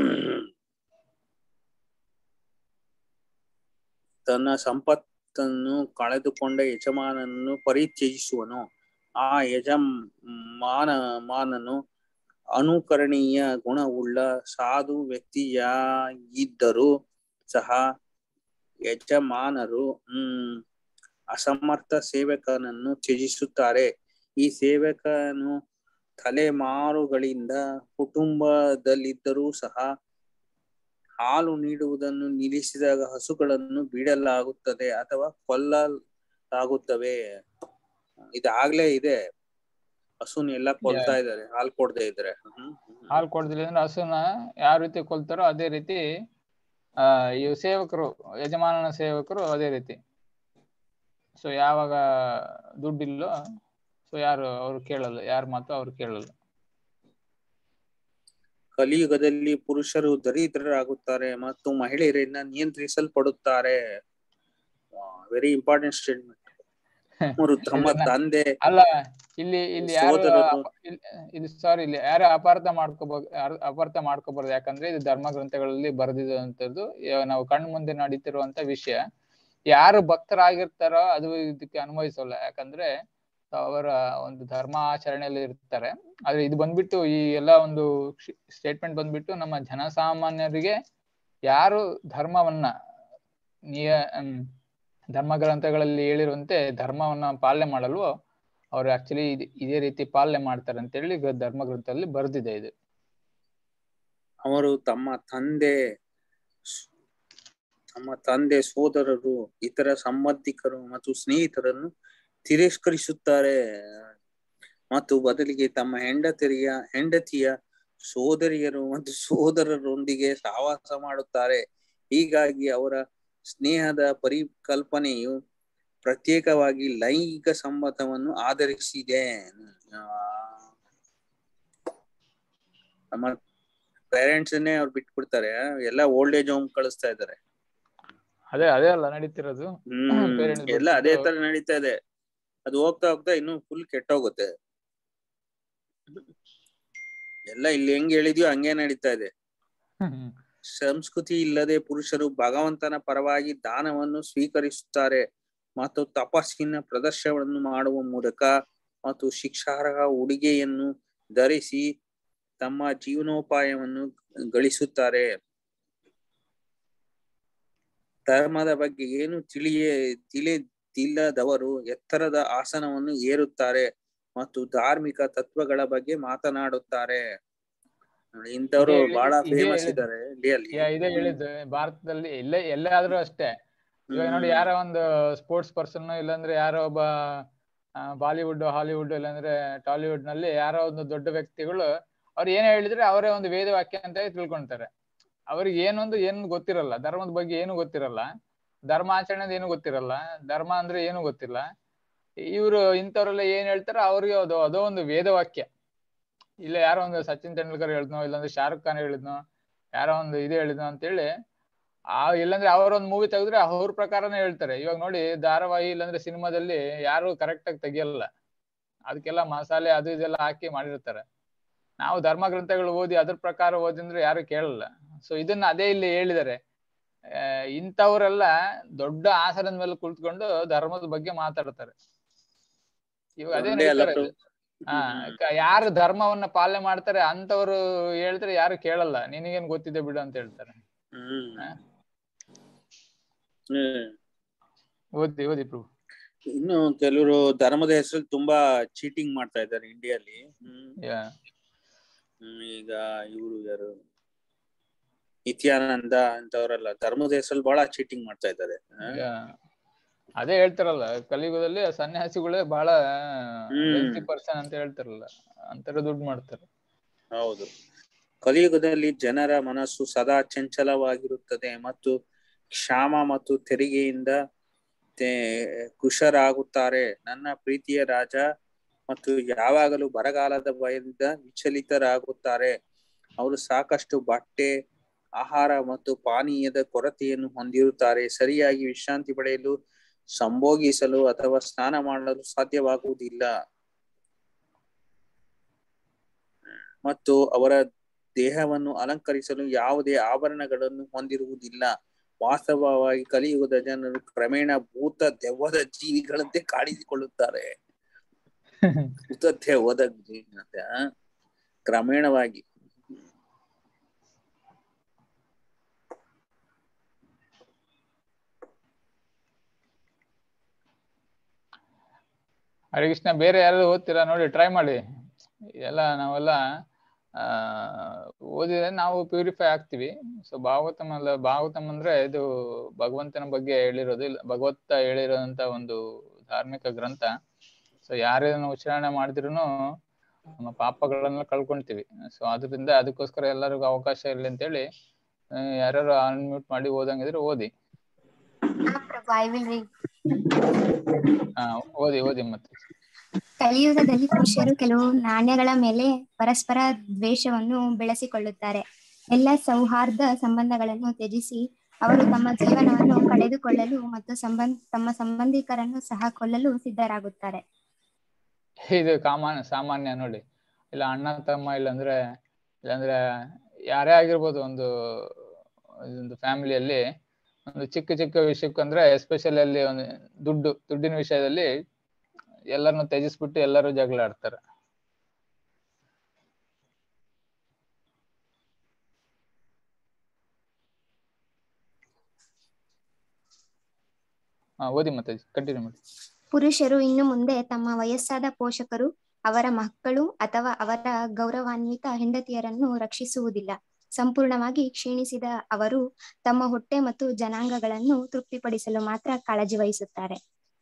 ತನ್ನ ಸಂಪತ್ತನ್ನು ಕಳೆದುಕೊಂಡ ಯಜಮಾನನ್ನು ಪರಿತ್ಯಜಿಸುವನು ಆ ಯಜಮಾನ ಮಾನನು ಅನುಕರಣೀಯ ಗುಣವುಳ್ಳ ಸಾಧು ವ್ಯಕ್ತಿಯಾಗಿದ್ದರೂ ಸಹ ಯಜಮಾನರು ಹ್ಮ್ ಅಸಮರ್ಥ ಸೇವಕನನ್ನು ತ್ಯಜಿಸುತ್ತಾರೆ ಈ ಸೇವಕನು ತಲೆಮಾರುಗಳಿಂದ ಕುಟುಂಬದಲ್ಲಿದ್ದರೂ ಸಹ ಹಾಲು ನೀಡುವುದನ್ನು ನಿಲ್ಲಿಸಿದಾಗ ಹಸುಗಳನ್ನು ಬಿಡಲಾಗುತ್ತದೆ ಅಥವಾ ಕೊಲ್ಲಲಾಗುತ್ತವೆ ಇದಾಗ್ಲೇ ಇದೆ ಹಸುನ ಎಲ್ಲ ಕೊಲ್ತಾ ಇದ್ದಾರೆ ಹಾಲು ಕೊಡದೆ ಇದ್ರೆ ಹ್ಮ್ ಹಾಲು ಕೊಡ್ದಿಲ್ಲ ಅಂದ್ರೆ ಹಸುನ ಯಾವ ರೀತಿ ಕೊಲ್ತಾರೋ ಅದೇ ರೀತಿ ಆ ಈ ಸೇವಕರು ಯಜಮಾನನ ಸೇವಕರು ಅದೇ ರೀತಿ ಸೊ ಯಾವಾಗ ದುಡ್ಡಿಲ್ಲೋ ಸೊ ಯಾರು ಅವ್ರು ಕೇಳಲ್ಲ ಯಾರ ಮಾತು ಅವ್ರು ಕೇಳಲ್ಲ ಕಲಿಯುಗದಲ್ಲಿ ಪುರುಷರು ದರಿದ್ರರಾಗುತ್ತಾರೆ ಮತ್ತು ಮಹಿಳೆಯರಿಂದ ನಿಯಂತ್ರಿಸಲ್ಪಡುತ್ತಾರೆ ವೆರಿ ಇಂಪಾರ್ಟೆಂಟ್ ಸ್ಟೇಟ್ಮೆಂಟ್ ಅವರು ತಮ್ಮ ಇದನ್ನ- ತಂದೆ ಅಲ್ಲ ಇಲ್ಲಿ ಇಲ್ಲಿ ಯಾರು ಸೋದರರು. ಅಪ- ಇಲ್ಲಿ- ಇಲ್ಲಿ ಸಾರಿ ಇಲ್ಲಿ ಯಾರು ಅಪಾರ್ಥ ಮಾಡ್ಕೋಬಹುದು ಅಪಾರ್ಥ ಮಾಡ್ಕೋಬಾರ್ದು ಯಾಕಂದ್ರೆ ಇದು ಧರ್ಮ ಗ್ರಂಥಗಳಲ್ಲಿ ಬರೆದಿರುವಂತದ್ದು ಇವಾಗ ನಾವು ಕಣ್ಣು ಮುಂದೆ ನಡೀತಿರುವಂತ ವಿಷಯ ಯಾರು ಭಕ್ತರಾಗಿರ್ತಾರೋ ಅದು ಇದಕ್ಕೆ ಅನ್ವಯಿಸಲ್ಲ ಯಾಕಂದ್ರೆ ಅವರ ಒಂದು ಧರ್ಮ ಆಚರಣೆಯಲ್ಲಿ ಇರ್ತಾರೆ ಆದ್ರೆ ಇದು ಬಂದ್ಬಿಟ್ಟು ಈ ಎಲ್ಲ ಒಂದು ಸ್ಟೇಟ್ಮೆಂಟ್ ಬಂದ್ಬಿಟ್ಟು ನಮ್ಮ ಜನಸಾಮಾನ್ಯರಿಗೆ ಯಾರು ಧರ್ಮವನ್ನ ನಿಯ ಹ್ಮ್, ಧರ್ಮ ಗ್ರಂಥಗಳಲ್ಲಿ ಹೇಳಿರುವಂತೆ ಧರ್ಮವನ್ನ ಪಾಲನೆ ಮಾಡಲು ಅವ್ರು ಆಕ್ಚುಲಿ ಇದೇ ರೀತಿ ಪಾಲನೆ ಮಾಡ್ತಾರೆ ಅಂತೇಳಿ ಗ- ಧರ್ಮ ಗ್ರಂಥದಲ್ಲಿ ಬರ್ದಿದೆ ಇದು ಅವರು ತಮ್ಮ ತಂದೆ ತಮ್ಮ ತಂದೆ ಸೋದರರು ಇತರ ಸಂಬಂಧಿಕರು ಮತ್ತು ಸ್ನೇಹಿತರನ್ನು ತಿರಸ್ಕರಿಸುತ್ತಾರೆ ಮತ್ತು ಬದಲಿಗೆ ತಮ್ಮ ಹೆಂಡತಿಯ ಹೆಂಡತಿಯ ಸೋದರಿಯರು ಮತ್ತು ಸೋದರರೊಂದಿಗೆ ಸಹವಾಸ ಮಾಡುತ್ತಾರೆ ಹೀಗಾಗಿ ಅವರ ಸ್ನೇಹದ ಪರಿಕಲ್ಪನೆಯು ಪ್ರತ್ಯೇಕವಾಗಿ ಲೈಂಗಿಕ ಸಂಬಂಧವನ್ನು ಆಧರಿಸಿದೆ ಆ, ನಮ್ಮ ಪೇರೆಂಟ್ಸ್ ಅವ್ರು ಬಿಟ್ಬಿಡ್ತಾರೆ ಎಲ್ಲ ಓಲ್ಡ್ ಏಜ್ ಹೋಮ್ ಕಳಿಸ್ತಾ ಇದ್ದಾರೆ ಅದೇ ಅದೇ ಅಲ್ಲ ನಡೀತಿರೋದು ಹ್ಮ್ Parents ಎಲ್ಲ ಅದೇ ಬಿಟ್ಬಿಟ್ಟು- ತರ ನಡೀತಾ ಇದೆ ಅದು ಹೋಗ್ತಾ ಹೋಗ್ತಾ ಇನ್ನು ಫುಲ್ ಕೆಟ್ಟೋಗುತ್ತೆ ಎಲ್ಲ ಇಲ್ಲಿ ಹೆಂಗ್ ಹೇಳಿದ್ಯೋ ಹಂಗೆ ನಡೀತಾ ಇದೆ ಸಂಸ್ಕೃತಿ ಇಲ್ಲದೆ ಪುರುಷರು ಭಗವಂತನ ಪರವಾಗಿ ದಾನವನ್ನು ಸ್ವೀಕರಿಸುತ್ತಾರೆ ಮತ್ತು ತಪಸ್ಸಿನ ಪ್ರದರ್ಶನವನ್ನು ಮಾಡುವ ಮೂಲಕ ಮತ್ತು ಶಿಕ್ಷಾರ್ಹ ಉಡುಗೆಯನ್ನು ಧರಿಸಿ ತಮ್ಮ ಜೀವನೋಪಾಯವನ್ನು ಗಳಿಸುತ್ತಾರೆ ಧರ್ಮದ ಬಗ್ಗೆ ಏನು ತಿಳಿಯೇ ತಿಳಿದಿಲ್ಲದವರು ಎತ್ತರದ ಆಸನವನ್ನು ಏರುತ್ತಾರೆ ಮತ್ತು ಧಾರ್ಮಿಕ ತತ್ವಗಳ ಬಗ್ಗೆ ಮಾತನಾಡುತ್ತಾರೆ ನೋಡಿ, ಇಂಥವ್ರು ಇದೇ ಹೇಳಿ- ಬಹಳ ಇದೇ ಫೇಮಸ್ ಹೇಳಿದ್ದು. ಇದ್ದಾರೆ ಇಂಡಿಯಲ್ಲಿ ಯಾ- ಇದೇ ಹೇಳಿದ್ದು ಭಾರತದಲ್ಲಿ ಎಲ್ಲೇ ಎಲ್ಲೇ ಆದ್ರೂ ಅಷ್ಟೇ ಇವಾಗ ನೋಡಿ ಹ್ಮ್. ಯಾರೋ ಒಂದು ಸ್ಪೋರ್ಟ್ಸ್ ಪರ್ಸನ್ ಇಲ್ಲಾಂದ್ರೆ ಯಾರೋ ಒಬ್ಬ ಬಾಲಿವುಡ್ ಹಾಲಿವುಡ್ ಇಲ್ಲಾಂದ್ರೆ ಟಾಲಿವುಡ್ ನಲ್ಲಿ ಯಾರೋ ಒಂದು ದೊಡ್ಡ ವ್ಯಕ್ತಿಗಳು ಅವ್ರು ಏನೇ ಹೇಳಿದ್ರೆ ಅವರೇ ಒಂದು ವೇದ ವಾಕ್ಯ ಅಂತ ತಿಳ್ಕೊಂತಾರೆ ಅವ್ರಿಗೆ ಏನೊಂದು ಏನು ಗೊತ್ತಿರಲ್ಲ ಧರ್ಮದ ಬಗ್ಗೆ ಏನು ಗೊತ್ತಿರಲ್ಲ ಧರ್ಮ ಆಚರಣೆದ ಏನು ಗೊತ್ತಿರಲ್ಲ ಧರ್ಮ ಅಂದ್ರೆ ಏನು ಗೊತ್ತಿಲ್ಲ ಇವರು ಇಂಥವ್ರೆಲ್ಲ ಏನ್ ಹೇಳ್ತಾರೋ ಅವ್ರಿಗೆ ಅದು ಅದೋ ಒಂದು ವೇದ ವಾಕ್ಯ ಇಲ್ಲ ಯಾರೋ ಒಂದು ಸಚಿನ್ ತೆಂಡೂಲ್ಕರ್ ಹೇಳಿದ್ನೋ ಇಲ್ಲಾಂದ್ರೆ ಶಾರುಖ್ ಖಾನ್ ಹೇಳಿದ್ನೋ ಯಾರೋ ಒಂದು ಇದು ಹೇಳಿದ್ನೋ ಅಂತೇಳಿ ಆ ಇಲ್ಲಾಂದ್ರೆ ಅವ್ರ ಒಂದು ಮೂವಿ ತೆಗೆದ್ರೆ ಅವ್ರ ಪ್ರಕಾರನೇ ಹೇಳ್ತಾರೆ ಇವಾಗ ನೋಡಿ ಧಾರಾವಾಹಿ ಇಲ್ಲಾಂದ್ರೆ ಸಿನಿಮಾದಲ್ಲಿ ಯಾರು ಕರೆಕ್ಟ್ ಆಗಿ ತೆಗಿಯಲ್ಲ ಅದಕ್ಕೆಲ್ಲ ಮಸಾಲೆ ಅದು ಇದೆಲ್ಲ ಹಾಕಿ ಮಾಡಿರ್ತಾರೆ ನಾವು ಧರ್ಮ ಗ್ರಂಥಗಳು ಓದಿ ಅದ್ರ ಪ್ರಕಾರ ಓದಿಂದ್ರೆ ಯಾರು ಕೇಳಲ್ಲ ಸೊ ಇದನ್ನ ಅದೇ ಇಲ್ಲಿ ಹೇಳಿದ್ದಾರೆ ಆ, ಇಂಥವ್ರೆಲ್ಲ ದೊಡ್ಡ ಆಸನದ ಮೇಲೆ ಕುಳಿತುಕೊಂಡು ಧರ್ಮದ ಬಗ್ಗೆ ಮಾತಾಡ್ತಾರೆ ಇವಾಗ ಅದೇ ಒಂದೇ ಅಲ್ಲ ನಡೀತಾ ಇರೋದು. ಹಾ ಹ್ಮ್. ಕ- ಯಾರು ಧರ್ಮವನ್ನ ಪಾಲನೆ ಮಾಡ್ತಾರೆ ಅಂತವ್ರು ಹೇಳಿದ್ರೆ ಯಾರು ಕೇಳಲ್ಲ ನಿನಗೇನ್ ಗೊತ್ತಿದೆ ಬಿಡು ಅಂತ ಹೇಳ್ತಾರೆ ಹ್ಮ್ ಹಾ. ಹ್ಮ್. ಓದಿ ಓದಿ ಪ್ರಭು ಇನ್ನು ಕೆಲವರು ಧರ್ಮದ ಹೆಸರಲ್ಲಿ ತುಂಬಾ ಚೀಟಿಂಗ್ ಮಾಡ್ತಾ ಇದ್ದಾರೆ ಇಂಡಿಯಲ್ಲಿ ಹ್ಮ್ ಯಾ ಹ್ಮ್, ಈಗ ಇವರು ಯಾರು ನಿತ್ಯಾನಂದ ಅಂತವರೆಲ್ಲ ಧರ್ಮದ ಹೆಸರಲ್ಲಿ ಬಹಳ ಚೀಟಿಂಗ್ ಮಾಡ್ತಾ ಇದ್ದಾರೆ ಹಾ? ಯಾ. ಅದೇ ಹೇಳ್ತಾರಲ್ಲ ಕಲಿಯುಗದಲ್ಲಿ ಸನ್ಯಾಸಿಗಳೇ ಬಹಳ ಹ್ಮ್. ಪರ್ಸನ್ ಅಂತ ಹೇಳ್ತಾರಲ್ಲ ಅಂತರ ದುಡ್ಡು ಮಾಡ್ತಾರೆ ಹೌದು ಕಲಿಯುಗದಲ್ಲಿ ಜನರ ಮನಸ್ಸು ಸದಾ ಚಂಚಲವಾಗಿರುತ್ತದೆ ಮತ್ತು ಕ್ಷಾಮ ಮತ್ತು ತೆರಿಗೆಯಿಂದ ತೆ- ಕುಶರಾಗುತ್ತಾರೆ ನನ್ನ ಪ್ರೀತಿಯ ರಾಜ ಮತ್ತು ಯಾವಾಗಲೂ ಬರಗಾಲದ ಭಯದಿಂದ ವಿಚಲಿತರಾಗುತ್ತಾರೆ ಅವರು ಸಾಕಷ್ಟು ಬಟ್ಟೆ ಆಹಾರ ಮತ್ತು ಪಾನೀಯದ ಕೊರತೆಯನ್ನು ಹೊಂದಿರುತ್ತಾರೆ ಸರಿಯಾಗಿ ವಿಶ್ರಾಂತಿ ಪಡೆಯಲು ಸಂಭೋಗಿಸಲು ಅಥವಾ ಸ್ನಾನ ಮಾಡಲು ಸಾಧ್ಯವಾಗುವುದಿಲ್ಲ ಮತ್ತು ಅವರ ದೇಹವನ್ನು ಅಲಂಕರಿಸಲು ಯಾವುದೇ ಆಭರಣಗಳನ್ನು ಹೊಂದಿರುವುದಿಲ್ಲ ವಾಸ್ತವವಾಗಿ ಕಲಿಯುಗದ ಜನರು ಕ್ರಮೇಣ ಭೂತ ದೆವ್ವದ ಜೀವಿಗಳಂತೆ ಕಾಣಿಸಿಕೊಳ್ಳುತ್ತಾರೆ ಭೂತ ದೆವ್ವದ ಜೀವಿಗಳಂತೆ ಆ? ಕ್ರಮೇಣವಾಗಿ ಹರೇ ಕೃಷ್ಣ ಬೇರೆ ಯಾರಾದ್ರು ಓದ್ತೀರಾ ನೋಡಿ ಟ್ರೈ ಮಾಡಿ ಎಲ್ಲ ನಾವೆಲ್ಲ ಆ ಓದಿದ್ರೆ ನಾವು ಪ್ಯೂರಿಫೈ ಆಗ್ತೀವಿ ಸೊ ಭಾಗವತಮ್ ಅಲ್ಲ ಭಾಗವತಮ್ ಅಂದ್ರೆ ಇದು ಭಗವಂತನ ಬಗ್ಗೆ ಹೇಳಿರೋದು ಇಲ್ಲ ಭಗವತ್ತ ಹೇಳಿರೋಂತ ಒಂದು ಧಾರ್ಮಿಕ ಗ್ರಂಥ ಸೊ ಯಾರೇನು ಉಚ್ಚಾರಣೆ ಮಾಡಿದ್ರು ನಮ್ಮ ಪಾಪಗಳನ್ನ ಕಳ್ಕೊಂತೀವಿ ಸೊ ಅದರಿಂದ ಅದಕ್ಕೋಸ್ಕರ ಎಲ್ಲರಿಗೂ ಅವಕಾಶ ಇರಲಿ ಅಂತೇಳಿ ಆ, ಯಾರ್ಯಾರು ಅನ್ಮ್ಯೂಟ್ ಮಾಡಿ ಓದಂಗಿದ್ರೆ ಓದಿ ಪ್ರಭು ಐ ವಿಲ್ ರೀಡ್ ಹಾ ಓದಿ ಓದಿ ಮತ್ತೆ ಕಲಿಯುಗದಲ್ಲಿ ಪುರುಷರು ಕೆಲವು ನಾಣ್ಯಗಳ ಮೇಲೆ ಪರಸ್ಪರ ದ್ವೇಷವನ್ನು ಬೆಳೆಸಿಕೊಳ್ಳುತ್ತಾರೆ ಎಲ್ಲ ಸೌಹಾರ್ದ ಸಂಬಂಧಗಳನ್ನು ತ್ಯಜಿಸಿ ಅವರು ತಮ್ಮ ಜೀವನವನ್ನು ಕಳೆದುಕೊಳ್ಳಲು ಮತ್ತು ಸಂಬಂಧ ತಮ್ಮ ಸಂಬಂಧಿಕರನ್ನು ಸಹ ಕೊಲ್ಲಲು ಸಿದ್ಧರಾಗುತ್ತಾರೆ ಇದು ಕಾಮನ್ ಸಾಮಾನ್ಯ ನೋಡಿ ಇಲ್ಲ ಅಣ್ಣ ತಮ್ಮ ಇಲ್ಲಾಂದ್ರೆ ಇಲ್ಲಾಂದ್ರೆ ಯಾರೇ ಆಗಿರ್ಬೋದು ಒಂದು ಒಂದು ಫ್ಯಾಮಿಲಿಯಲ್ಲಿ ಒಂದು ಚಿಕ್ಕ ಚಿಕ್ಕ ವಿಷಯಕ್ಕಂದ್ರೆ ಎಸ್ಪೆಷಲಿ ಅಲ್ಲಿ ಒಂದು ದುಡ್ಡು ದುಡ್ಡಿನ ವಿಷಯದಲ್ಲಿ ಎಲ್ಲರನ್ನು ತ್ಯಜಿಸ್ಬಿಟ್ಟು ಎಲ್ಲರೂ ಜಗಳ ಆಡ್ತಾರೆ ಹಾ ಓದಿ ಮತ್ತೆ ಕಂಟಿನ್ಯೂ ಮಾಡಿ ಪುರುಷರು ಇನ್ನು ಮುಂದೆ ತಮ್ಮ ವಯಸ್ಸಾದ ಪೋಷಕರು ಅವರ ಮಕ್ಕಳು ಅಥವಾ ಅವರ ಗೌರವಾನ್ವಿತ ಹೆಂಡತಿಯರನ್ನು ರಕ್ಷಿಸುವುದಿಲ್ಲ ಸಂಪೂರ್ಣವಾಗಿ ಕ್ಷೀಣಿಸಿದ ಅವರು ತಮ್ಮ ಹೊಟ್ಟೆ ಮತ್ತು ಜನಾಂಗಗಳನ್ನು ತೃಪ್ತಿಪಡಿಸಲು ಮಾತ್ರ ಕಾಳಜಿ ವಹಿಸುತ್ತಾರೆ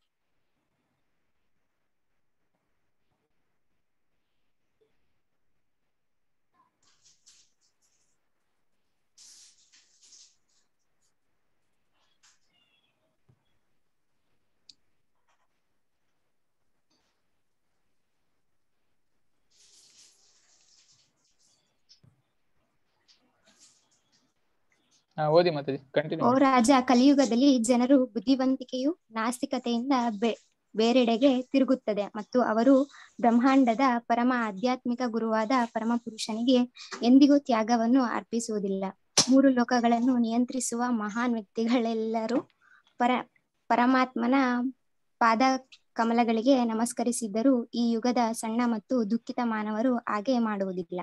ಹಾ ಓದಿ ಮತ್ತೆ ಕಂಟಿನ್ಯೂ ಓ ರಾಜ ಕಲಿಯುಗದಲ್ಲಿ ಜನರು ಬುದ್ಧಿವಂತಿಕೆಯು ನಾಸ್ತಿಕತೆಯಿಂದ ಬೆ ಬೇರೆಡೆಗೆ ತಿರುಗುತ್ತದೆ ಮತ್ತು ಅವರು ಬ್ರಹ್ಮಾಂಡದ ಪರಮ ಆಧ್ಯಾತ್ಮಿಕ ಗುರುವಾದ ಪರಮ ಪುರುಷನಿಗೆ ಎಂದಿಗೂ ತ್ಯಾಗವನ್ನು ಅರ್ಪಿಸುವುದಿಲ್ಲ ಮೂರು ಲೋಕಗಳನ್ನು ನಿಯಂತ್ರಿಸುವ ಮಹಾನ್ ವ್ಯಕ್ತಿಗಳೆಲ್ಲರೂ ಪರ ಪರಮಾತ್ಮನ ಪಾದ ಕಮಲಗಳಿಗೆ ನಮಸ್ಕರಿಸಿದ್ದರೂ ಈ ಯುಗದ ಸಣ್ಣ ಮತ್ತು ದುಃಖಿತ ಮಾನವರು ಹಾಗೆ ಮಾಡುವುದಿಲ್ಲ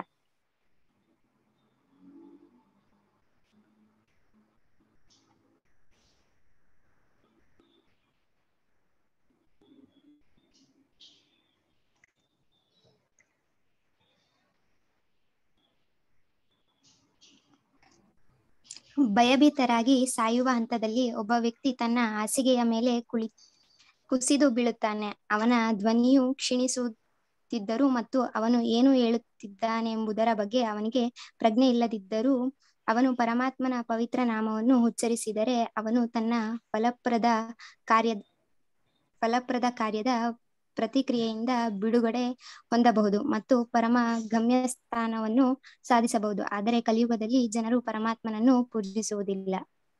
ಭಯಭೀತರಾಗಿ ಸಾಯುವ ಹಂತದಲ್ಲಿ ಒಬ್ಬ ವ್ಯಕ್ತಿ ತನ್ನ ಹಾಸಿಗೆಯ ಮೇಲೆ ಕುಳಿ ಕುಸಿದು ಬೀಳುತ್ತಾನೆ ಅವನ ಧ್ವನಿಯು ಕ್ಷೀಣಿಸುತ್ತಿದ್ದರೂ ಮತ್ತು ಅವನು ಏನು ಹೇಳುತ್ತಿದ್ದಾನೆಂಬುದರ ಬಗ್ಗೆ ಅವನಿಗೆ ಪ್ರಜ್ಞೆ ಇಲ್ಲದಿದ್ದರೂ ಅವನು ಪರಮಾತ್ಮನ ಪವಿತ್ರ ನಾಮವನ್ನು ಉಚ್ಚರಿಸಿದರೆ ಅವನು ತನ್ನ ಫಲಪ್ರದ ಕಾರ್ಯ ಫಲಪ್ರದ ಕಾರ್ಯದ ಪ್ರತಿಕ್ರಿಯೆಯಿಂದ ಬಿಡುಗಡೆ ಹೊಂದಬಹುದು ಮತ್ತು ಪರಮ ಗಮ್ಯಸ್ಥಾನವನ್ನು ಸಾಧಿಸಬಹುದು ಆದರೆ ಕಲಿಯುಗದಲ್ಲಿ ಜನರು ಪರಮಾತ್ಮನನ್ನು ಪೂಜಿಸುವುದಿಲ್ಲ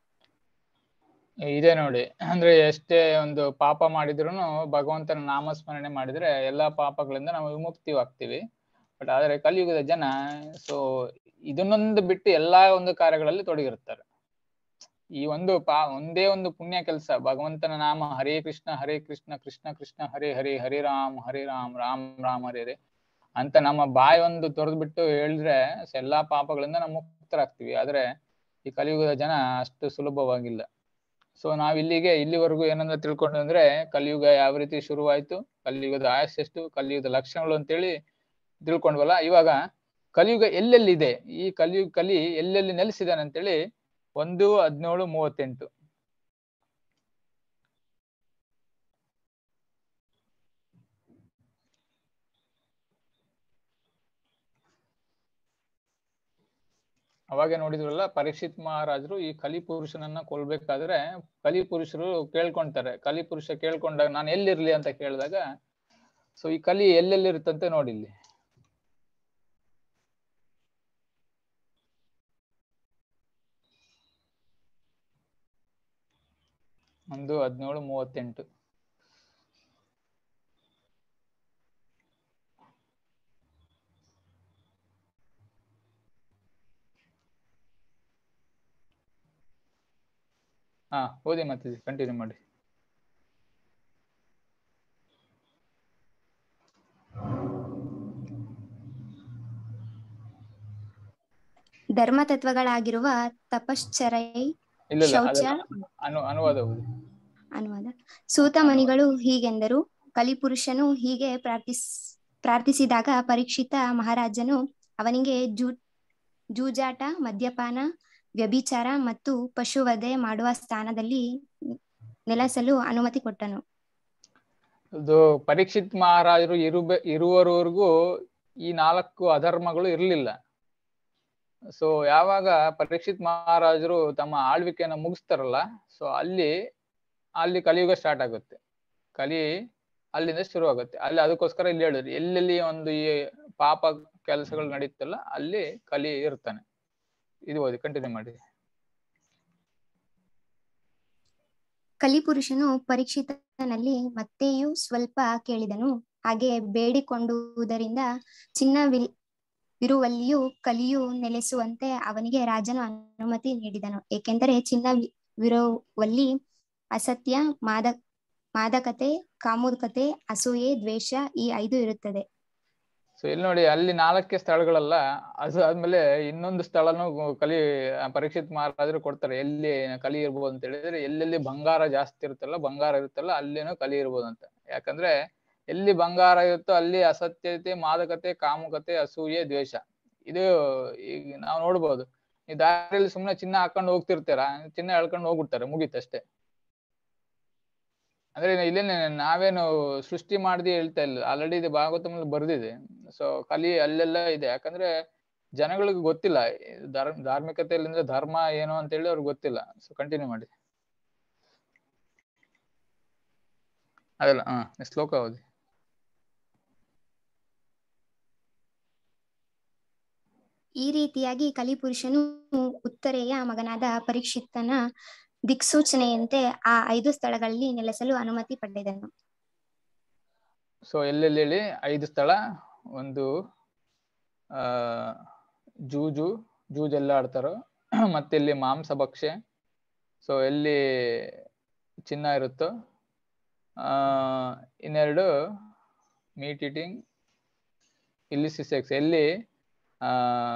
ಇದೆ ನೋಡಿ ಅಂದ್ರೆ ಎಷ್ಟೇ ಒಂದು ಪಾಪ ಮಾಡಿದ್ರು ಭಗವಂತನ ನಾಮಸ್ಮರಣೆ ಮಾಡಿದ್ರೆ ಎಲ್ಲಾ ಪಾಪಗಳಿಂದ ನಾವು ವಿಮುಕ್ತಿವಾಗ್ತೀವಿ ಬಟ್ ಆದ್ರೆ ಕಲಿಯುಗದ ಜನ ಸೊ ಇದನ್ನೊಂದು ಬಿಟ್ಟು ಎಲ್ಲಾ ಒಂದು ಕಾರ್ಯಗಳಲ್ಲಿ ತೊಡಗಿರುತ್ತಾರೆ ಈ ಒಂದು ಪಾ ಒಂದೇ ಒಂದು ಪುಣ್ಯ ಕೆಲಸ ಭಗವಂತನ ನಾಮ ಹರೇ ಕೃಷ್ಣ ಹರೇ ಕೃಷ್ಣ ಕೃಷ್ಣ ಕೃಷ್ಣ ಹರೇ ಹರೇ ಹರೇ ರಾಮ್ ಹರೇ ರಾಮ್ ರಾಮ್ ರಾಮ್ ಹರೇ ಹರೇ ಅಂತ ನಮ್ಮ ಬಾಯಿ ಒಂದು ತೊರೆದ್ಬಿಟ್ಟು ಹೇಳಿದ್ರೆ ಎಲ್ಲಾ ಪಾಪಗಳಿಂದ ನಾವು ಮುಕ್ತರಾಗ್ತೀವಿ ಆದ್ರೆ ಈ ಕಲಿಯುಗದ ಜನ ಅಷ್ಟು ಸುಲಭವಾಗಿಲ್ಲ ಸೊ ನಾವ್ ಇಲ್ಲಿಗೆ ಇಲ್ಲಿವರೆಗೂ ಏನಂದ್ರೆ ತಿಳ್ಕೊಂಡು ಅಂದ್ರೆ ಕಲಿಯುಗ ಯಾವ ರೀತಿ ಶುರುವಾಯ್ತು ಕಲಿಯುಗದ ಆಯಸ್ ಎಷ್ಟು ಕಲಿಯುಗದ ಲಕ್ಷಣಗಳು ಅಂತೇಳಿ ತಿಳ್ಕೊಂಡ್ವಲ್ಲ ಇವಾಗ ಕಲಿಯುಗ ಎಲ್ಲೆಲ್ಲಿದೆ ಈ ಕಲಿಯುಗ ಕಲಿ ಎಲ್ಲೆಲ್ಲಿ ನೆಲೆಸಿದಾನೆ ಅಂತೇಳಿ ಒಂದು ಹದಿನೇಳು ಮೂವತ್ತೆಂಟು ಅವಾಗೆ ನೋಡಿದ್ರಲ್ಲ ಪರೀಕ್ಷಿತ್ ಮಹಾರಾಜರು ಈ ಕಲಿ ಪುರುಷನನ್ನ ಕೊಲ್ಬೇಕಾದ್ರೆ ಕಲಿ ಪುರುಷರು ಕೇಳ್ಕೊಂತಾರೆ ಕಲಿ ಪುರುಷ ಕೇಳ್ಕೊಂಡಾಗ ನಾನು ಎಲ್ಲಿರ್ಲಿ ಅಂತ ಕೇಳಿದಾಗ ಸೊ ಈ ಕಲಿ ಎಲ್ಲೆಲ್ಲಿರುತ್ತಂತೆ ನೋಡಿಲ್ಲಿ ಒಂದು ಹದಿನೇಳು ಮೂವತ್ತೆಂಟು ಹಾ ಓದಿ ಮತ್ತೆ ಕಂಟಿನ್ಯೂ ಮಾಡಿ ಧರ್ಮ ತತ್ವಗಳಾಗಿರುವ ತಪಶ್ಚರೈ ಇಲ್ಲ ಇಲ್ಲ ಶೌಚ ಅದೆಲ್ಲ ಅನು ಅನುವಾದ ಓದಿ ಅನುವಾದ ಸೂತ ಮನಿಗಳು ಹೀಗೆಂದರು ಕಲಿಪುರುಷನು ಹೀಗೆ ಪ್ರಾರ್ಥಿಸ್ ಪ್ರಾರ್ಥಿಸಿದಾಗ ಪರೀಕ್ಷಿತ ಮಹಾರಾಜನು ಅವನಿಗೆ ಜೂ ಜೂಜಾಟ ಮದ್ಯಪಾನ ವ್ಯಭಿಚಾರ ಮತ್ತು ಪಶುವಧೆ ಮಾಡುವ ಸ್ಥಾನದಲ್ಲಿ ನೆಲೆಸಲು ಅನುಮತಿ ಕೊಟ್ಟನು ಇದು ಪರೀಕ್ಷಿತ್ ಮಹಾರಾಜರು ಇರುಬೆ ಇರುವವರೆಗೂ ಈ ನಾಲ್ಕು ಅಧರ್ಮಗಳು ಇರಲಿಲ್ಲ ಸೊ ಯಾವಾಗ ಪರೀಕ್ಷಿತ್ ಮಹಾರಾಜರು ತಮ್ಮ ಆಳ್ವಿಕೆಯನ್ನ ಮುಗಿಸ್ತಾರಲ್ಲ ಸೊ ಅಲ್ಲಿ ಅಲ್ಲಿ ಕಲಿಯುಗ ಸ್ಟಾರ್ಟ್ ಆಗುತ್ತೆ ಕಲಿ ಅಲ್ಲಿಂದ ಶುರು ಆಗುತ್ತೆ ಅಲ್ಲಿ ಅದಕ್ಕೋಸ್ಕರ ಇಲ್ಲಿ ಹೇಳಿದ್ರು ಎಲ್ಲೆಲ್ಲಿ ಒಂದು ಈ ಪಾಪ ಕೆಲಸಗಳು ನಡೀತಲ್ಲ ಅಲ್ಲಿ ಕಲಿ ಇರ್ತಾನೆ ಇದು ಓದಿ ಕಂಟಿನ್ಯೂ ಮಾಡಿ ಕಲಿಪುರುಷನು ಪರೀಕ್ಷಿತನಲ್ಲಿ ಮತ್ತೆಯೂ ಸ್ವಲ್ಪ ಕೇಳಿದನು ಹಾಗೆ ಬೇಡಿಕೊಂಡುವುದರಿಂದ ಚಿನ್ನವಿಲ್ ವಿರುವಲ್ಲಿಯೂ ಕಲಿಯು ನೆಲೆಸುವಂತೆ ಅವನಿಗೆ ರಾಜನು ಅನುಮತಿ ನೀಡಿದನು ಏಕೆಂದರೆ ಚಿನ್ನವಿರುವಲ್ಲಿ ಅಸತ್ಯ ಮಾದ ಮಾದಕತೆ ಕಾಮುಕತೆ ಅಸೂಯೆ ದ್ವೇಷ ಈ ಐದು ಇರುತ್ತದೆ ಸೊ ಇಲ್ಲಿ ನೋಡಿ ಅಲ್ಲಿ ನಾಲ್ಕೇ ಸ್ಥಳಗಳಲ್ಲ ಅದು ಆದ್ಮೇಲೆ ಇನ್ನೊಂದು ಸ್ಥಳನು ಕಲಿ ಪರೀಕ್ಷಿತ್ ಮಹಾರಾಜರು ಕೊಡ್ತಾರೆ ಎಲ್ಲಿ ಕಲಿ ಇರ್ಬೋದು ಅಂತ ಹೇಳಿದ್ರೆ ಎಲ್ಲೆಲ್ಲಿ ಬಂಗಾರ ಜಾಸ್ತಿ ಇರುತ್ತಲ್ಲ ಬಂಗಾರ ಇರುತ್ತಲ್ಲ ಅಲ್ಲೇನೋ ಕಲಿ ಇರ್ಬೋದು ಅಂತ ಯಾಕಂದ್ರೆ ಎಲ್ಲಿ ಬಂಗಾರ ಇರುತ್ತೋ ಅಲ್ಲಿ ಅಸತ್ಯತೆ ಮಾದಕತೆ ಕಾಮುಕತೆ ಅಸೂಯೆ ದ್ವೇಷ ಇದು ಈಗ ನಾವು ನೋಡ್ಬೋದು ಈ ದಾರಿಯಲ್ಲಿ ಸುಮ್ನೆ ಚಿನ್ನ ಹಾಕೊಂಡು ಹೋಗ್ತಿರ್ತಾರ ಚಿನ್ನ ಎಳ್ಕೊಂಡು ಹೋಗ್ಬಿಡ್ತಾರೆ ಮುಗೀತಷ್ಟೇ ಅಂದ್ರೆ ಇಲ್ಲೇನೆ ನಾವೇನು ಸೃಷ್ಟಿ ಮಾಡ್ದಿ ಹೇಳ್ತಾ ಇಲ್ಲ ಆಲ್ರೆಡಿ ಇದು ಭಾಗವತಮಲ್ಲಿ ಬರ್ದಿದೆ ಸೊ ಕಲಿ ಅಲ್ಲೆಲ್ಲ ಇದೆ ಯಾಕಂದ್ರೆ ಜನಗಳಿಗೆ ಗೊತ್ತಿಲ್ಲ ಧರ್ಮ ಧಾರ್ಮಿಕತೆಯಲ್ಲಿ ಅಂದ್ರೆ ಧರ್ಮ ಏನು ಅಂತ ಹೇಳಿ ಅವ್ರಿಗೆ ಗೊತ್ತಿಲ್ಲ ಸೊ ಕಂಟಿನ್ಯೂ ಮಾಡಿ ಅದಲ್ಲ ಹಾ ಶ್ಲೋಕ ಓದಿ ಈ ರೀತಿಯಾಗಿ ಕಲಿಪುರುಷನು ಉತ್ತರೆಯ ಮಗನಾದ ಪರೀಕ್ಷಿತನ ದಿಕ್ಸೂಚನೆಯಂತೆ ಆ ಐದು ಸ್ಥಳಗಳಲ್ಲಿ ನೆಲೆಸಲು ಅನುಮತಿ ಪಡೆದನು ಸೊ ಎಲ್ಲೆಲ್ಲಿ ಹೇಳಿ ಐದು ಸ್ಥಳ ಒಂದು ಆ ಜೂಜು ಜೂಜೆಲ್ಲ ಆಡ್ತಾರೋ ಮತ್ತೆ ಇಲ್ಲಿ ಮಾಂಸ ಭಕ್ಷೆ ಸೊ ಎಲ್ಲಿ ಚಿನ್ನ ಇರುತ್ತೋ ಆ ಇನ್ನೆರಡು ಮೀಟ್ ಈಟಿಂಗ್ ಇಲ್ಲಿ ಸಿಸೆಕ್ಸ್ ಎಲ್ಲಿ ಆ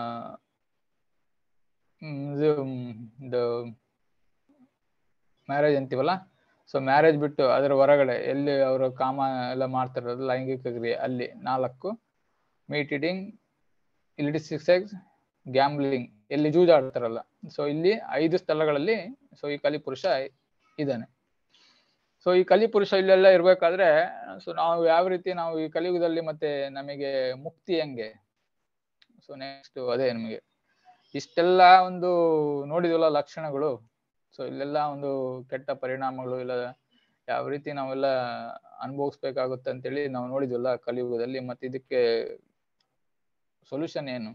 ಇದು ಮ್ಯಾರೇಜ್ ಅಂತೀವಲ್ಲ ಸೊ ಮ್ಯಾರೇಜ್ ಬಿಟ್ಟು ಅದರ ಹೊರಗಡೆ ಎಲ್ಲಿ ಅವರು ಕಾಮ ಎಲ್ಲ ಮಾಡ್ತಾರಲ್ಲ ಲೈಂಗಿಕ ಕ್ರಿಯೆ ಅಲ್ಲಿ ನಾಲ್ಕು meat eating illicit sex gambling ಎಲ್ಲಿ ಜೂಜಾಡ್ತಾರಲ್ಲ ಸೊ ಇಲ್ಲಿ ಐದು ಸ್ಥಳಗಳಲ್ಲಿ ಸೊ ಈ ಕಲಿಪುರುಷ ಇದ್ದಾನೆ ಸೊ ಈ ಕಲಿಪುರುಷ ಇಲ್ಲೆಲ್ಲ ಇರ್ಬೇಕಾದ್ರೆ ಸೊ ನಾವು ಯಾವ ರೀತಿ ನಾವು ಈ ಕಲಿಯುಗದಲ್ಲಿ ಮತ್ತೆ ನಮಗೆ ಮುಕ್ತಿ ಹೆಂಗೆ ಸೊ ನೆಕ್ಸ್ಟ್ ಅದೇ ನಮಗೆ ಇಷ್ಟೆಲ್ಲ ಒಂದು ನೋಡಿದ್ವಲ್ಲ ಲಕ್ಷಣಗಳು ಸೊ ಇಲ್ಲೆಲ್ಲ ಒಂದು ಕೆಟ್ಟ ಪರಿಣಾಮಗಳು ಇಲ್ಲ ಯಾವ ರೀತಿ ನಾವೆಲ್ಲ ಅನುಭವಿಸ್ಬೇಕಾಗುತ್ತೆ ಅಂತೇಳಿ ನಾವು ನೋಡಿದ್ವಲ್ಲ ಕಲಿಯುಗದಲ್ಲಿ ಮತ್ತೆ ಇದಕ್ಕೆ ಸೊಲ್ಯೂಷನ್ ಏನು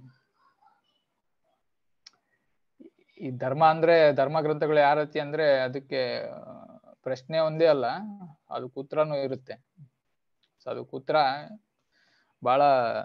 ಈ ಧರ್ಮ ಅಂದ್ರೆ ಧರ್ಮ ಗ್ರಂಥಗಳು ಯಾವ ರೀತಿ ಅಂದ್ರೆ ಅದಕ್ಕೆ ಪ್ರಶ್ನೆ ಒಂದೇ ಅಲ್ಲ ಅದಕ್ಕೆ ಉತ್ತರನೂ ಇರುತ್ತೆ ಸೊ ಅದಕ್ಕೆ ಉತ್ತರ ಬಹಳ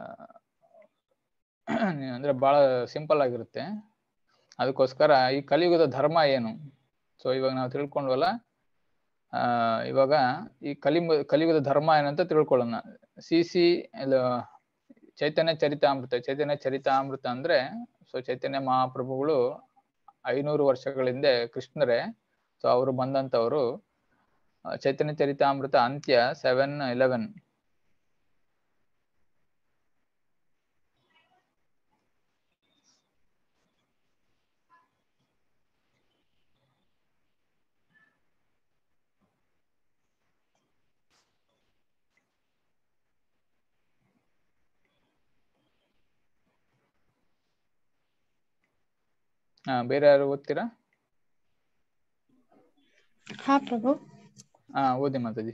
ಅಂದ್ರೆ ಬಹಳ ಸಿಂಪಲ್ ಆಗಿರುತ್ತೆ ಅದಕ್ಕೋಸ್ಕರ ಈ ಕಲಿಯುಗದ ಧರ್ಮ ಏನು ಸೊ ಇವಾಗ ನಾವು ತಿಳ್ಕೊಂಡ್ವಲ್ಲ ಆ ಇವಾಗ ಈ ಕಲಿ ಕಲಿಯುಗದ ಧರ್ಮ ಏನಂತ ತಿಳ್ಕೊಳ್ಳೋಣ ಸಿ ಸಿ ಚೈತನ್ಯ ಚರಿತಾಮೃತ ಚೈತನ್ಯ ಚರಿತಾಮೃತ ಅಂದ್ರೆ ಸೊ ಚೈತನ್ಯ ಮಹಾಪ್ರಭುಗಳು ಐನೂರು ವರ್ಷಗಳ ಹಿಂದೆ ಕೃಷ್ಣರೇ ಸೊ ಅವರು ಬಂದಂತವರು ಚೈತನ್ಯ ಚರಿತಾಮೃತ ಅಂತ್ಯ ಸೆವೆನ್ ಇಲೆವೆನ್ ಹಾ ಬೇರೆ ಯಾರು ಓದ್ತೀರಾ ಹಾ ಪ್ರಭು ಹಾ ಓದಿ ಮಾತಾಜಿ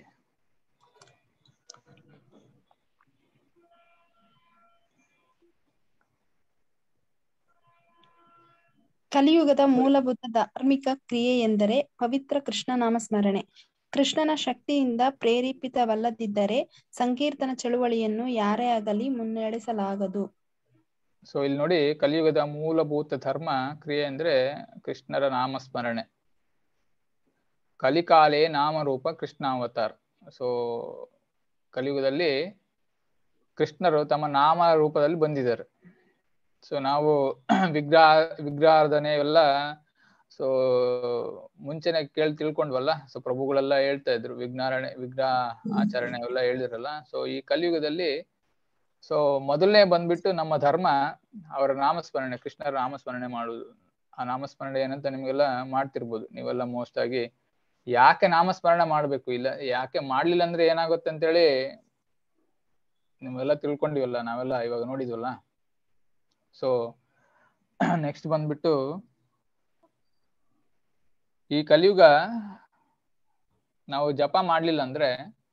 ಕಲಿಯುಗದ ಮೂಲಭೂತ ಧಾರ್ಮಿಕ ಕ್ರಿಯೆ ಎಂದರೆ ಪವಿತ್ರ ಕೃಷ್ಣನಾಮ ಸ್ಮರಣೆ ಕೃಷ್ಣನ ಶಕ್ತಿಯಿಂದ ಪ್ರೇರೇಪಿತವಲ್ಲದಿದ್ದರೆ ಸಂಕೀರ್ತನ ಚಳುವಳಿಯನ್ನು ಯಾರೇ ಆಗಲಿ ಮುನ್ನಡೆಸಲಾಗದು ಸೊ ಇಲ್ಲಿ ನೋಡಿ ಕಲಿಯುಗದ ಮೂಲಭೂತ ಧರ್ಮ ಕ್ರಿಯೆ ಅಂದ್ರೆ ಕೃಷ್ಣರ ನಾಮಸ್ಮರಣೆ ಕಲಿಕಾಲೇ ನಾಮರೂಪ ಕೃಷ್ಣಾವತಾರ್ ಸೊ ಕಲಿಯುಗದಲ್ಲಿ ಕೃಷ್ಣರು ತಮ್ಮ ನಾಮ ರೂಪದಲ್ಲಿ ಬಂದಿದ್ದಾರೆ ಸೊ ನಾವು ವಿಗ್ರಹ ವಿಗ್ರಹಾರ್ಧನೆ ಎಲ್ಲ ಸೊ ಮುಂಚೆನೆ ಕೇಳಿ ತಿಳ್ಕೊಂಡ್ವಲ್ಲ ಸೊ ಪ್ರಭುಗಳೆಲ್ಲ ಹೇಳ್ತಾ ಇದ್ರು ವಿಜ್ಞಾರಣೆ ವಿಗ್ರಹ ಆಚರಣೆ ಎಲ್ಲ ಹೇಳಿದ್ರಲ್ಲ ಸೊ ಈ ಕಲಿಯುಗದಲ್ಲಿ ಸೊ ಮೊದಲನೇ ಬಂದ್ಬಿಟ್ಟು ನಮ್ಮ ಧರ್ಮ ಅವರ ನಾಮಸ್ಮರಣೆ ಕೃಷ್ಣರ ನಾಮಸ್ಮರಣೆ ಮಾಡುವುದು ಆ ನಾಮಸ್ಮರಣೆ ಏನಂತ ನಿಮ್ಗೆಲ್ಲ ಮಾಡ್ತಿರ್ಬೋದು ನೀವೆಲ್ಲ ಮೋಸ್ಟ್ ಆಗಿ ಯಾಕೆ ನಾಮಸ್ಮರಣೆ ಮಾಡ್ಬೇಕು ಇಲ್ಲ ಯಾಕೆ ಮಾಡ್ಲಿಲ್ಲ ಅಂದ್ರೆ ಏನಾಗುತ್ತೆ ಅಂತೇಳಿ ನಿಮ್ಗೆಲ್ಲ ತಿಳ್ಕೊಂಡಿವಲ್ಲ ನಾವೆಲ್ಲ ಇವಾಗ ನೋಡಿದ್ವಲ್ಲ ಸೊ ನೆಕ್ಸ್ಟ್ ಬಂದ್ಬಿಟ್ಟು ಈ ಕಲಿಯುಗ ನಾವು ಜಪ ಮಾಡ್ಲಿಲ್ಲ ಅಂದ್ರೆ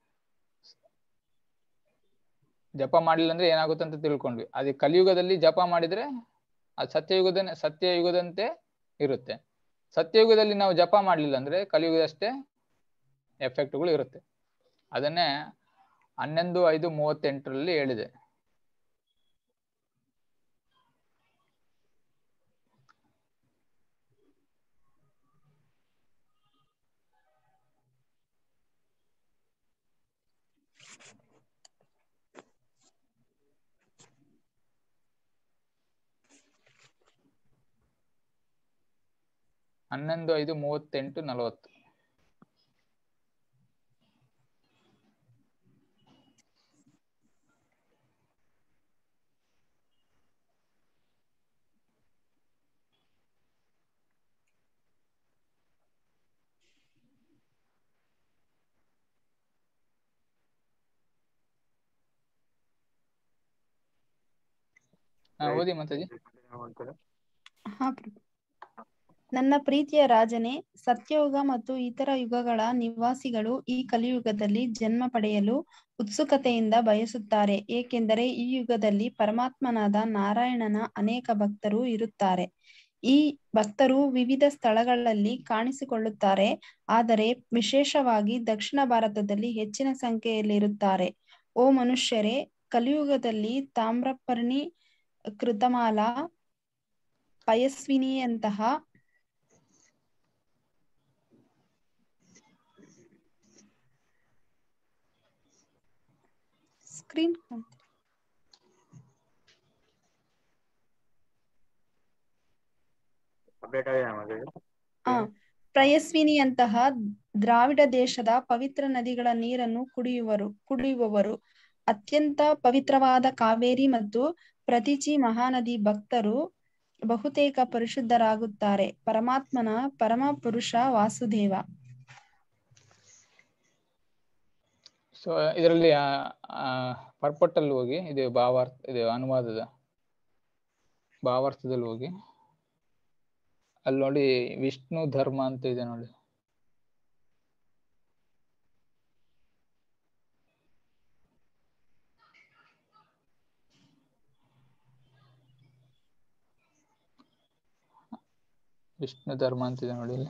ಜಪ ಮಾಡ್ಲಿಲ್ಲ ಅಂದ್ರೆ ಏನಾಗುತ್ತೆ ಅಂತ ತಿಳ್ಕೊಂಡ್ವಿ ಅದೇ ಕಲಿಯುಗದಲ್ಲಿ ಜಪ ಮಾಡಿದ್ರೆ ಅದು ಸತ್ಯಯುಗದ ಸತ್ಯಯುಗದಂತೆ ಇರುತ್ತೆ ಸತ್ಯಯುಗದಲ್ಲಿ ನಾವು ಜಪ ಮಾಡ್ಲಿಲ್ಲ ಅಂದ್ರೆ ಕಲಿಯುಗದಷ್ಟೇ ಎಫೆಕ್ಟ್ಗಳು ಇರುತ್ತೆ ಅದನ್ನೇ ಹನ್ನೊಂದು ಐದು ಮೂವತ್ತೆಂಟರಲ್ಲಿ ಹೇಳಿದೆ ಹನ್ನೊಂದು ಐದು ಮೂವತ್ತೆಂಟು ನಲವತ್ತು ಹಾ, ಓದಿ ಮಾತಾಜಿ ಹಾ ಪ್ರಭು. ನನ್ನ ಪ್ರೀತಿಯ ರಾಜನೇ ಸತ್ಯಯುಗ ಮತ್ತು ಇತರ ಯುಗಗಳ ನಿವಾಸಿಗಳು ಈ ಕಲಿಯುಗದಲ್ಲಿ ಜನ್ಮ ಪಡೆಯಲು ಉತ್ಸುಕತೆಯಿಂದ ಬಯಸುತ್ತಾರೆ ಏಕೆಂದರೆ ಈ ಯುಗದಲ್ಲಿ ಪರಮಾತ್ಮನಾದ ನಾರಾಯಣನ ಅನೇಕ ಭಕ್ತರು ಇರುತ್ತಾರೆ ಈ ಭಕ್ತರು ವಿವಿಧ ಸ್ಥಳಗಳಲ್ಲಿ ಕಾಣಿಸಿಕೊಳ್ಳುತ್ತಾರೆ ಆದರೆ ವಿಶೇಷವಾಗಿ ದಕ್ಷಿಣ ಭಾರತದಲ್ಲಿ ಹೆಚ್ಚಿನ ಸಂಖ್ಯೆಯಲ್ಲಿರುತ್ತಾರೆ ಓ ಮನುಷ್ಯರೇ ಕಲಿಯುಗದಲ್ಲಿ ತಾಮ್ರಪರ್ಣಿ ಕೃತಮಾಲ ಪಯಸ್ವಿನಿಯಂತಹ ಸ್ಕ್ರೀನ್ ಅಪ್ಡೇಟ್ ಆಗಿದೆ ಮಾತಾಜಿ ಆ ಪ್ರಯಸ್ವಿನಿಯಂತಹ ದ್ರಾವಿಡ ದೇಶದ ಪವಿತ್ರ ನದಿಗಳ ನೀರನ್ನು ಕುಡಿಯುವರು ಕುಡಿಯುವವರು ಅತ್ಯಂತ ಪವಿತ್ರವಾದ ಕಾವೇರಿ ಮತ್ತು ಪ್ರತಿಚಿ ಮಹಾನದಿ ಭಕ್ತರು ಬಹುತೇಕ ಪರಿಶುದ್ಧರಾಗುತ್ತಾರೆ ಪರಮಾತ್ಮನ ಪರಮ ಪುರುಷ ವಾಸುದೇವ ಸೊ ಇದರಲ್ಲಿ ಪರ್ಪಟ್ಟಲ್ಲಿ ಹೋಗಿ ಇದು ಭಾವಾರ್ಥ ಇದು ಅನುವಾದದ ಭಾವಾರ್ಥದಲ್ಲಿ ಹೋಗಿ ಅಲ್ಲಿ ನೋಡಿ ವಿಷ್ಣು ಧರ್ಮ ಅಂತ ಇದೆ ನೋಡಿ ವಿಷ್ಣು ಧರ್ಮ ಅಂತಿದೆ ನೋಡಿ ಇಲ್ಲಿ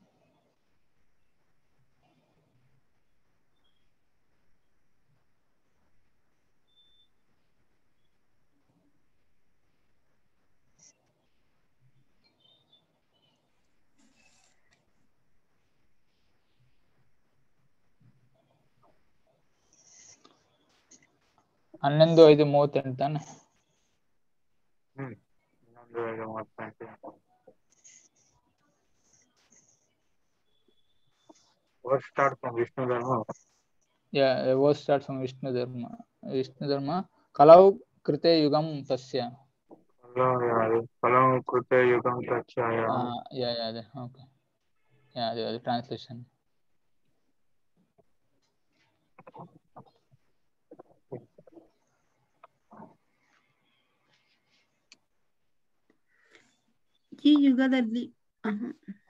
ಹನ್ನೊಂದು ಐದು ಮೂವತ್ತೆಂಟು ತಾನೆ ಹ್ಮ್ ಇನ್ನೊಂದು ಐದು ಮೂವತ್ತೆಂಟು ವರ್ಡ್ ಸ್ಟಾರ್ಟ್ ಫ್ರಮ್ ವಿಷ್ಣು ಧರ್ಮ ವರ್ಸ್ ಸ್ಟಾರ್ಟ್ ಫ್ರಮ್ ವಿಷ್ಣು ಧರ್ಮ ವಿಷ್ಣು ಧರ್ಮ ಕಲವು ಕೃತೆ ಯುಗಂ ತಸ್ಯ ಫಲಂ ಕೃತೆ ಯುಗಂ ತಚ್ಚಾಯ ಆ, ಯಾ ಯಾ ಅದೇ ಓಕೆ ಯಾ ಅದೇ ಅದೇ ಟ್ರಾನ್ಸ್ಲೇಷನ್ ಈ ಯುಗದಲ್ಲಿ ಆಹಾ.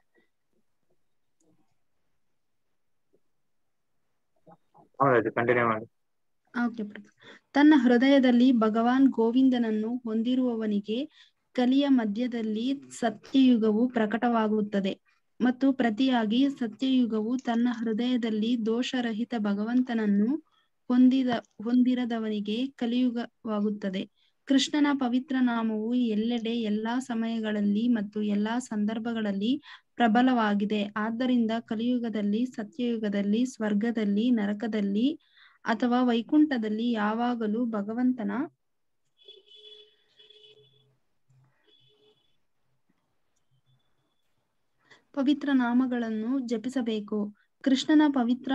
ಹೌದು ಕಂಟಿನ್ಯೂ ಮಾಡಿ ಓಕೆ ಪ್ರಭು. ತನ್ನ ಹೃದಯದಲ್ಲಿ ಭಗವಾನ್ ಗೋವಿಂದನನ್ನು ಹೊಂದಿರುವವನಿಗೆ ಕಲಿಯ ಮಧ್ಯದಲ್ಲಿ ಸತ್ಯಯುಗವು ಪ್ರಕಟವಾಗುತ್ತದೆ ಮತ್ತು ಪ್ರತಿಯಾಗಿ ಸತ್ಯಯುಗವು ತನ್ನ ಹೃದಯದಲ್ಲಿ ದೋಷರಹಿತ ಭಗವಂತನನ್ನು ಹೊಂದಿದ ಹೊಂದಿರದವನಿಗೆ ಕಲಿಯುಗವಾಗುತ್ತದೆ ಕೃಷ್ಣನ ಪವಿತ್ರ ನಾಮವು ಎಲ್ಲೆಡೆ ಎಲ್ಲಾ ಸಮಯಗಳಲ್ಲಿ ಮತ್ತು ಎಲ್ಲಾ ಸಂದರ್ಭಗಳಲ್ಲಿ ಪ್ರಬಲವಾಗಿದೆ ಆದ್ದರಿಂದ ಕಲಿಯುಗದಲ್ಲಿ ಸತ್ಯಯುಗದಲ್ಲಿ ಸ್ವರ್ಗದಲ್ಲಿ ನರಕದಲ್ಲಿ ಅಥವಾ ವೈಕುಂಠದಲ್ಲಿ ಯಾವಾಗಲೂ ಭಗವಂತನ ಪವಿತ್ರ ನಾಮಗಳನ್ನು ಜಪಿಸಬೇಕು ಕೃಷ್ಣನ ಪವಿತ್ರ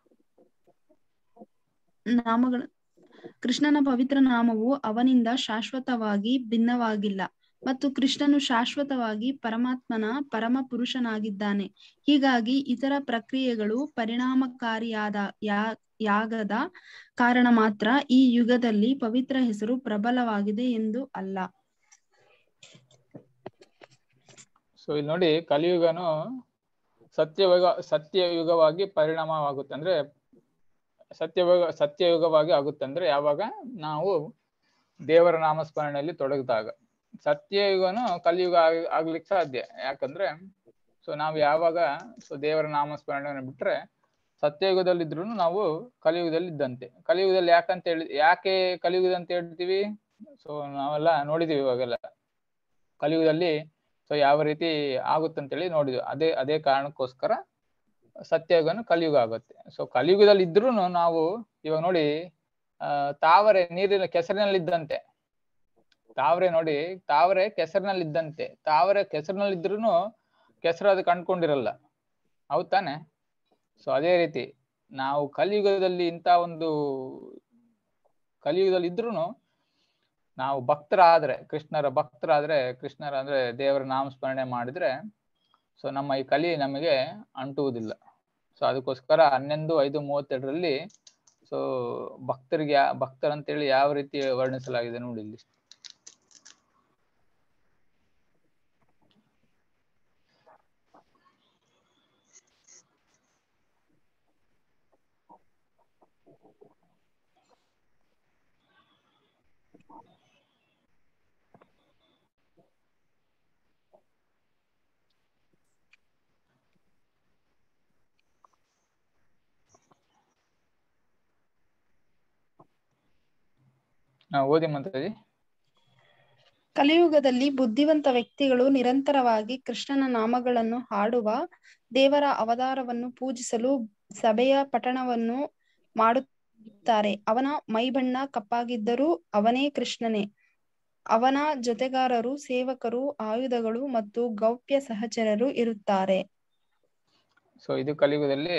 ನಾಮಗಳ ಕೃಷ್ಣನ ಪವಿತ್ರ ನಾಮವು ಅವನಿಂದ ಶಾಶ್ವತವಾಗಿ ಭಿನ್ನವಾಗಿಲ್ಲ ಮತ್ತು ಕೃಷ್ಣನು ಶಾಶ್ವತವಾಗಿ ಪರಮಾತ್ಮನ ಪರಮ ಪುರುಷನಾಗಿದ್ದಾನೆ ಹೀಗಾಗಿ ಇತರ ಪ್ರಕ್ರಿಯೆಗಳು ಪರಿಣಾಮಕಾರಿಯಾದ ಯಾ ಯಾಗದ ಕಾರಣ ಮಾತ್ರ ಈ ಯುಗದಲ್ಲಿ ಪವಿತ್ರ ಹೆಸರು ಪ್ರಬಲವಾಗಿದೆ ಎಂದು ಅಲ್ಲ ಸೊ ಇಲ್ಲಿ ನೋಡಿ ಕಲಿಯುಗನು ಸತ್ಯಯುಗ ಸತ್ಯಯುಗವಾಗಿ ಪರಿಣಾಮವಾಗುತ್ತೆ ಅಂದ್ರೆ ಸತ್ಯಯುಗ ಸತ್ಯಯುಗವಾಗಿ ಆಗುತ್ತೆ ಅಂದ್ರೆ ಯಾವಾಗ ನಾವು ದೇವರ ನಾಮಸ್ಮರಣೆಯಲ್ಲಿ ತೊಡಗಿದಾಗ ಸತ್ಯಯುಗನು ಕಲಿಯುಗ ಆಗ್ ಆಗ್ಲಿಕ್ಕೆ ಸಾಧ್ಯ ಯಾಕಂದ್ರೆ ಸೊ ನಾವು ಯಾವಾಗ ಸೊ ದೇವರ ನಾಮಸ್ಮರಣೆಯನ್ನು ಬಿಟ್ರೆ ಸತ್ಯಯುಗದಲ್ಲಿದ್ರು ನಾವು ಕಲಿಯುಗದಲ್ಲಿ ಇದ್ದಂತೆ ಕಲಿಯುಗದಲ್ಲಿ ಯಾಕಂತ ಹೇಳಿ ಯಾಕೆ ಕಲಿಯುಗದ ಅಂತ ಹೇಳ್ತೀವಿ ಸೊ ನಾವೆಲ್ಲ ನೋಡಿದೀವಿ ಇವಾಗೆಲ್ಲ ಕಲಿಯುಗದಲ್ಲಿ ಸೊ ಯಾವ ರೀತಿ ಆಗುತ್ತಂತೇಳಿ ನೋಡಿದ್ವಿ ಅದೇ ಅದೇ ಕಾರಣಕ್ಕೋಸ್ಕರ ಸತ್ಯಯುಗನು ಕಲಿಯುಗ ಆಗುತ್ತೆ ಸೊ ಕಲಿಯುಗದಲ್ಲಿ ಇದ್ರೂ ನಾವು ಇವಾಗ ನೋಡಿ ಆ ತಾವರೆ ನೀರಿನ ಕೆಸರಿನಲ್ಲಿದ್ದಂತೆ ತಾವರೆ ನೋಡಿ ತಾವರೆ ಕೆಸರಿನಲ್ಲಿದ್ದಂತೆ ತಾವರೆ ಕೆಸರಿನಲ್ಲಿದ್ರೂ ಕೆಸರು ಅದು ಕಂಡ್ಕೊಂಡಿರಲ್ಲ ಹೌದ್ ತಾನೆ ಸೊ ಅದೇ ರೀತಿ ನಾವು ಕಲಿಯುಗದಲ್ಲಿ ಇಂಥ ಒಂದು ಕಲಿಯುಗದಲ್ಲಿ ಇದ್ರೂ ನಾವು ಭಕ್ತರಾದ್ರೆ ಕೃಷ್ಣರ ಭಕ್ತರಾದ್ರೆ ಕೃಷ್ಣರ ಅಂದ್ರೆ ದೇವರ ನಾಮಸ್ಮರಣೆ ಮಾಡಿದ್ರೆ ಸೊ ನಮ್ಮ ಈ ಕಲಿ ನಮಗೆ ಅಂಟುವುದಿಲ್ಲ ಸೊ ಅದಕ್ಕೋಸ್ಕರ ಹನ್ನೊಂದು ಐದು ಮೂವತ್ತೆರಡರಲ್ಲಿ ಸೊ ಭಕ್ತರಿಗೆ ಯಾ- ಭಕ್ತರಂತೇಳಿ ಯಾವ ರೀತಿ ವರ್ಣಿಸಲಾಗಿದೆ ನೋಡಿ ಇಲ್ಲಿ ಹಾ ಓದಿ ಮಾತಾಡಿ ಕಲಿಯುಗದಲ್ಲಿ ಬುದ್ಧಿವಂತ ವ್ಯಕ್ತಿಗಳು ನಿರಂತರವಾಗಿ ಕೃಷ್ಣನ ನಾಮಗಳನ್ನು ಹಾಡುವ ದೇವರ ಅವತಾರವನ್ನು ಪೂಜಿಸಲು ಸಭೆಯ ಪಠಣವನ್ನು ಮಾಡುತ್ತಾರೆ ಅವನ ಮೈಬಣ್ಣ ಕಪ್ಪಾಗಿದ್ದರೂ ಅವನೇ ಕೃಷ್ಣನೇ ಅವನ ಜೊತೆಗಾರರು ಸೇವಕರು ಆಯುಧಗಳು ಮತ್ತು ಗೌಪ್ಯ ಸಹಚರರು ಇರುತ್ತಾರೆ ಸೊ ಇದು ಕಲಿಯುಗದಲ್ಲಿ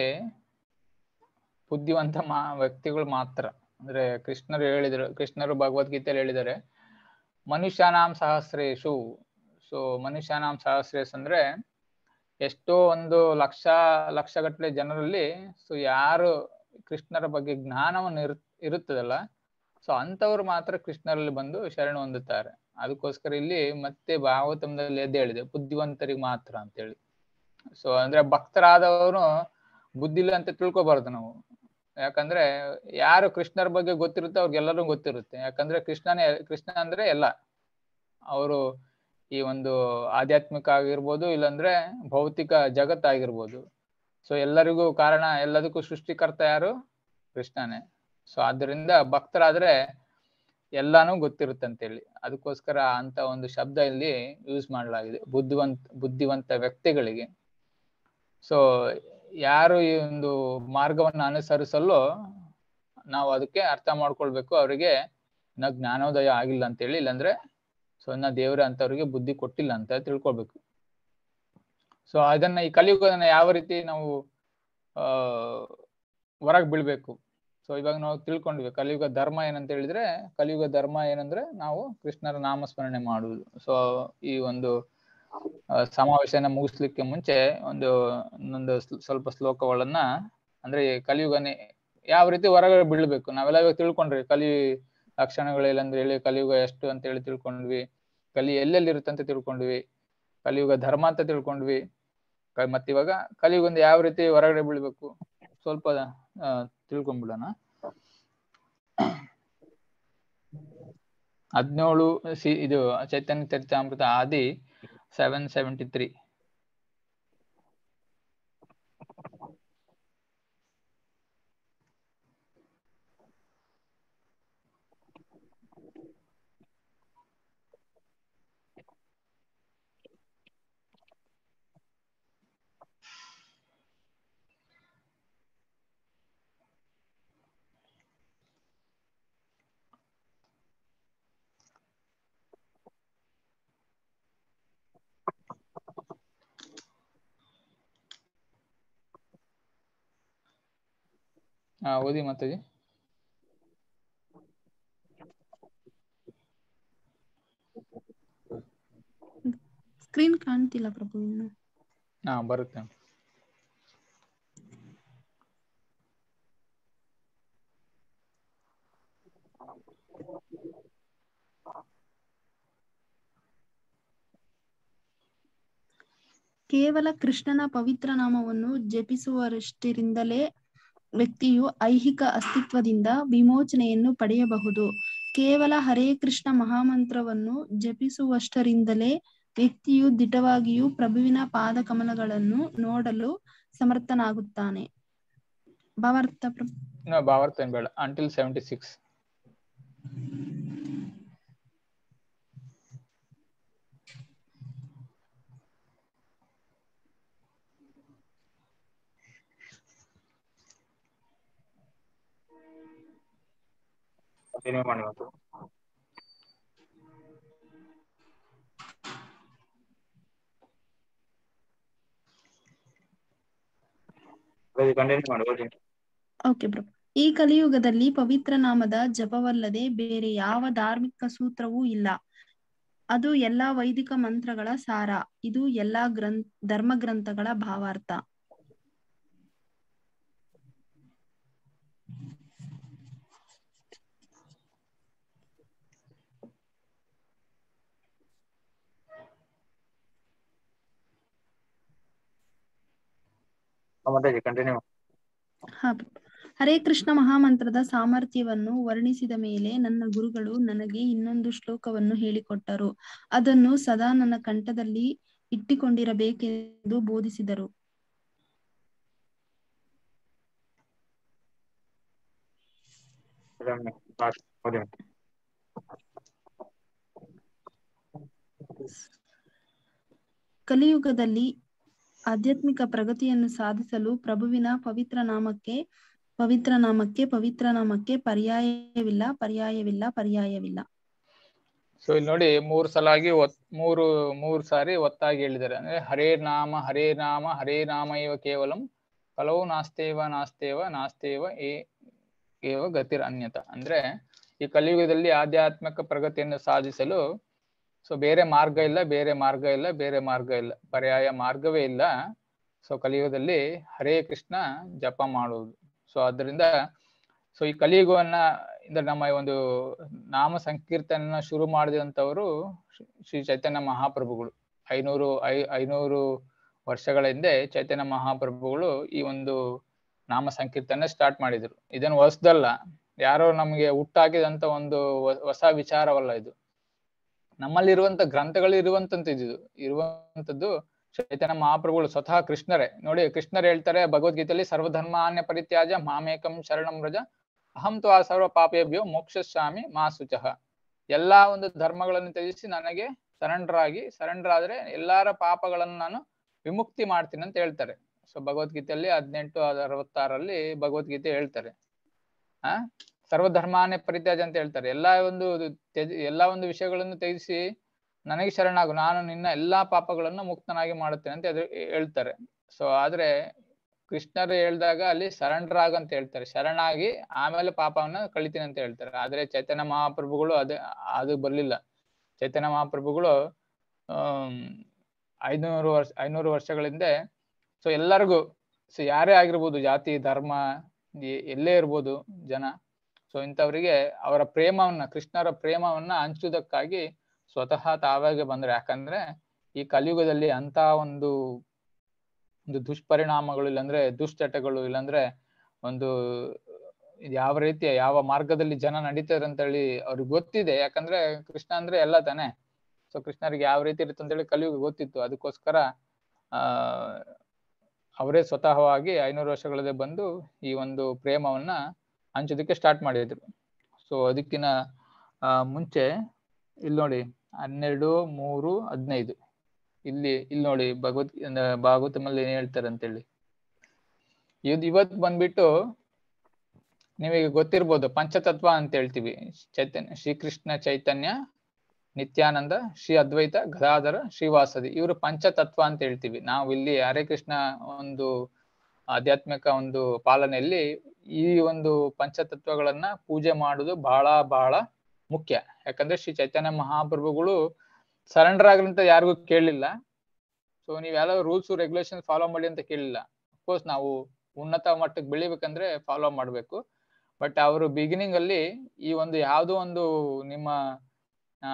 ಬುದ್ಧಿವಂತ ಮಾ ವ್ಯಕ್ತಿಗಳು ಮಾತ್ರ ಅಂದ್ರೆ ಕೃಷ್ಣರು ಹೇಳಿದರು ಕೃಷ್ಣರು ಭಗವದ್ಗೀತೆಯಲ್ಲಿ ಹೇಳಿದ್ದಾರೆ ಮನುಷ್ಯನಾಂ ಸಹಸ್ರೇಶು ಸೊ ಮನುಷ್ಯನಾಂ ಸಹಸ್ರೇಶ್ ಅಂದ್ರೆ ಎಷ್ಟೋ ಒಂದು ಲಕ್ಷ ಲಕ್ಷಗಟ್ಟಲೆ ಜನರಲ್ಲಿ ಸೊ ಯಾರು ಕೃಷ್ಣರ ಬಗ್ಗೆ ಜ್ಞಾನವನ್ನು ಇರು ಇರುತ್ತದಲ್ಲ ಸೊ ಅಂಥವ್ರು ಮಾತ್ರ ಕೃಷ್ಣರಲ್ಲಿ ಬಂದು ಶರಣ ಹೊಂದುತ್ತಾರೆ ಅದಕ್ಕೋಸ್ಕರ ಇಲ್ಲಿ ಮತ್ತೆ ಭಾಗವತಂದಲ್ಲಿ ಎದ್ದು ಹೇಳಿದೆ ಬುದ್ಧಿವಂತರಿಗೆ ಮಾತ್ರ ಅಂತೇಳಿ ಸೊ ಅಂದ್ರೆ ಭಕ್ತರಾದವರು ಬುದ್ಧಿ ಇಲ್ಲ ಅಂತ ತಿಳ್ಕೊಬಾರ್ದು ನಾವು ಯಾಕಂದ್ರೆ ಯಾರು ಕೃಷ್ಣರ ಬಗ್ಗೆ ಗೊತ್ತಿರುತ್ತೆ ಅವ್ರಿಗೆಲ್ಲರೂ ಗೊತ್ತಿರುತ್ತೆ ಯಾಕಂದ್ರೆ ಕೃಷ್ಣನೇ ಕೃಷ್ಣ ಅಂದ್ರೆ ಎಲ್ಲ ಅವರು ಈ ಒಂದು ಆಧ್ಯಾತ್ಮಿಕ ಆಗಿರ್ಬೋದು ಇಲ್ಲಾಂದ್ರೆ ಭೌತಿಕ ಜಗತ್ತಾಗಿರ್ಬೋದು ಸೊ ಎಲ್ಲರಿಗೂ ಕಾರಣ ಎಲ್ಲದಕ್ಕೂ ಸೃಷ್ಟಿಕರ್ತ ಯಾರು ಕೃಷ್ಣನೇ ಸೊ ಆದ್ದರಿಂದ ಭಕ್ತರಾದ್ರೆ ಎಲ್ಲಾನು ಗೊತ್ತಿರುತ್ತೆ ಅಂತೇಳಿ ಅದಕ್ಕೋಸ್ಕರ ಅಂತ ಒಂದು ಶಬ್ದ ಇಲ್ಲಿ ಯೂಸ್ ಮಾಡಲಾಗಿದೆ ಬುದ್ಧಿವಂತ ಬುದ್ಧಿವಂತ ವ್ಯಕ್ತಿಗಳಿಗೆ ಸೊ ಯಾರು ಈ ಒಂದು ಮಾರ್ಗವನ್ನು ಅನುಸರಿಸಲು ನಾವು ಅದಕ್ಕೆ ಅರ್ಥ ಮಾಡ್ಕೊಳ್ಬೇಕು ಅವರಿಗೆ ಇನ್ನ ಜ್ಞಾನೋದಯ ಆಗಿಲ್ಲ ಅಂತೇಳಿ ಇಲ್ಲಾಂದ್ರೆ ಸೊ ಇನ್ನ ದೇವ್ರ ಅಂತವ್ರಿಗೆ ಬುದ್ಧಿ ಕೊಟ್ಟಿಲ್ಲ ಅಂತ ತಿಳ್ಕೊಳ್ಬೇಕು ಸೊ ಅದನ್ನ ಈ ಕಲಿಯುಗದನ್ನ ಯಾವ ರೀತಿ ನಾವು ಆ ಹೊರಗೆ ಬೀಳ್ಬೇಕು ಸೊ ಇವಾಗ ನಾವು ತಿಳ್ಕೊಂಡ್ವಿ ಕಲಿಯುಗ ಧರ್ಮ ಏನಂತ ಹೇಳಿದ್ರೆ ಕಲಿಯುಗ ಧರ್ಮ ಏನಂದ್ರೆ ನಾವು ಕೃಷ್ಣರ ನಾಮಸ್ಮರಣೆ ಮಾಡುವುದು ಸೊ ಈ ಒಂದು ಆ, ಸಮಾವೇಶನ ಮುಗಿಸ್ಲಿಕ್ಕೆ ಮುಂಚೆ ಒಂದು ಇನ್ನೊಂದು ಸ್ಲ- ಸ್ವಲ್ಪ ಶ್ಲೋಕಗಳನ್ನ ಅಂದ್ರೆ ಈ ಕಲಿಯುಗನೇ ಯಾವ ರೀತಿ ಹೊರಗಡೆ ಬೀಳ್ಬೇಕು ನಾವೆಲ್ಲ ಇವಾಗ ತಿಳ್ಕೊಂಡ್ರಿ ಕಲಿ ಲಕ್ಷಣಗಳು ಇಲ್ಲಂದ್ರೆ ಹೇಳಿ ಕಲಿಯುಗ ಎಷ್ಟು ಅಂತ ಹೇಳಿ ತಿಳ್ಕೊಂಡ್ವಿ ಕಲಿ ಎಲ್ಲೆಲ್ಲಿ ಇರುತ್ತೆ ಅಂತ ತಿಳ್ಕೊಂಡ್ವಿ ಕಲಿಯುಗ ಧರ್ಮ ಅಂತ ತಿಳ್ಕೊಂಡ್ವಿ ಕ- ಮತ್ತಿವಾಗ ಕಲಿಯುಗದಿಂದ ಯಾವ ರೀತಿ ಹೊರಗಡೆ ಬೀಳ್ಬೇಕು ಸ್ವಲ್ಪ ಆ, ತಿಳ್ಕೊಂಡ್ಬಿಡೋಣ ಹದಿನೇಳು ಸಿ ಇದು ಚೈತನ್ಯ ಚರಿತಾಮೃತ ಆದಿ ಸೆವೆನ್ ಸೆವೆಂಟಿ ತ್ರೀ ಹಾ ಓದಿ ಮಾತಾಜಿ ಸ್ಕ್ರೀನ್ ಕಾಣ್ತಿಲ್ಲ ಪ್ರಭು ಇನ್ನು ಹಾ ಬರುತ್ತೆ ಕೇವಲ ಕೃಷ್ಣನ ಪವಿತ್ರ ನಾಮವನ್ನು ಜಪಿಸುವಷ್ಟರಿಂದಲೇ ವ್ಯಕ್ತಿಯು ಐಹಿಕ ಅಸ್ತಿತ್ವದಿಂದ ವಿಮೋಚನೆಯನ್ನು ಪಡೆಯಬಹುದು ಕೇವಲ ಹರೇ ಕೃಷ್ಣ ಮಹಾಮಂತ್ರವನ್ನು ಜಪಿಸುವಷ್ಟರಿಂದಲೇ ವ್ಯಕ್ತಿಯು ದಿಟವಾಗಿಯೂ ಪ್ರಭುವಿನ ಪಾದಕಮಲಗಳನ್ನು ನೋಡಲು ಸಮರ್ಥನಾಗುತ್ತಾನೆ ಭಾವಾರ್ಥ ಪ್ರಭು ಇನ್ನು ಭಾವಾರ್ಥ ಏನ್ ಬೇಡ ಅಂಟಿಲ್ ಸೆವೆಂಟಿ ಸಿಕ್ಸ್ ಕಂಟಿನ್ಯೂ ಮಾಡಿ ಮತ್ತು ಕಂಟಿನ್ಯೂ ಮಾಡಿ ಓದಿ ಓಕೆ ಬ್ರೋ ಈ ಕಲಿಯುಗದಲ್ಲಿ ಪವಿತ್ರ ನಾಮದ ಜಪವಲ್ಲದೆ ಬೇರೆ ಯಾವ ಧಾರ್ಮಿಕ ಸೂತ್ರವೂ ಇಲ್ಲ ಅದು ಎಲ್ಲಾ ವೈದಿಕ ಮಂತ್ರಗಳ ಸಾರ ಇದು ಎಲ್ಲಾ ಗ್ರಂಥ ಧರ್ಮ ಗ್ರಂಥಗಳ ಭಾವಾರ್ಥ ಮತ್ತೆ ಕಂಟಿನ್ಯೂ ಹಾ ಪ್ರಭು. ಹರೇ ಕೃಷ್ಣ ಮಹಾಮಂತ್ರದ ಸಾಮರ್ಥ್ಯವನ್ನು ವರ್ಣಿಸಿದ ಮೇಲೆ ನನ್ನ ಗುರುಗಳು ನನಗೆ ಇನ್ನೊಂದು ಶ್ಲೋಕವನ್ನು ಹೇಳಿಕೊಟ್ಟರು ಅದನ್ನು ಸದಾ ನನ್ನ ಕಂಠದಲ್ಲಿ ಇಟ್ಟಿಕೊಂಡಿರಬೇಕೆಂದು ಬೋಧಿಸಿದರು ಓದಿ ಕಲಿಯುಗದಲ್ಲಿ ಆಧ್ಯಾತ್ಮಿಕ ಪ್ರಗತಿಯನ್ನು ಸಾಧಿಸಲು ಪ್ರಭುವಿನ ಪವಿತ್ರ ನಾಮಕ್ಕೆ ಪವಿತ್ರ ನಾಮಕ್ಕೆ ಪವಿತ್ರ ನಾಮಕ್ಕೆ ಪರ್ಯಾಯವಿಲ್ಲ ಪರ್ಯಾಯವಿಲ್ಲ ಪರ್ಯಾಯವಿಲ್ಲ ಸೊ ಇಲ್ಲಿ ನೋಡಿ ಮೂರು ಸಲ ಆಗಿ ಒತ್ ಮೂರು ಮೂರು ಸಾರಿ ಒತ್ತಾಗಿ ಹೇಳಿದ್ದಾರೆ ಅಂದ್ರೆ ಹರೇ ನಾಮ ಹರೇ ನಾಮ ಹರೇ ನಾಮ ಇವ ಕೇವಲಂ ಕಲವು ನಾಸ್ತೇವ ನಾಸ್ತೇವ ನಾಸ್ತೇವ ಏ ಏವ ಗತಿರ್ ಅನ್ಯತ ಅಂದ್ರೆ ಈ ಕಲಿಯುಗದಲ್ಲಿ ಆಧ್ಯಾತ್ಮಿಕ ಪ್ರಗತಿಯನ್ನು ಸಾಧಿಸಲು ಸೊ ಬೇರೆ ಮಾರ್ಗ ಇಲ್ಲ ಬೇರೆ ಮಾರ್ಗ ಇಲ್ಲ ಬೇರೆ ಮಾರ್ಗ ಇಲ್ಲ ಪರ್ಯಾಯ ಮಾರ್ಗವೇ ಇಲ್ಲ ಸೊ ಕಲಿಯುಗದಲ್ಲಿ ಹರೇ ಕೃಷ್ಣ ಜಪ ಮಾಡುವುದು ಸೊ ಅದರಿಂದ ಸೊ ಈ ಕಲಿಯುಗವನ್ನ ಇಂದ ನಮ್ಮ ಈ ಒಂದು ನಾಮ ಸಂಕೀರ್ತನ ಶುರು ಮಾಡಿದಂಥವರು ಶ್ರೀ ಚೈತನ್ಯ ಮಹಾಪ್ರಭುಗಳು ಐನೂರು ಐ ಐನೂರು ವರ್ಷಗಳ ಹಿಂದೆ ಚೈತನ್ಯ ಮಹಾಪ್ರಭುಗಳು ಈ ಒಂದು ನಾಮ ಸಂಕೀರ್ತನೆ ಸ್ಟಾರ್ಟ್ ಮಾಡಿದ್ರು ಇದನ್ನು ಹೊಸದಲ್ಲ ಯಾರೋ ನಮಗೆ ಹುಟ್ಟಾಕಿದಂತ ಒಂದು ಹೊ- ಹೊಸ ವಿಚಾರವಲ್ಲ ಇದು ನಮ್ಮಲ್ಲಿರುವಂತ ಗ್ರಂಥಗಳು ಇರುವಂತದ್ದು ಇದು ಇರುವಂತದ್ದು ಚೈತನ್ಯ ಮಹಾಪ್ರಭುಗಳು ಸ್ವತಃ ಕೃಷ್ಣರೇ ನೋಡಿ ಕೃಷ್ಣರು ಹೇಳ್ತಾರೆ ಭಗವದ್ಗೀತೆಯಲ್ಲಿ ಸರ್ವಧರ್ಮಾನ್ಯ ಪರಿತ್ಯಾಜ ಮಾಮೇಕಂ ಶರಣಂ ವ್ರಜ ಅಹಂ ತು ಆ ಸರ್ವ ಪಾಪೇಭ್ಯೋ ಮೋಕ್ಷಸ್ವಾಮಿ ಮಾ ಶುಚಃ ಎಲ್ಲಾ ಒಂದು ಧರ್ಮಗಳನ್ನು ತ್ಯಜಿಸಿ ನನಗೆ ಸರೆಂಡರ್ ಆಗಿ ಸರೆಂಡರ್ ಆದ್ರೆ ಎಲ್ಲಾರ ಪಾಪಗಳನ್ನು ನಾನು ವಿಮುಕ್ತಿ ಮಾಡ್ತೀನಿ ಅಂತ ಹೇಳ್ತಾರೆ ಸೊ ಭಗವದ್ಗೀತೆಯಲ್ಲಿ ಹದಿನೆಂಟು ಅರವತ್ತಾರಲ್ಲಿ ಭಗವದ್ಗೀತೆ ಹೇಳ್ತಾರೆ ಆ ಸರ್ವಧರ್ಮಾನ್ಯ ಪರಿತ್ಯಾಜ ಅಂತ ಹೇಳ್ತಾರೆ ಎಲ್ಲಾ ಒಂದು ತ್ಯಜ ಎಲ್ಲಾ ಒಂದು ವಿಷಯಗಳನ್ನು ತ್ಯಜಿಸಿ ನನಗೆ ಶರಣಾಗು ನಾನು ನಿನ್ನ ಎಲ್ಲಾ ಪಾಪಗಳನ್ನು ಮುಕ್ತನಾಗಿ ಮಾಡುತ್ತೇನೆ ಅಂತ ಎದುರು ಹೇಳ್ತಾರೆ ಸೊ ಆದ್ರೆ ಕೃಷ್ಣರು ಹೇಳ್ದಾಗ ಅಲ್ಲಿ ಸರೆಂಡರ್ ಆಗ ಅಂತ ಹೇಳ್ತಾರೆ ಶರಣಾಗಿ ಆಮೇಲೆ ಪಾಪವನ್ನ ಕಳಿತೀನಿ ಅಂತ ಹೇಳ್ತಾರೆ ಆದ್ರೆ ಚೈತನ್ಯ ಮಹಾಪ್ರಭುಗಳು ಅದೇ ಅದು ಬರ್ಲಿಲ್ಲ ಚೈತನ್ಯ ಮಹಾಪ್ರಭುಗಳು ಆಮ್, ಐನೂರು ವರ್ಷ ಐನೂರು ವರ್ಷಗಳ ಹಿಂದೆ ಸೊ ಎಲ್ಲರಿಗೂ ಸೊ ಯಾರೇ ಆಗಿರ್ಬೋದು ಜಾತಿ ಧರ್ಮ ಎ- ಎಲ್ಲೇ ಇರ್ಬೋದು ಜನ ಸೊ ಇಂಥವರಿಗೆ ಅವರ ಪ್ರೇಮವನ್ನ ಕೃಷ್ಣರ ಪ್ರೇಮವನ್ನ ಹಂಚುವುದಕ್ಕಾಗಿ ಸ್ವತಃ ತಾವಾಗೆ ಬಂದ್ರೆ ಯಾಕಂದ್ರೆ ಈ ಕಲಿಯುಗದಲ್ಲಿ ಅಂತ ಒಂದು ಒಂದು ದುಷ್ಪರಿಣಾಮಗಳು ಇಲ್ಲಾಂದ್ರೆ ದುಶ್ಚಟಗಳು ಇಲ್ಲಾಂದ್ರೆ ಒಂದು ಯಾವ ರೀತಿಯ ಯಾವ ಮಾರ್ಗದಲ್ಲಿ ಜನ ನಡೀತಾರೆ ಅಂತ ಹೇಳಿ ಅವ್ರಿಗೆ ಗೊತ್ತಿದೆ ಯಾಕಂದ್ರೆ ಕೃಷ್ಣ ಅಂದ್ರೆ ಎಲ್ಲ ತಾನೆ ಸೊ ಕೃಷ್ಣರಿಗೆ ಯಾವ ರೀತಿ ಇರುತ್ತೆ ಅಂತ ಹೇಳಿ ಕಲಿಯುಗ ಗೊತ್ತಿತ್ತು ಅದಕ್ಕೋಸ್ಕರ ಆ ಅವರೇ ಸ್ವತಃವಾಗಿ ಐನೂರು ವರ್ಷಗಳಲ್ಲೇ ಬಂದು ಈ ಒಂದು ಪ್ರೇಮವನ್ನ ಹಂಚೋದಕ್ಕೆ ಸ್ಟಾರ್ಟ್ ಮಾಡಿದ್ರು ಸೊ ಅದಕ್ಕಿನ ಆ, ಮುಂಚೆ ಇಲ್ಲಿ ನೋಡಿ ಹನ್ನೆರಡು ಮೂರು ಹದಿನೈದು ಇಲ್ಲಿ ಇಲ್ಲಿ ನೋಡಿ ಭಗವದ್ ಭಾಗವತಮಲ್ಲಿ ಏನ್ ಹೇಳ್ತಾರೆ ಅಂತೇಳಿ ಇದು ಇವತ್ತು ಬಂದ್ಬಿಟ್ಟು ನಿಮಗೆ ಗೊತ್ತಿರ್ಬೋದು ಪಂಚತತ್ವ ಅಂತ ಹೇಳ್ತೀವಿ ಚೈತನ್ಯ ಶ್ರೀಕೃಷ್ಣ ಚೈತನ್ಯ ನಿತ್ಯಾನಂದ ಶ್ರೀ ಅದ್ವೈತ ಗದಾಧರ ಶ್ರೀವಾಸದಿ ಇವರು ಪಂಚತತ್ವ ಅಂತ ಹೇಳ್ತೀವಿ ನಾವು ಇಲ್ಲಿ ಹರೇ ಕೃಷ್ಣ ಒಂದು ಆಧ್ಯಾತ್ಮಿಕ ಒಂದು ಪಾಲನೆಯಲ್ಲಿ ಈ ಒಂದು ಪಂಚತತ್ವಗಳನ್ನ ಪೂಜೆ ಮಾಡುವುದು ಬಹಳ ಬಹಳ ಮುಖ್ಯ ಯಾಕಂದ್ರೆ ಶ್ರೀ ಚೈತನ್ಯ ಮಹಾಪ್ರಭುಗಳು ಸರೆಂಡರ್ ಆಗ್ರಂತ ಯಾರಿಗೂ ಕೇಳಲಿಲ್ಲ ಸೊ ನೀವ್ ಯಾವ ರೂಲ್ಸ್ ರೆಗ್ಯುಲೇಷನ್ ಫಾಲೋ ಮಾಡಿ ಅಂತ ಕೇಳಿಲ್ಲ ಅಫ್ಕೋರ್ಸ್ ನಾವು ಉನ್ನತ ಮಟ್ಟಕ್ಕೆ ಬೆಳಿಬೇಕಂದ್ರೆ ಫಾಲೋ ಮಾಡ್ಬೇಕು ಬಟ್ ಅವರು ಬಿಗಿನಿಂಗ್ ಅಲ್ಲಿ ಈ ಒಂದು ಯಾವುದೋ ಒಂದು ನಿಮ್ಮ ಆ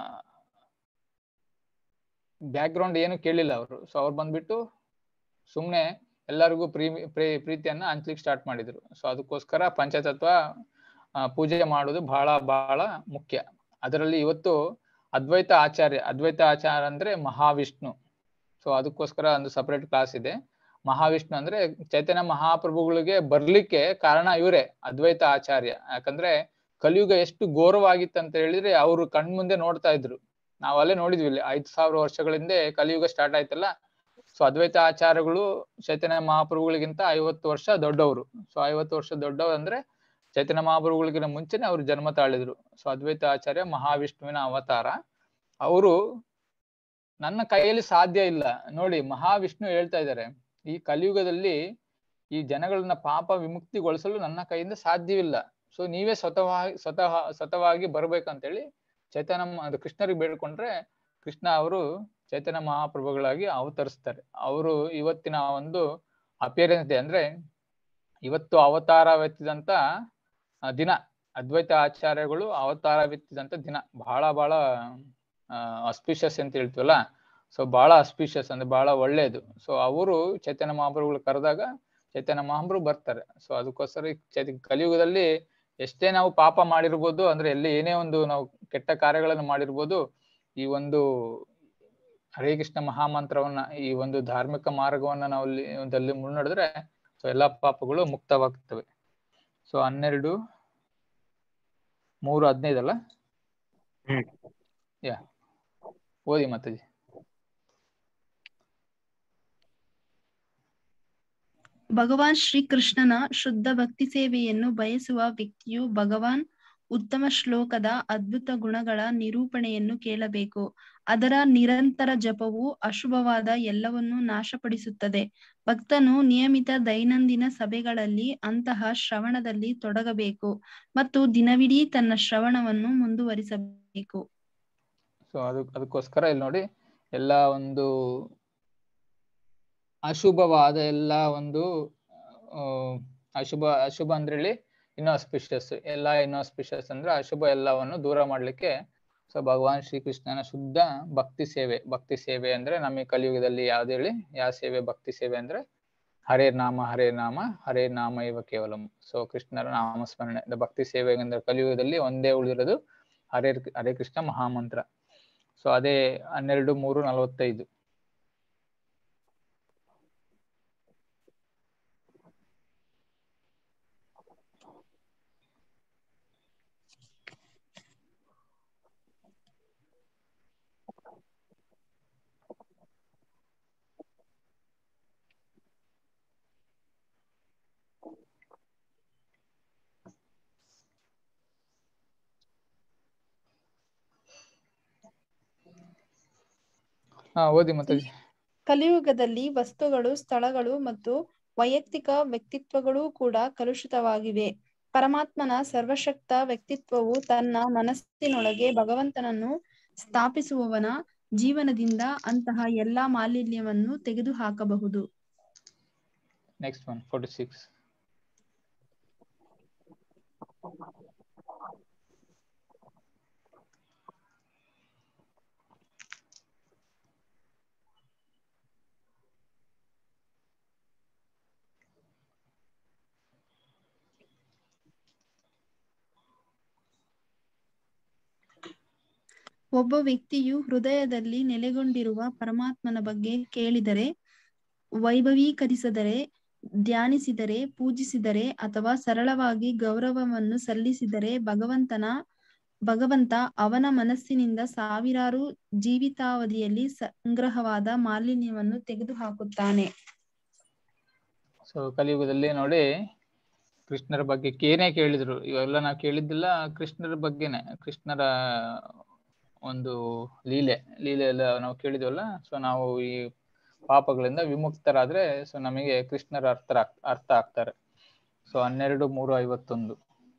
ಬ್ಯಾಕ್ ಗ್ರೌಂಡ್ ಏನು ಕೇಳಿಲ್ಲ ಅವರು ಸೊ ಅವ್ರು ಬಂದ್ಬಿಟ್ಟು ಸುಮ್ನೆ ಎಲ್ಲರಿಗೂ ಪ್ರೀ ಪ್ರೇ- ಪ್ರೀತಿಯನ್ನ ಹಂಚ್ಲಿಕ್ಕೆ ಸ್ಟಾರ್ಟ್ ಮಾಡಿದ್ರು ಸೊ ಅದಕ್ಕೋಸ್ಕರ ಪಂಚತತ್ವ ಆ, ಪೂಜೆ ಮಾಡೋದು ಬಹಳ ಬಹಳ ಮುಖ್ಯ ಅದರಲ್ಲಿ ಇವತ್ತು ಅದ್ವೈತ ಆಚಾರ್ಯ ಅದ್ವೈತ ಆಚಾರ್ಯ ಅಂದ್ರೆ ಮಹಾವಿಷ್ಣು ಸೊ ಅದಕ್ಕೋಸ್ಕರ ಒಂದು ಸಪರೇಟ್ ಕ್ಲಾಸ್ ಇದೆ ಮಹಾವಿಷ್ಣು ಅಂದ್ರೆ ಚೈತನ್ಯ ಮಹಾಪ್ರಭುಗಳಿಗೆ ಬರ್ಲಿಕ್ಕೆ ಕಾರಣ ಇವರೇ ಅದ್ವೈತ ಆಚಾರ್ಯ ಯಾಕಂದ್ರೆ ಕಲಿಯುಗ ಎಷ್ಟು ಘೋರವಾಗಿತ್ತು ಅಂತ ಹೇಳಿದ್ರೆ ಅವರು ಕಣ್ಮುಂದೆ ನೋಡ್ತಾ ಇದ್ರು ನಾವ್ ಅಲ್ಲೇ ನೋಡಿದ್ವಿ ಇಲ್ಲಿ ಐದ್ ಸಾವಿರ ವರ್ಷಗಳ ಹಿಂದೆ ಕಲಿಯುಗ ಸ್ಟಾರ್ಟ್ ಆಯ್ತಲ್ಲ ಸೊ ಅದ್ವೈತ ಆಚಾರ್ಯಗಳು ಚೈತನ್ಯ ಮಹಾಪ್ರಭುಗಳಿಗಿಂತ ಐವತ್ತು ವರ್ಷ ದೊಡ್ಡವರು ಸೊ ಐವತ್ತು ವರ್ಷ ದೊಡ್ಡವರು ಅಂದ್ರೆ ಚೈತನ್ಯ ಮಹಾಪ್ರಭುಗಳಿಗಿಂತ ಮುಂಚೆನೆ ಅವ್ರು ಜನ್ಮ ತಾಳಿದ್ರು ಸೊ ಅದ್ವೈತ ಆಚಾರ್ಯ ಮಹಾವಿಷ್ಣುವಿನ ಅವತಾರ ಅವರು ನನ್ನ ಕೈಯಲ್ಲಿ ಸಾಧ್ಯ ಇಲ್ಲ ನೋಡಿ ಮಹಾವಿಷ್ಣು ಹೇಳ್ತಾ ಇದ್ದಾರೆ ಈ ಕಲಿಯುಗದಲ್ಲಿ ಈ ಜನಗಳನ್ನ ಪಾಪ ವಿಮುಕ್ತಿಗೊಳಿಸಲು ನನ್ನ ಕೈಯಿಂದ ಸಾಧ್ಯವಿಲ್ಲ ಸೊ ನೀವೇ ಸ್ವತಃ ಸ್ವತಃ ಸ್ವತಃವಾಗಿ ಬರ್ಬೇಕಂತೇಳಿ ಚೈತನ್ಯ ಮ- ಅದು ಕೃಷ್ಣರಿಗೆ ಬೇಡ್ಕೊಂಡ್ರೆ ಕೃಷ್ಣ ಅವರು ಚೈತನ್ಯ ಮಹಾಪ್ರಭುಗಳಾಗಿ ಅವತರಿಸ್ತಾರೆ ಅವರು ಇವತ್ತಿನ ಒಂದು ಅಪಿಯರೆನ್ಸ್ ಡೇ ಅಂದ್ರೆ ಇವತ್ತು ಅವತಾರವೆತ್ತಿದಂತ ಆ, ದಿನ ಅದ್ವೈತ ಆಚಾರ್ಯಗಳು ಅವತಾರವೆತ್ತಿದಂತ ದಿನ ಬಹಳ ಬಹಳ ಅಸ್ಪಿಷಿಯಸ್ ಅಂತ ಹೇಳ್ತೀವಲ್ಲ ಸೊ ಬಹಳ ಅಸ್ಪಿಷಿಯಸ್ ಅಂದ್ರೆ ಬಹಳ ಒಳ್ಳೇದು ಸೊ ಅವರು ಚೈತನ್ಯ ಮಹಾಪ್ರಭುಗಳು ಕರೆದಾಗ ಚೈತನ್ಯ ಮಹಾಪ್ರಭು ಬರ್ತಾರೆ ಸೊ ಅದಕ್ಕೋಸ್ಕರ ಈ ಚೈತ ಕಲಿಯುಗದಲ್ಲಿ ಎಷ್ಟೇ ನಾವು ಪಾಪ ಮಾಡಿರ್ಬೋದು ಅಂದ್ರೆ ಎಲ್ಲಿ ಏನೇ ಒಂದು ನಾವು ಕೆಟ್ಟ ಕಾರ್ಯಗಳನ್ನು ಮಾಡಿರ್ಬೋದು ಈ ಒಂದು ಹರೇ ಕೃಷ್ಣ ಮಹಾಮಂತ್ರವನ್ನ ಈ ಒಂದು ಧಾರ್ಮಿಕ ಮಾರ್ಗವನ್ನ ನಾವು ಅಲ್ಲಿ ದಲ್ಲಿ ಮುನ್ನಡೆದ್ರೆ ಸೊ ಎಲ್ಲಾ ಪಾಪಗಳು ಮುಕ್ತವಾಗ್ತವೆ ಸೊ ಹನ್ನೆರಡು ಮೂರು ಹದಿನೈದಲ್ಲ ಹ್ಮ್. ಯಾ ಓದಿ ಮಾತಾಜಿ ಭಗವಾನ್ ಶ್ರೀಕೃಷ್ಣನ ಶುದ್ಧ ಭಕ್ತಿ ಸೇವೆಯನ್ನು ಬಯಸುವ ವ್ಯಕ್ತಿಯು ಭಗವಾನ್ ಉತ್ತಮ ಶ್ಲೋಕದ ಅದ್ಭುತ ಗುಣಗಳ ನಿರೂಪಣೆಯನ್ನು ಕೇಳಬೇಕು ಅದರ ನಿರಂತರ ಜಪವು ಅಶುಭವಾದ ಎಲ್ಲವನ್ನೂ ನಾಶಪಡಿಸುತ್ತದೆ ಭಕ್ತನು ನಿಯಮಿತ ದೈನಂದಿನ ಸಭೆಗಳಲ್ಲಿ ಅಂತಹ ಶ್ರವಣದಲ್ಲಿ ತೊಡಗಬೇಕು ಮತ್ತು ದಿನವಿಡೀ ತನ್ನ ಶ್ರವಣವನ್ನು ಮುಂದುವರಿಸಬೇಕು ಸೊ ಅದು ಅದಕ್ಕೋಸ್ಕರ ಇಲ್ಲಿ ನೋಡಿ ಎಲ್ಲ ಒಂದು ಅಶುಭವಾದ ಎಲ್ಲ ಒಂದು ಆ, ಅಶುಭ ಅಶುಭ ಅಂದ್ರೆ ಹೇಳಿ ಇನ್ಆಸ್ಪಿಷಿಯಸ್ ಎಲ್ಲ ಇನ್ಆಸ್ಪಿಷಿಯಸ್ ಅಂದ್ರೆ ಅಶುಭ ಎಲ್ಲವನ್ನು ದೂರ ಮಾಡ್ಲಿಕ್ಕೆ ಸೊ ಭಗವಾನ್ ಶ್ರೀಕೃಷ್ಣನ ಶುದ್ಧ ಭಕ್ತಿ ಸೇವೆ ಭಕ್ತಿ ಸೇವೆ ಅಂದ್ರೆ ನಮ್ಮ ಈ ಕಲಿಯುಗದಲ್ಲಿ ಯಾವ್ದು ಹೇಳಿ ಯಾವ ಸೇವೆ ಭಕ್ತಿ ಸೇವೆ ಅಂದ್ರೆ ಹರೇ ನಾಮ ಹರೇ ನಾಮ ಹರೇ ನಾಮ ಇವ ಕೇವಲಂ ಸೊ ಕೃಷ್ಣರ ನಾಮಸ್ಮರಣೆ the ಭಕ್ತಿ ಸೇವೆ ಅಂದ್ರೆ ಕಲಿಯುಗದಲ್ಲಿ ಒಂದೇ ಉಳಿದಿರೋದು ಹರೇ ಹರೇ ಕೃಷ್ಣ ಮಹಾಮಂತ್ರ ಸೊ ಅದೇ ಹನ್ನೆರಡು ಮೂರು ನಲವತ್ತೈದು ಹಾ ಓದಿ ಮಾತಾಜಿ ಕಲಿಯುಗದಲ್ಲಿ ವಸ್ತುಗಳು ಸ್ಥಳಗಳು ಮತ್ತು ವೈಯಕ್ತಿಕ ವ್ಯಕ್ತಿತ್ವಗಳೂ ಕೂಡ ಕಲುಷಿತವಾಗಿವೆ ಪರಮಾತ್ಮನ ಸರ್ವಶಕ್ತ ವ್ಯಕ್ತಿತ್ವವು ತನ್ನ ಮನಸ್ಸಿನೊಳಗೆ ಭಗವಂತನನ್ನು ಸ್ಥಾಪಿಸುವವನ ಜೀವನದಿಂದ ಅಂತಹ ಎಲ್ಲಾ ಮಾಲಿನ್ಯವನ್ನು ತೆಗೆದುಹಾಕಬಹುದು ನೆಕ್ಸ್ಟ್ ಒನ್ ಫೋರ್ಟಿ ಸಿಕ್ಸ್ ಒಬ್ಬ ವ್ಯಕ್ತಿಯು ಹೃದಯದಲ್ಲಿ ನೆಲೆಗೊಂಡಿರುವ ಪರಮಾತ್ಮನ ಬಗ್ಗೆ ಕೇಳಿದರೆ ವೈಭವೀಕರಿಸಿದರೆ ಧ್ಯಾನಿಸಿದರೆ ಪೂಜಿಸಿದರೆ ಅಥವಾ ಸರಳವಾಗಿ ಗೌರವವನ್ನು ಸಲ್ಲಿಸಿದರೆ ಭಗವಂತನ ಭಗವಂತ ಅವನ ಮನಸ್ಸಿನಿಂದ ಸಾವಿರಾರು ಜೀವಿತಾವಧಿಯಲ್ಲಿ ಸಂಗ್ರಹವಾದ ಮಾಲಿನ್ಯವನ್ನು ತೆಗೆದುಹಾಕುತ್ತಾನೆ ಸೊ ಕಲಿಯುಗದಲ್ಲಿ ನೋಡಿ ಕೃಷ್ಣರ ಬಗ್ಗೆ ಏನೇ ಕೇಳಿದ್ರು ಇವೆಲ್ಲ ನಾವು ಕೇಳಿದ್ದಿಲ್ಲ ಕೃಷ್ಣರ ಬಗ್ಗೆನೆ ಕೃಷ್ಣರ ಒಂದು ಲೀಲೆ ಲೀಲೆ ಎಲ್ಲ ನಾವು ಕೇಳಿದ್ವಲ್ಲ ಸೊ ನಾವು ಈ ಪಾಪಗಳಿಂದ ವಿಮುಕ್ತರಾದ್ರೆ ಸೊ ನಮಗೆ ಕೃಷ್ಣರ ಅರ್ಥ ಆಗ್- ಅರ್ಥ ಆಗ್ತಾರೆ ಸೊ ಹನ್ನೆರಡು ಮೂರು ಐವತ್ತೊಂದು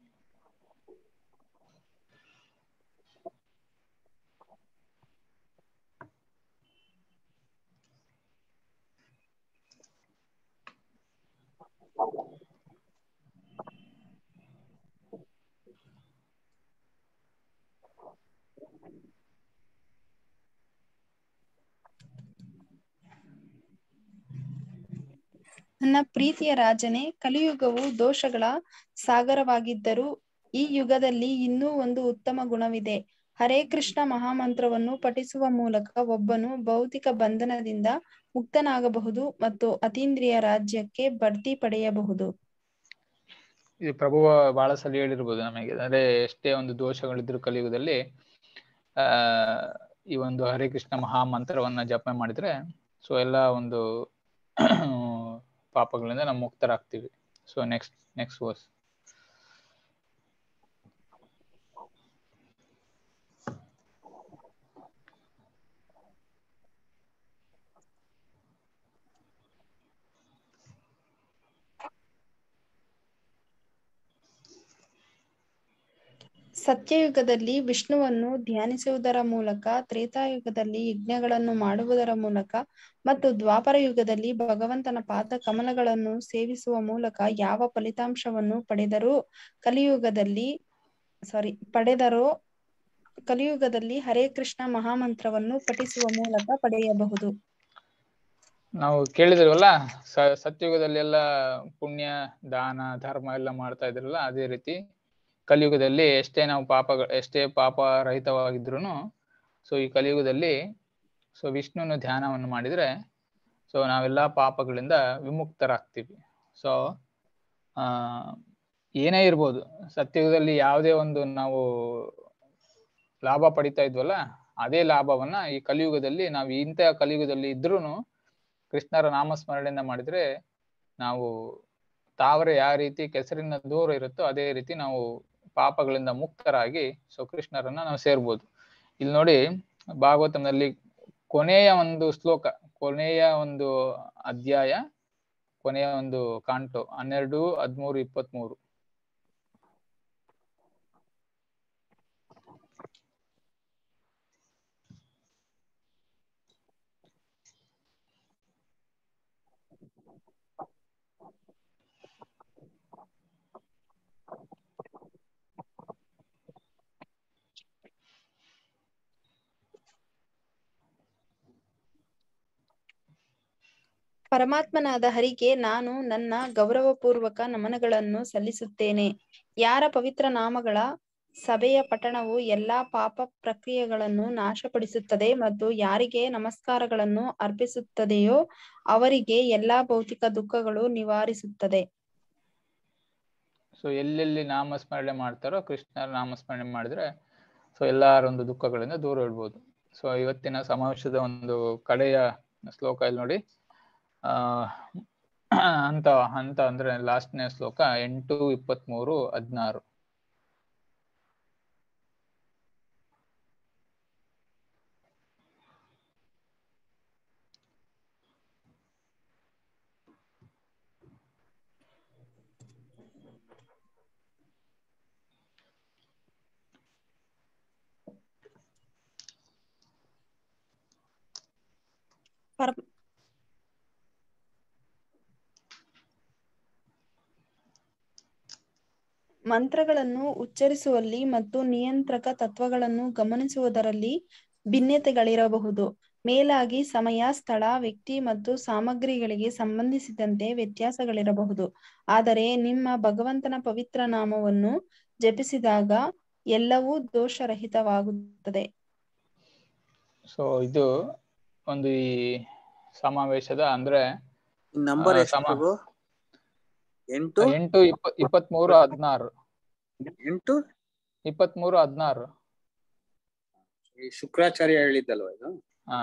ನನ್ನ ಪ್ರೀತಿಯ ರಾಜನೇ ಕಲಿಯುಗವು ದೋಷಗಳ ಸಾಗರವಾಗಿದ್ದರೂ ಈ ಯುಗದಲ್ಲಿ ಇನ್ನೂ ಒಂದು ಉತ್ತಮ ಗುಣವಿದೆ ಹರೇ ಕೃಷ್ಣ ಮಹಾಮಂತ್ರವನ್ನು ಪಠಿಸುವ ಮೂಲಕ ಒಬ್ಬನು ಭೌತಿಕ ಬಂಧನದಿಂದ ಮುಕ್ತನಾಗಬಹುದು ಮತ್ತು ಅತೀಂದ್ರಿಯ ರಾಜ್ಯಕ್ಕೆ ಬಡ್ತಿ ಪಡೆಯಬಹುದು ಇದು ಪ್ರಭುವ ಬಹಳ ಸಲ ಹೇಳಿರ್ಬೋದು ನಮಗೆ ಅಂದ್ರೆ ಎಷ್ಟೇ ಒಂದು ದೋಷಗಳಿದ್ರು ಕಲಿಯುಗದಲ್ಲಿ ಆ ಈ ಒಂದು ಹರೇ ಕೃಷ್ಣ ಮಹಾಮಂತ್ರವನ್ನ ಜಪ ಮಾಡಿದ್ರೆ ಸೊ ಎಲ್ಲ ಒಂದು ಪಾಪಗಳಿಂದ ನಾವು ಮುಕ್ತರಾಗ್ತೀವಿ ಸೊ ನೆಕ್ಸ್ಟ್ ನೆಕ್ಸ್ಟ್ ವರ್ಸ್ ಸತ್ಯಯುಗದಲ್ಲಿ ವಿಷ್ಣುವನ್ನು ಧ್ಯಾನಿಸುವುದರ ಮೂಲಕ ತ್ರೇತಾಯುಗದಲ್ಲಿ ಯಜ್ಞಗಳನ್ನು ಮಾಡುವುದರ ಮೂಲಕ ಮತ್ತು ದ್ವಾಪರ ಯುಗದಲ್ಲಿ ಭಗವಂತನ ಪಾದ ಕಮಲಗಳನ್ನು ಸೇವಿಸುವ ಮೂಲಕ ಯಾವ ಫಲಿತಾಂಶವನ್ನು ಪಡೆದರೂ ಕಲಿಯುಗದಲ್ಲಿ ಸಾರಿ ಪಡೆದರೋ ಕಲಿಯುಗದಲ್ಲಿ ಹರೇ ಕೃಷ್ಣ ಮಹಾಮಂತ್ರವನ್ನು ಪಠಿಸುವ ಮೂಲಕ ಪಡೆಯಬಹುದು ನಾವು ಕೇಳಿದ್ರವಲ್ಲ ಸ ಸತ್ಯುಗದಲ್ಲಿ ಎಲ್ಲ ಪುಣ್ಯ ದಾನ ಧರ್ಮ ಎಲ್ಲ ಮಾಡ್ತಾ ಇದ್ರಲ್ಲ ಅದೇ ರೀತಿ ಕಲಿಯುಗದಲ್ಲಿ ಎಷ್ಟೇ ನಾವು ಪಾಪಗಳು ಎಷ್ಟೇ ಪಾಪ ರಹಿತವಾಗಿದ್ರು ಸೊ ಈ ಕಲಿಯುಗದಲ್ಲಿ ಸೊ ವಿಷ್ಣುವಿನ ಧ್ಯಾನವನ್ನು ಮಾಡಿದ್ರೆ ಸೊ ನಾವೆಲ್ಲ ಪಾಪಗಳಿಂದ ವಿಮುಕ್ತರಾಗ್ತೀವಿ ಸೊ ಆ ಏನೇ ಇರ್ಬೋದು ಸತ್ಯುಗದಲ್ಲಿ ಯಾವುದೇ ಒಂದು ನಾವು ಲಾಭ ಪಡಿತಾ ಇದ್ವಲ್ಲ ಅದೇ ಲಾಭವನ್ನ ಈ ಕಲಿಯುಗದಲ್ಲಿ ನಾವು ಇಂಥ ಕಲಿಯುಗದಲ್ಲಿ ಇದ್ರೂ ಕೃಷ್ಣರ ನಾಮಸ್ಮರಣೆಯಿಂದ ಮಾಡಿದ್ರೆ ನಾವು ತಾವರೆ ಯಾವ ರೀತಿ ಕೆಸರಿನ ದೂರ ಇರುತ್ತೋ ಅದೇ ರೀತಿ ನಾವು ಪಾಪಗಳಿಂದ ಮುಕ್ತರಾಗಿ ಸೊ ಕೃಷ್ಣರನ್ನ ನಾವು ಸೇರ್ಬೋದು ಇಲ್ಲಿ ನೋಡಿ ಭಾಗವತನಲ್ಲಿ ಕೊನೆಯ ಒಂದು ಶ್ಲೋಕ ಕೊನೆಯ ಒಂದು ಅಧ್ಯಾಯ ಕೊನೆಯ ಒಂದು ಕಾಂಟು ಹನ್ನೆರಡು ಹದಿಮೂರು ಇಪ್ಪತ್ಮೂರು ಪರಮಾತ್ಮನಾದ ಹರಿಗೆ ನಾನು ನನ್ನ ಗೌರವಪೂರ್ವಕ ನಮನಗಳನ್ನು ಸಲ್ಲಿಸುತ್ತೇನೆ ಯಾರ ಪವಿತ್ರ ನಾಮಗಳ ಸಭೆಯ ಪಠಣವು ಎಲ್ಲಾ ಪಾಪ ಪ್ರಕ್ರಿಯೆಗಳನ್ನು ನಾಶಪಡಿಸುತ್ತದೆ ಮತ್ತು ಯಾರಿಗೆ ನಮಸ್ಕಾರಗಳನ್ನು ಅರ್ಪಿಸುತ್ತದೆಯೋ ಅವರಿಗೆ ಎಲ್ಲಾ ಭೌತಿಕ ದುಃಖಗಳು ನಿವಾರಿಸುತ್ತದೆ ಸೊ ಎಲ್ಲೆಲ್ಲಿ ನಾಮಸ್ಮರಣೆ ಮಾಡ್ತಾರೋ ಕೃಷ್ಣರ ನಾಮಸ್ಮರಣೆ ಮಾಡಿದ್ರೆ ಸೊ ಎಲ್ಲಾರೊಂದು ದುಃಖಗಳಿಂದ ದೂರ ಇಡ್ಬೋದು ಸೊ ಇವತ್ತಿನ ಸಮಾವೇಶದ ಒಂದು ಕಡೆಯ ಶ್ಲೋಕ ಇಲ್ಲಿ ನೋಡಿ ಆ ಅಂತ ಅಂತ ಅಂದ್ರೆ ಲಾಸ್ಟ್ನೇ ಶ್ಲೋಕ ಎಂಟು ಇಪ್ಪತ್ಮೂರು ಹದಿನಾರು ಪರ ಮಂತ್ರಗಳನ್ನು ಉಚ್ಚರಿಸುವಲ್ಲಿ ಮತ್ತು ನಿಯಂತ್ರಕ ತತ್ವಗಳನ್ನು ಗಮನಿಸುವುದರಲ್ಲಿ ಭಿನ್ನತೆಗಳಿರಬಹುದು ಮೇಲಾಗಿ ಸಮಯ ಸ್ಥಳ ವ್ಯಕ್ತಿ ಮತ್ತು ಸಾಮಗ್ರಿಗಳಿಗೆ ಸಂಬಂಧಿಸಿದಂತೆ ವ್ಯತ್ಯಾಸಗಳಿರಬಹುದು ಆದರೆ ನಿಮ್ಮ ಭಗವಂತನ ಪವಿತ್ರ ನಾಮವನ್ನು ಜಪಿಸಿದಾಗ ಎಲ್ಲವೂ ದೋಷರಹಿತವಾಗುತ್ತದೆ ಸೊ ಇದು ಒಂದು ಈ ಸಮಾವೇಶದ ಅಂದ್ರೆ ನಂಬರ್ ಆ, ಎಷ್ಟು ಸಮ- ಪ್ರಭು? ಎಂಟು ಎಂಟು ಇಪ್ಪ ಇಪ್ಪತ್ಮೂರು ಹದಿನಾರು ಎಂಟು ಇಪ್ಪತ್ಮೂರು ಹದಿನಾರು ಈ ಶುಕ್ರಾಚಾರ್ಯ ಹೇಳಿದ್ದಲ್ವಾ ಇದು ಹಾ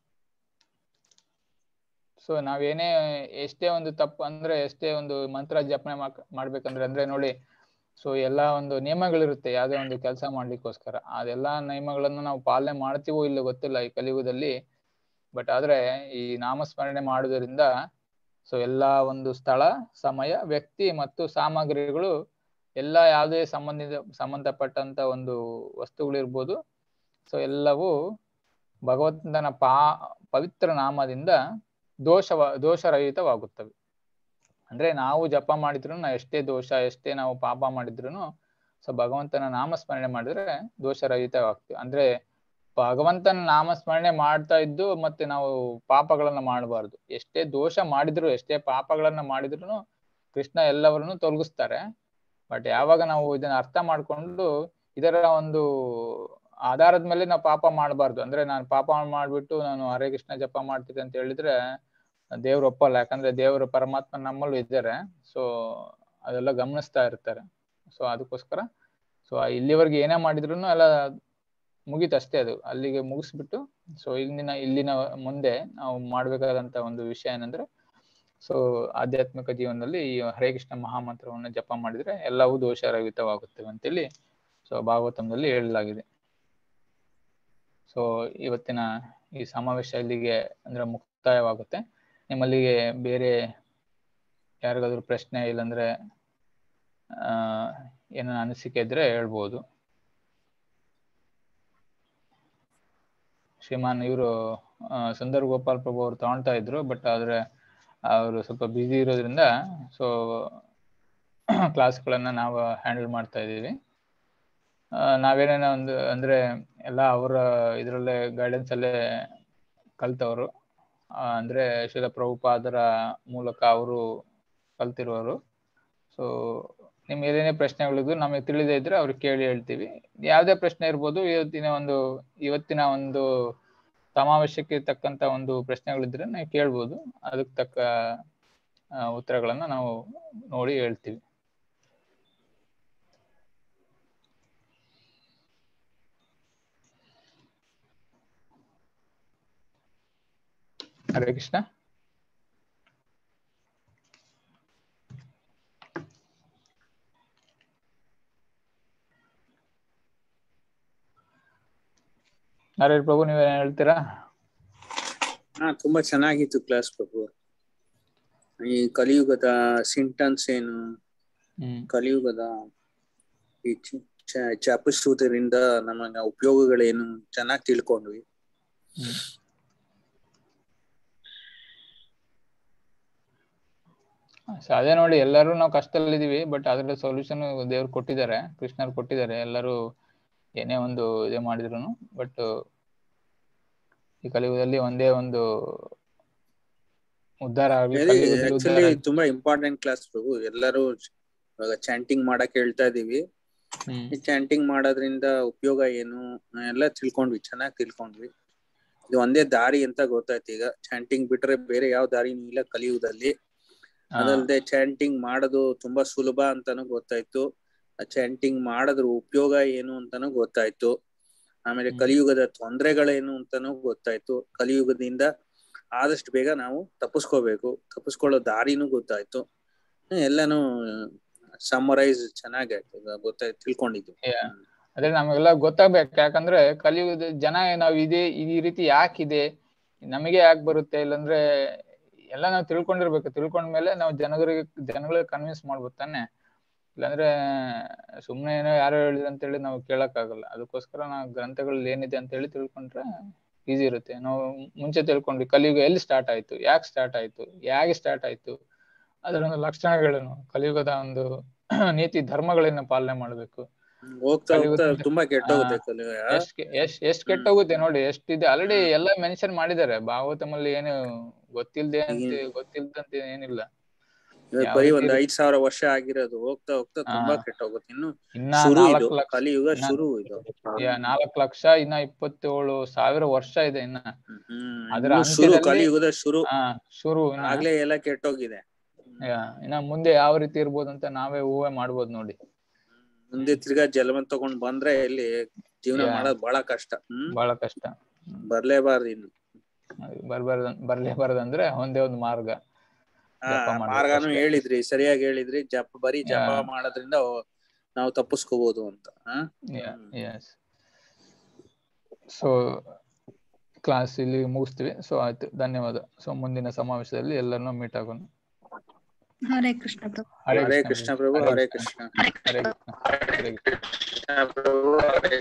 ಸೊ ನಾವೇನೇ ಎಷ್ಟೇ ಒಂದು ತಪ್ಪು ಅಂದ್ರೆ ಎಷ್ಟೇ ಒಂದು ಮಂತ್ರ ಜಪನೆ ಮಾಕ್- ಮಾಡ್ಬೇಕಂದ್ರೆ ಅಂದ್ರೆ ನೋಡಿ ಸೊ ಎಲ್ಲಾ ಒಂದು ನಿಯಮಗಳಿರುತ್ತೆ ಯಾವ್ದೇ ಒಂದು ಕೆಲಸ ಮಾಡ್ಲಿಕ್ಕೋಸ್ಕರ ಅದೆಲ್ಲಾ ನಿಯಮಗಳನ್ನು ನಾವು ಪಾಲನೆ ಮಾಡ್ತೀವೋ ಇಲ್ಲೋ ಗೊತ್ತಿಲ್ಲ ಈ ಕಲಿಯುಗದಲ್ಲಿ ಬಟ್ ಆದ್ರೆ ಈ ನಾಮಸ್ಮರಣೆ ಮಾಡುವುದರಿಂದ ಸೊ ಎಲ್ಲಾ ಒಂದು ಸ್ಥಳ ಸಮಯ ವ್ಯಕ್ತಿ ಮತ್ತು ಸಾಮಗ್ರಿಗಳು ಎಲ್ಲ ಯಾವುದೇ ಸಂಬಂಧಿತ ಸಂಬಂಧಪಟ್ಟಂತ ಒಂದು ವಸ್ತುಗಳಿರ್ಬೋದು ಸೊ ಎಲ್ಲವೂ ಭಗವಂತನ ಪಾ ಪವಿತ್ರ ನಾಮದಿಂದ ದೋಷವ ದೋಷರಹಿತವಾಗುತ್ತವೆ ಅಂದ್ರೆ ನಾವು ಜಪ ಮಾಡಿದ್ರು ಎಷ್ಟೇ ದೋಷ ಎಷ್ಟೇ ನಾವು ಪಾಪ ಮಾಡಿದ್ರು ಸೊ ಭಗವಂತನ ನಾಮಸ್ಮರಣೆ ಮಾಡಿದ್ರೆ ದೋಷರಹಿತವಾಗ್ತೀವಿ ಅಂದ್ರೆ ಭಗವಂತನ ನಾಮಸ್ಮರಣೆ ಮಾಡ್ತಾ ಇದ್ದು ಮತ್ತೆ ನಾವು ಪಾಪಗಳನ್ನ ಮಾಡಬಾರ್ದು ಎಷ್ಟೇ ದೋಷ ಮಾಡಿದ್ರು ಎಷ್ಟೇ ಪಾಪಗಳನ್ನ ಮಾಡಿದ್ರು ಕೃಷ್ಣ ಎಲ್ಲವರನ್ನು ತೊಲಗಿಸ್ತಾರೆ ಬಟ್ ಯಾವಾಗ ನಾವು ಇದನ್ನ ಅರ್ಥ ಮಾಡ್ಕೊಂಡು ಇದರ ಒಂದು ಆಧಾರದ ಮೇಲೆ ನಾವು ಪಾಪ ಮಾಡಬಾರ್ದು ಅಂದ್ರೆ ನಾನು ಪಾಪ ಮಾಡ್ಬಿಟ್ಟು ನಾನು ಹರೇ ಕೃಷ್ಣ ಜಪ ಮಾಡ್ತೀನಿ ಅಂತ ಹೇಳಿದ್ರೆ ದೇವ್ರು ಒಪ್ಪಲ್ಲ ಯಾಕಂದ್ರೆ ದೇವರು ಪರಮಾತ್ಮ ನಮ್ಮಲ್ಲೂ ಇದ್ದಾರೆ ಸೊ ಅದೆಲ್ಲ ಗಮನಿಸ್ತಾ ಇರ್ತಾರೆ ಸೊ ಅದಕ್ಕೋಸ್ಕರ ಸೊ ಇಲ್ಲಿವರೆಗೆ ಏನೇ ಮಾಡಿದ್ರು ಎಲ್ಲ ಮುಗೀತು ಅಷ್ಟೇ ಅದು ಅಲ್ಲಿಗೆ ಮುಗಿಸ್ಬಿಟ್ಟು ಸೊ ಇಲ್ಲಿನ ಇಲ್ಲಿನ ಮುಂದೆ ನಾವು ಮಾಡ್ಬೇಕಾದಂತ ಒಂದು ವಿಷಯ ಏನಂದ್ರೆ ಸೊ ಆಧ್ಯಾತ್ಮಿಕ ಜೀವನದಲ್ಲಿ ಈ ಹರೇ ಕೃಷ್ಣ ಮಹಾಮಂತ್ರವನ್ನ ಜಪ ಮಾಡಿದ್ರೆ ಎಲ್ಲವೂ ದೋಷರಹಿತವಾಗುತ್ತವೆ ಅಂತೇಳಿ ಸೊ ಭಾಗವತಂದಲ್ಲಿ ಹೇಳಲಾಗಿದೆ ಸೊ ಇವತ್ತಿನ ಈ ಸಮಾವೇಶ ಇಲ್ಲಿಗೆ ಅಂದ್ರೆ ಮುಕ್ತಾಯವಾಗುತ್ತೆ ನಿಮ್ಮಲ್ಲಿಗೆ ಬೇರೆ ಯಾರಿಗಾದ್ರೂ ಪ್ರಶ್ನೆ ಇಲ್ಲಾಂದ್ರೆ ಆ ಏನೋ ಅನಿಸಿಕೆ ಇದ್ರೆ ಹೇಳ್ಬೋದು ಶ್ರೀಮಾನ್ ಇವರು ಸುಂದರ್ ಗೋಪಾಲ್ ಪ್ರಭು ಅವರು ತಗೊಳ್ತಾ ಇದ್ರು ಬಟ್ ಆದ್ರೆ ಅವರು ಸ್ವಲ್ಪ ಬ್ಯುಸಿ ಇರೋದ್ರಿಂದ ಸೊ ಕ್ಲಾಸ್ಗಳನ್ನ ನಾವು ಹ್ಯಾಂಡಲ್ ಮಾಡ್ತಾ ಇದ್ದೀವಿ ನಾವೇನೇನೋ ಒಂದು ಅಂದ್ರೆ ಎಲ್ಲ ಅವರ ಇದರಲ್ಲೇ ಗೈಡೆನ್ಸ್ ಅಲ್ಲೇ ಕಲ್ತವರು ಅಂದ್ರೆ ಶಿಲ ಪ್ರಭುಪಾದರ ಮೂಲಕ ಅವರು ಕಲ್ತಿರುವವರು ಸೊ ನಿಮ್ಗೆ ಏನೇನೇ ಪ್ರಶ್ನೆಗಳಿದ್ರು ನಮಗೆ ತಿಳಿದೇ ಇದ್ರೆ ಅವ್ರಿಗೆ ಕೇಳಿ ಹೇಳ್ತೀವಿ ಯಾವುದೇ ಪ್ರಶ್ನೆ ಇರ್ಬೋದು ಇವತ್ತಿನ ಒಂದು ಇವತ್ತಿನ ಒಂದು ಸಮಾವೇಶಕ್ಕೆ ತಕ್ಕಂತ ಒಂದು ಪ್ರಶ್ನೆಗಳಿದ್ರೆ ನೀವು ಕೇಳ್ಬೋದು ಅದಕ್ಕೆ ತಕ್ಕ ಉತ್ತರಗಳನ್ನ ನಾವು ನೋಡಿ ಹೇಳ್ತೀವಿ ಹರೇ ಕೃಷ್ಣ ಹರೇ ಪ್ರಭು ನೀವೇನ್ ಹೇಳ್ತೀರಾ ಹಾ ತುಂಬಾ ಚೆನ್ನಾಗಿತ್ತು ಕ್ಲಾಸ್ ಪ್ರಭು ಈ ಕಲಿಯುಗದ ಸಿಂಟನ್ಸ್ ಏನು ಹ್ಮ್ ಕಲಿಯುಗದ ಈ ಚಾಪಿಸುವುದರಿಂದ ನಮಗೆ ಉಪಯೋಗಗಳೇನು ಚೆನ್ನಾಗಿ ತಿಳ್ಕೊಂಡ್ವಿ ಹ್ಮ್ ಸೊ ಅದೇ ನೋಡಿ ಎಲ್ಲರೂ ನಾವು ಕಷ್ಟದಲ್ಲಿದ್ದೀವಿ ಬಟ್ ಅದ್ರ ಸೊಲ್ಯೂಷನ್ ದೇವ್ರು ಕೊಟ್ಟಿದ್ದಾರೆ ಕೃಷ್ಣರು ಕೊಟ್ಟಿದ್ದಾರೆ ಎಲ್ಲರೂ ಏನೇ ಒಂದು ಇದೇ ಮಾಡಿದ್ರು ಬಟ್ ಈ ಕಲಿಯುಗದಲ್ಲಿ ಒಂದೇ ಒಂದು ಉದ್ಧಾರ ಆಗ್ಲಿ ಕಲಿಯುಗದಲ್ಲಿ ಉದ್ಧಾರ ಆಕ್ಚುಲಿ ತುಂಬಾ ಇಂಪಾರ್ಟೆಂಟ್ ಕ್ಲಾಸ್ ಪ್ರಭು ಎಲ್ಲರೂ ಇವಾಗ ಚಾಂಟಿಂಗ್ ಮಾಡಕ್ ಹೇಳ್ತಾ ಇದೀವಿ ಹ್ಮ್ ಈ ಚಾಂಟಿಂಗ್ ಮಾಡೋದ್ರಿಂದ ಉಪಯೋಗ ಏನು ಎಲ್ಲ ತಿಳ್ಕೊಂಡ್ವಿ ಚೆನ್ನಾಗಿ ತಿಳ್ಕೊಂಡ್ವಿ ಇದು ಒಂದೇ ದಾರಿ ಅಂತ ಗೊತ್ತಾಯ್ತು ಈಗ ಚಾಂಟಿಂಗ್ ಬಿಟ್ರೆ ಬೇರೆ ಯಾವ ದಾರಿನೂ ಇಲ್ಲ ಕಲಿಯುಗದಲ್ಲಿ ಹಾ, ಅದಲ್ದೆ ಚಾಂಟಿಂಗ್ ಮಾಡೋದು ತುಂಬಾ ಸುಲಭ ಅಂತಾನು ಗೊತ್ತಾಯ್ತು ಚಾಂಟಿಂಗ್ ಮಾಡೋದ್ರ ಉಪಯೋಗ ಏನು ಅಂತಾನು ಗೊತ್ತಾಯ್ತು ಆಮೇಲೆ ಹ್ಮ್. ಕಲಿಯುಗದ ತೊಂದರೆಗಳೇನು ಅಂತಾನು ಗೊತ್ತಾಯ್ತು ಕಲಿಯುಗದಿಂದ ಆದಷ್ಟು ಬೇಗ ನಾವು ತಪ್ಪಿಸ್ಕೋಬೇಕು ತಪ್ಪಿಸ್ಕೊಳ್ಳೋ ದಾರಿನೂ ಗೊತ್ತಾಯ್ತು ಹ್ಮ್, ಎಲ್ಲಾನು ಸಮರೈಸ್ ಚೆನ್ನಾಗಾಯ್ತು ಈಗ ಗೊತ್ತಾಯ್ತು ತಿಳ್ಕೊಂಡಿದ್ವಿ Yeah. ಅದೇ ನಮಗೆಲ್ಲ ಗೊತ್ತಾಗ್ಬೇಕು ಯಾಕಂದ್ರೆ ಕಲಿಯುಗದ ಜನ ನಾವು ಇದೇ ಈ ರೀತಿ ಯಾಕಿದೆ ನಮಗೆ ಯಾಕೆ ಬರುತ್ತೆ ಇಲ್ಲಾಂದ್ರೆ ಎಲ್ಲ ನಾವು ತಿಳ್ಕೊಂಡಿರ್ಬೇಕು ತಿಳ್ಕೊಂಡ್ಮೇಲೆ ನಾವು ಜನಗಳಿಗೆ ಜನಗಳಿಗೆ ಕನ್ವಿನ್ಸ್ ಮಾಡ್ಬೋದು ತಾನೆ ಇಲ್ಲಾಂದ್ರೆ ಸುಮ್ನೆ ಏನೋ ಯಾರೋ ಹೇಳಿದ್ರು ಅಂತ ಹೇಳಿ ನಾವು ಕೇಳಕ್ಕಾಗಲ್ಲ ಅದಕ್ಕೋಸ್ಕರ ನಾವು ಗ್ರಂಥಗಳಲ್ಲಿ ಏನಿದೆ ಅಂತ ಹೇಳಿ ತಿಳ್ಕೊಂಡ್ರೆ ಈಸಿ ಇರುತ್ತೆ ನಾವು ಮುಂಚೆ ತಿಳ್ಕೊಂಡ್ವಿ ಕಲಿಯುಗ ಎಲ್ಲಿ ಸ್ಟಾರ್ಟ್ ಆಯ್ತು ಯಾಕೆ ಸ್ಟಾರ್ಟ್ ಆಯ್ತು ಹೇಗೆ ಸ್ಟಾರ್ಟ್ ಆಯ್ತು ಅದರ ಒಂದು ಲಕ್ಷಣಗಳೇನು ಕಲಿಯುಗದ ಒಂದು ನೀತಿ ಧರ್ಮಗಳನ್ನ ಪಾಲನೆ ಮಾಡ್ಬೇಕು ಹ್ಮ್, ಹೋಗ್ತಾ ಹೋಗ್ತಾ ಕಲಿಯುಗದಲ್ಲಿ- ತುಂಬಾ ಕೆಟ್ಟೋಗುತ್ತೆ ಹಾ. ಕಲಿಯುಗ ಎಷ್ಟ್ ಕೆ- ಎಷ್ಟ್ ಎಷ್ಟ್ ಕೆಟ್ಟೋಗುತ್ತೆ ನೋಡಿ ಎಷ್ಟಿದೆ ಆಲ್ರೆಡಿ ಎಲ್ಲ ಮೆನ್ಷನ್ ಮಾಡಿದ್ದಾರೆ ಭಾಗವತಮಲ್ಲಿ ಏನು ಗೊತ್ತಿಲ್ದೆ ಅಂತ ಗೊತ್ತಿಲ್ದಂತ ಏನಿಲ್ಲ ಇವಾಗ ಯಾವ ಬರೀ ರೀತಿ ಒಂದ್ ಐದ್ ಸಾವಿರ ವರ್ಷ ಆಗಿರೋದು ಹೋಗ್ತಾ ಹೋಗ್ತಾ ತುಂಬಾ ಹಾ. ಕೆಟ್ಟೋಗುತ್ತೆ ಇನ್ನು ಇನ್ನ ಶುರು ಇದು ನಾಲ್ಕು ಲಕ್ಷ ಕಲಿಯುಗ ಇನ್ನ- ಶುರು ಇದು ಯಾ, ನಾಲ್ಕು ಲಕ್ಷ ಇನ್ನ ಇಪ್ಪತ್ತೇಳು ಸಾವಿರ ವರ್ಷ ಇದೆ ಇನ್ನ ಹ್ಮ್ ಅದರ ಇನ್ನು ಶುರು ಅಂತ್ಯದಲ್ಲಿ- ಕಲಿಯುಗದ ಶುರು ಹಾ ಶುರು ಇನ್ನ ಆಗ್ಲೇ ಎಲ್ಲ ಕೆಟ್ಟೋಗಿದೆ ಯಾ, ಇನ್ನ ಮುಂದೆ ಯಾವ ರೀತಿ ಇರ್ಬೋದು ಅಂತ ನಾವೇ ಊಹೆ ಮಾಡ್ಬೋದು ನೋಡಿ ಮುಂದೆ ತಿರ್ಗಾ ಜಲಮನ್ ತಗೊಂಡ್ ಬಂದ್ರೆ ಇಲ್ಲಿ ಜೀವನ Yeah. ಮಾಡೋದ್ ಬಹಳ ಕಷ್ಟ ಹ್ಮ್ ಬಹಳ ಕಷ್ಟ ಬರ್ಲೇಬಾರ್ದು ಇನ್ನು ಬರ್ಬಾರ್ದ ಬರ್ಲೇಬಾರ್ದಂದ್ರೆ ಒಂದೇ ಒಂದು ಮಾರ್ಗ ಆ, ಜಪ ಮಾಡ್ಬೇಕು ಮಾರ್ಗನು ಅಷ್ಟೇ. ಹೇಳಿದ್ರಿ ಸರಿಯಾಗಿ ಹೇಳಿದ್ರಿ ಜಪ ಬರೀ ಜಪ Yeah. ಮಾಡೋದ್ರಿಂದ ಓ- ನಾವು ತಪ್ಪಿಸ್ಕೋಬಹುದು ಅಂತ ಹಾ? ಎಸ್ ಸೊ ಕ್ಲಾಸ್ ಇಲ್ಲಿ ಮುಗಿಸ್ತೀವಿ ಸೊ ಆಯ್ತು ಧನ್ಯವಾದ ಸೊ ಮುಂದಿನ ಸಮಾವೇಶದಲ್ಲಿ ಎಲ್ಲರನ್ನೂ ಮೀಟ್ ಆಗೋಣ ಹರೇ ಕೃಷ್ಣ ಪ್ರಭು ಹರೇ ಕೃಷ್ಣ ಪ್ರಭು ಹರೇ ಕೃಷ್ಣ ಹರೇ ಕೃಷ್ಣ ಹರೇ ಕೃಷ್ಣ ಪ್ರಭು ಹರೇ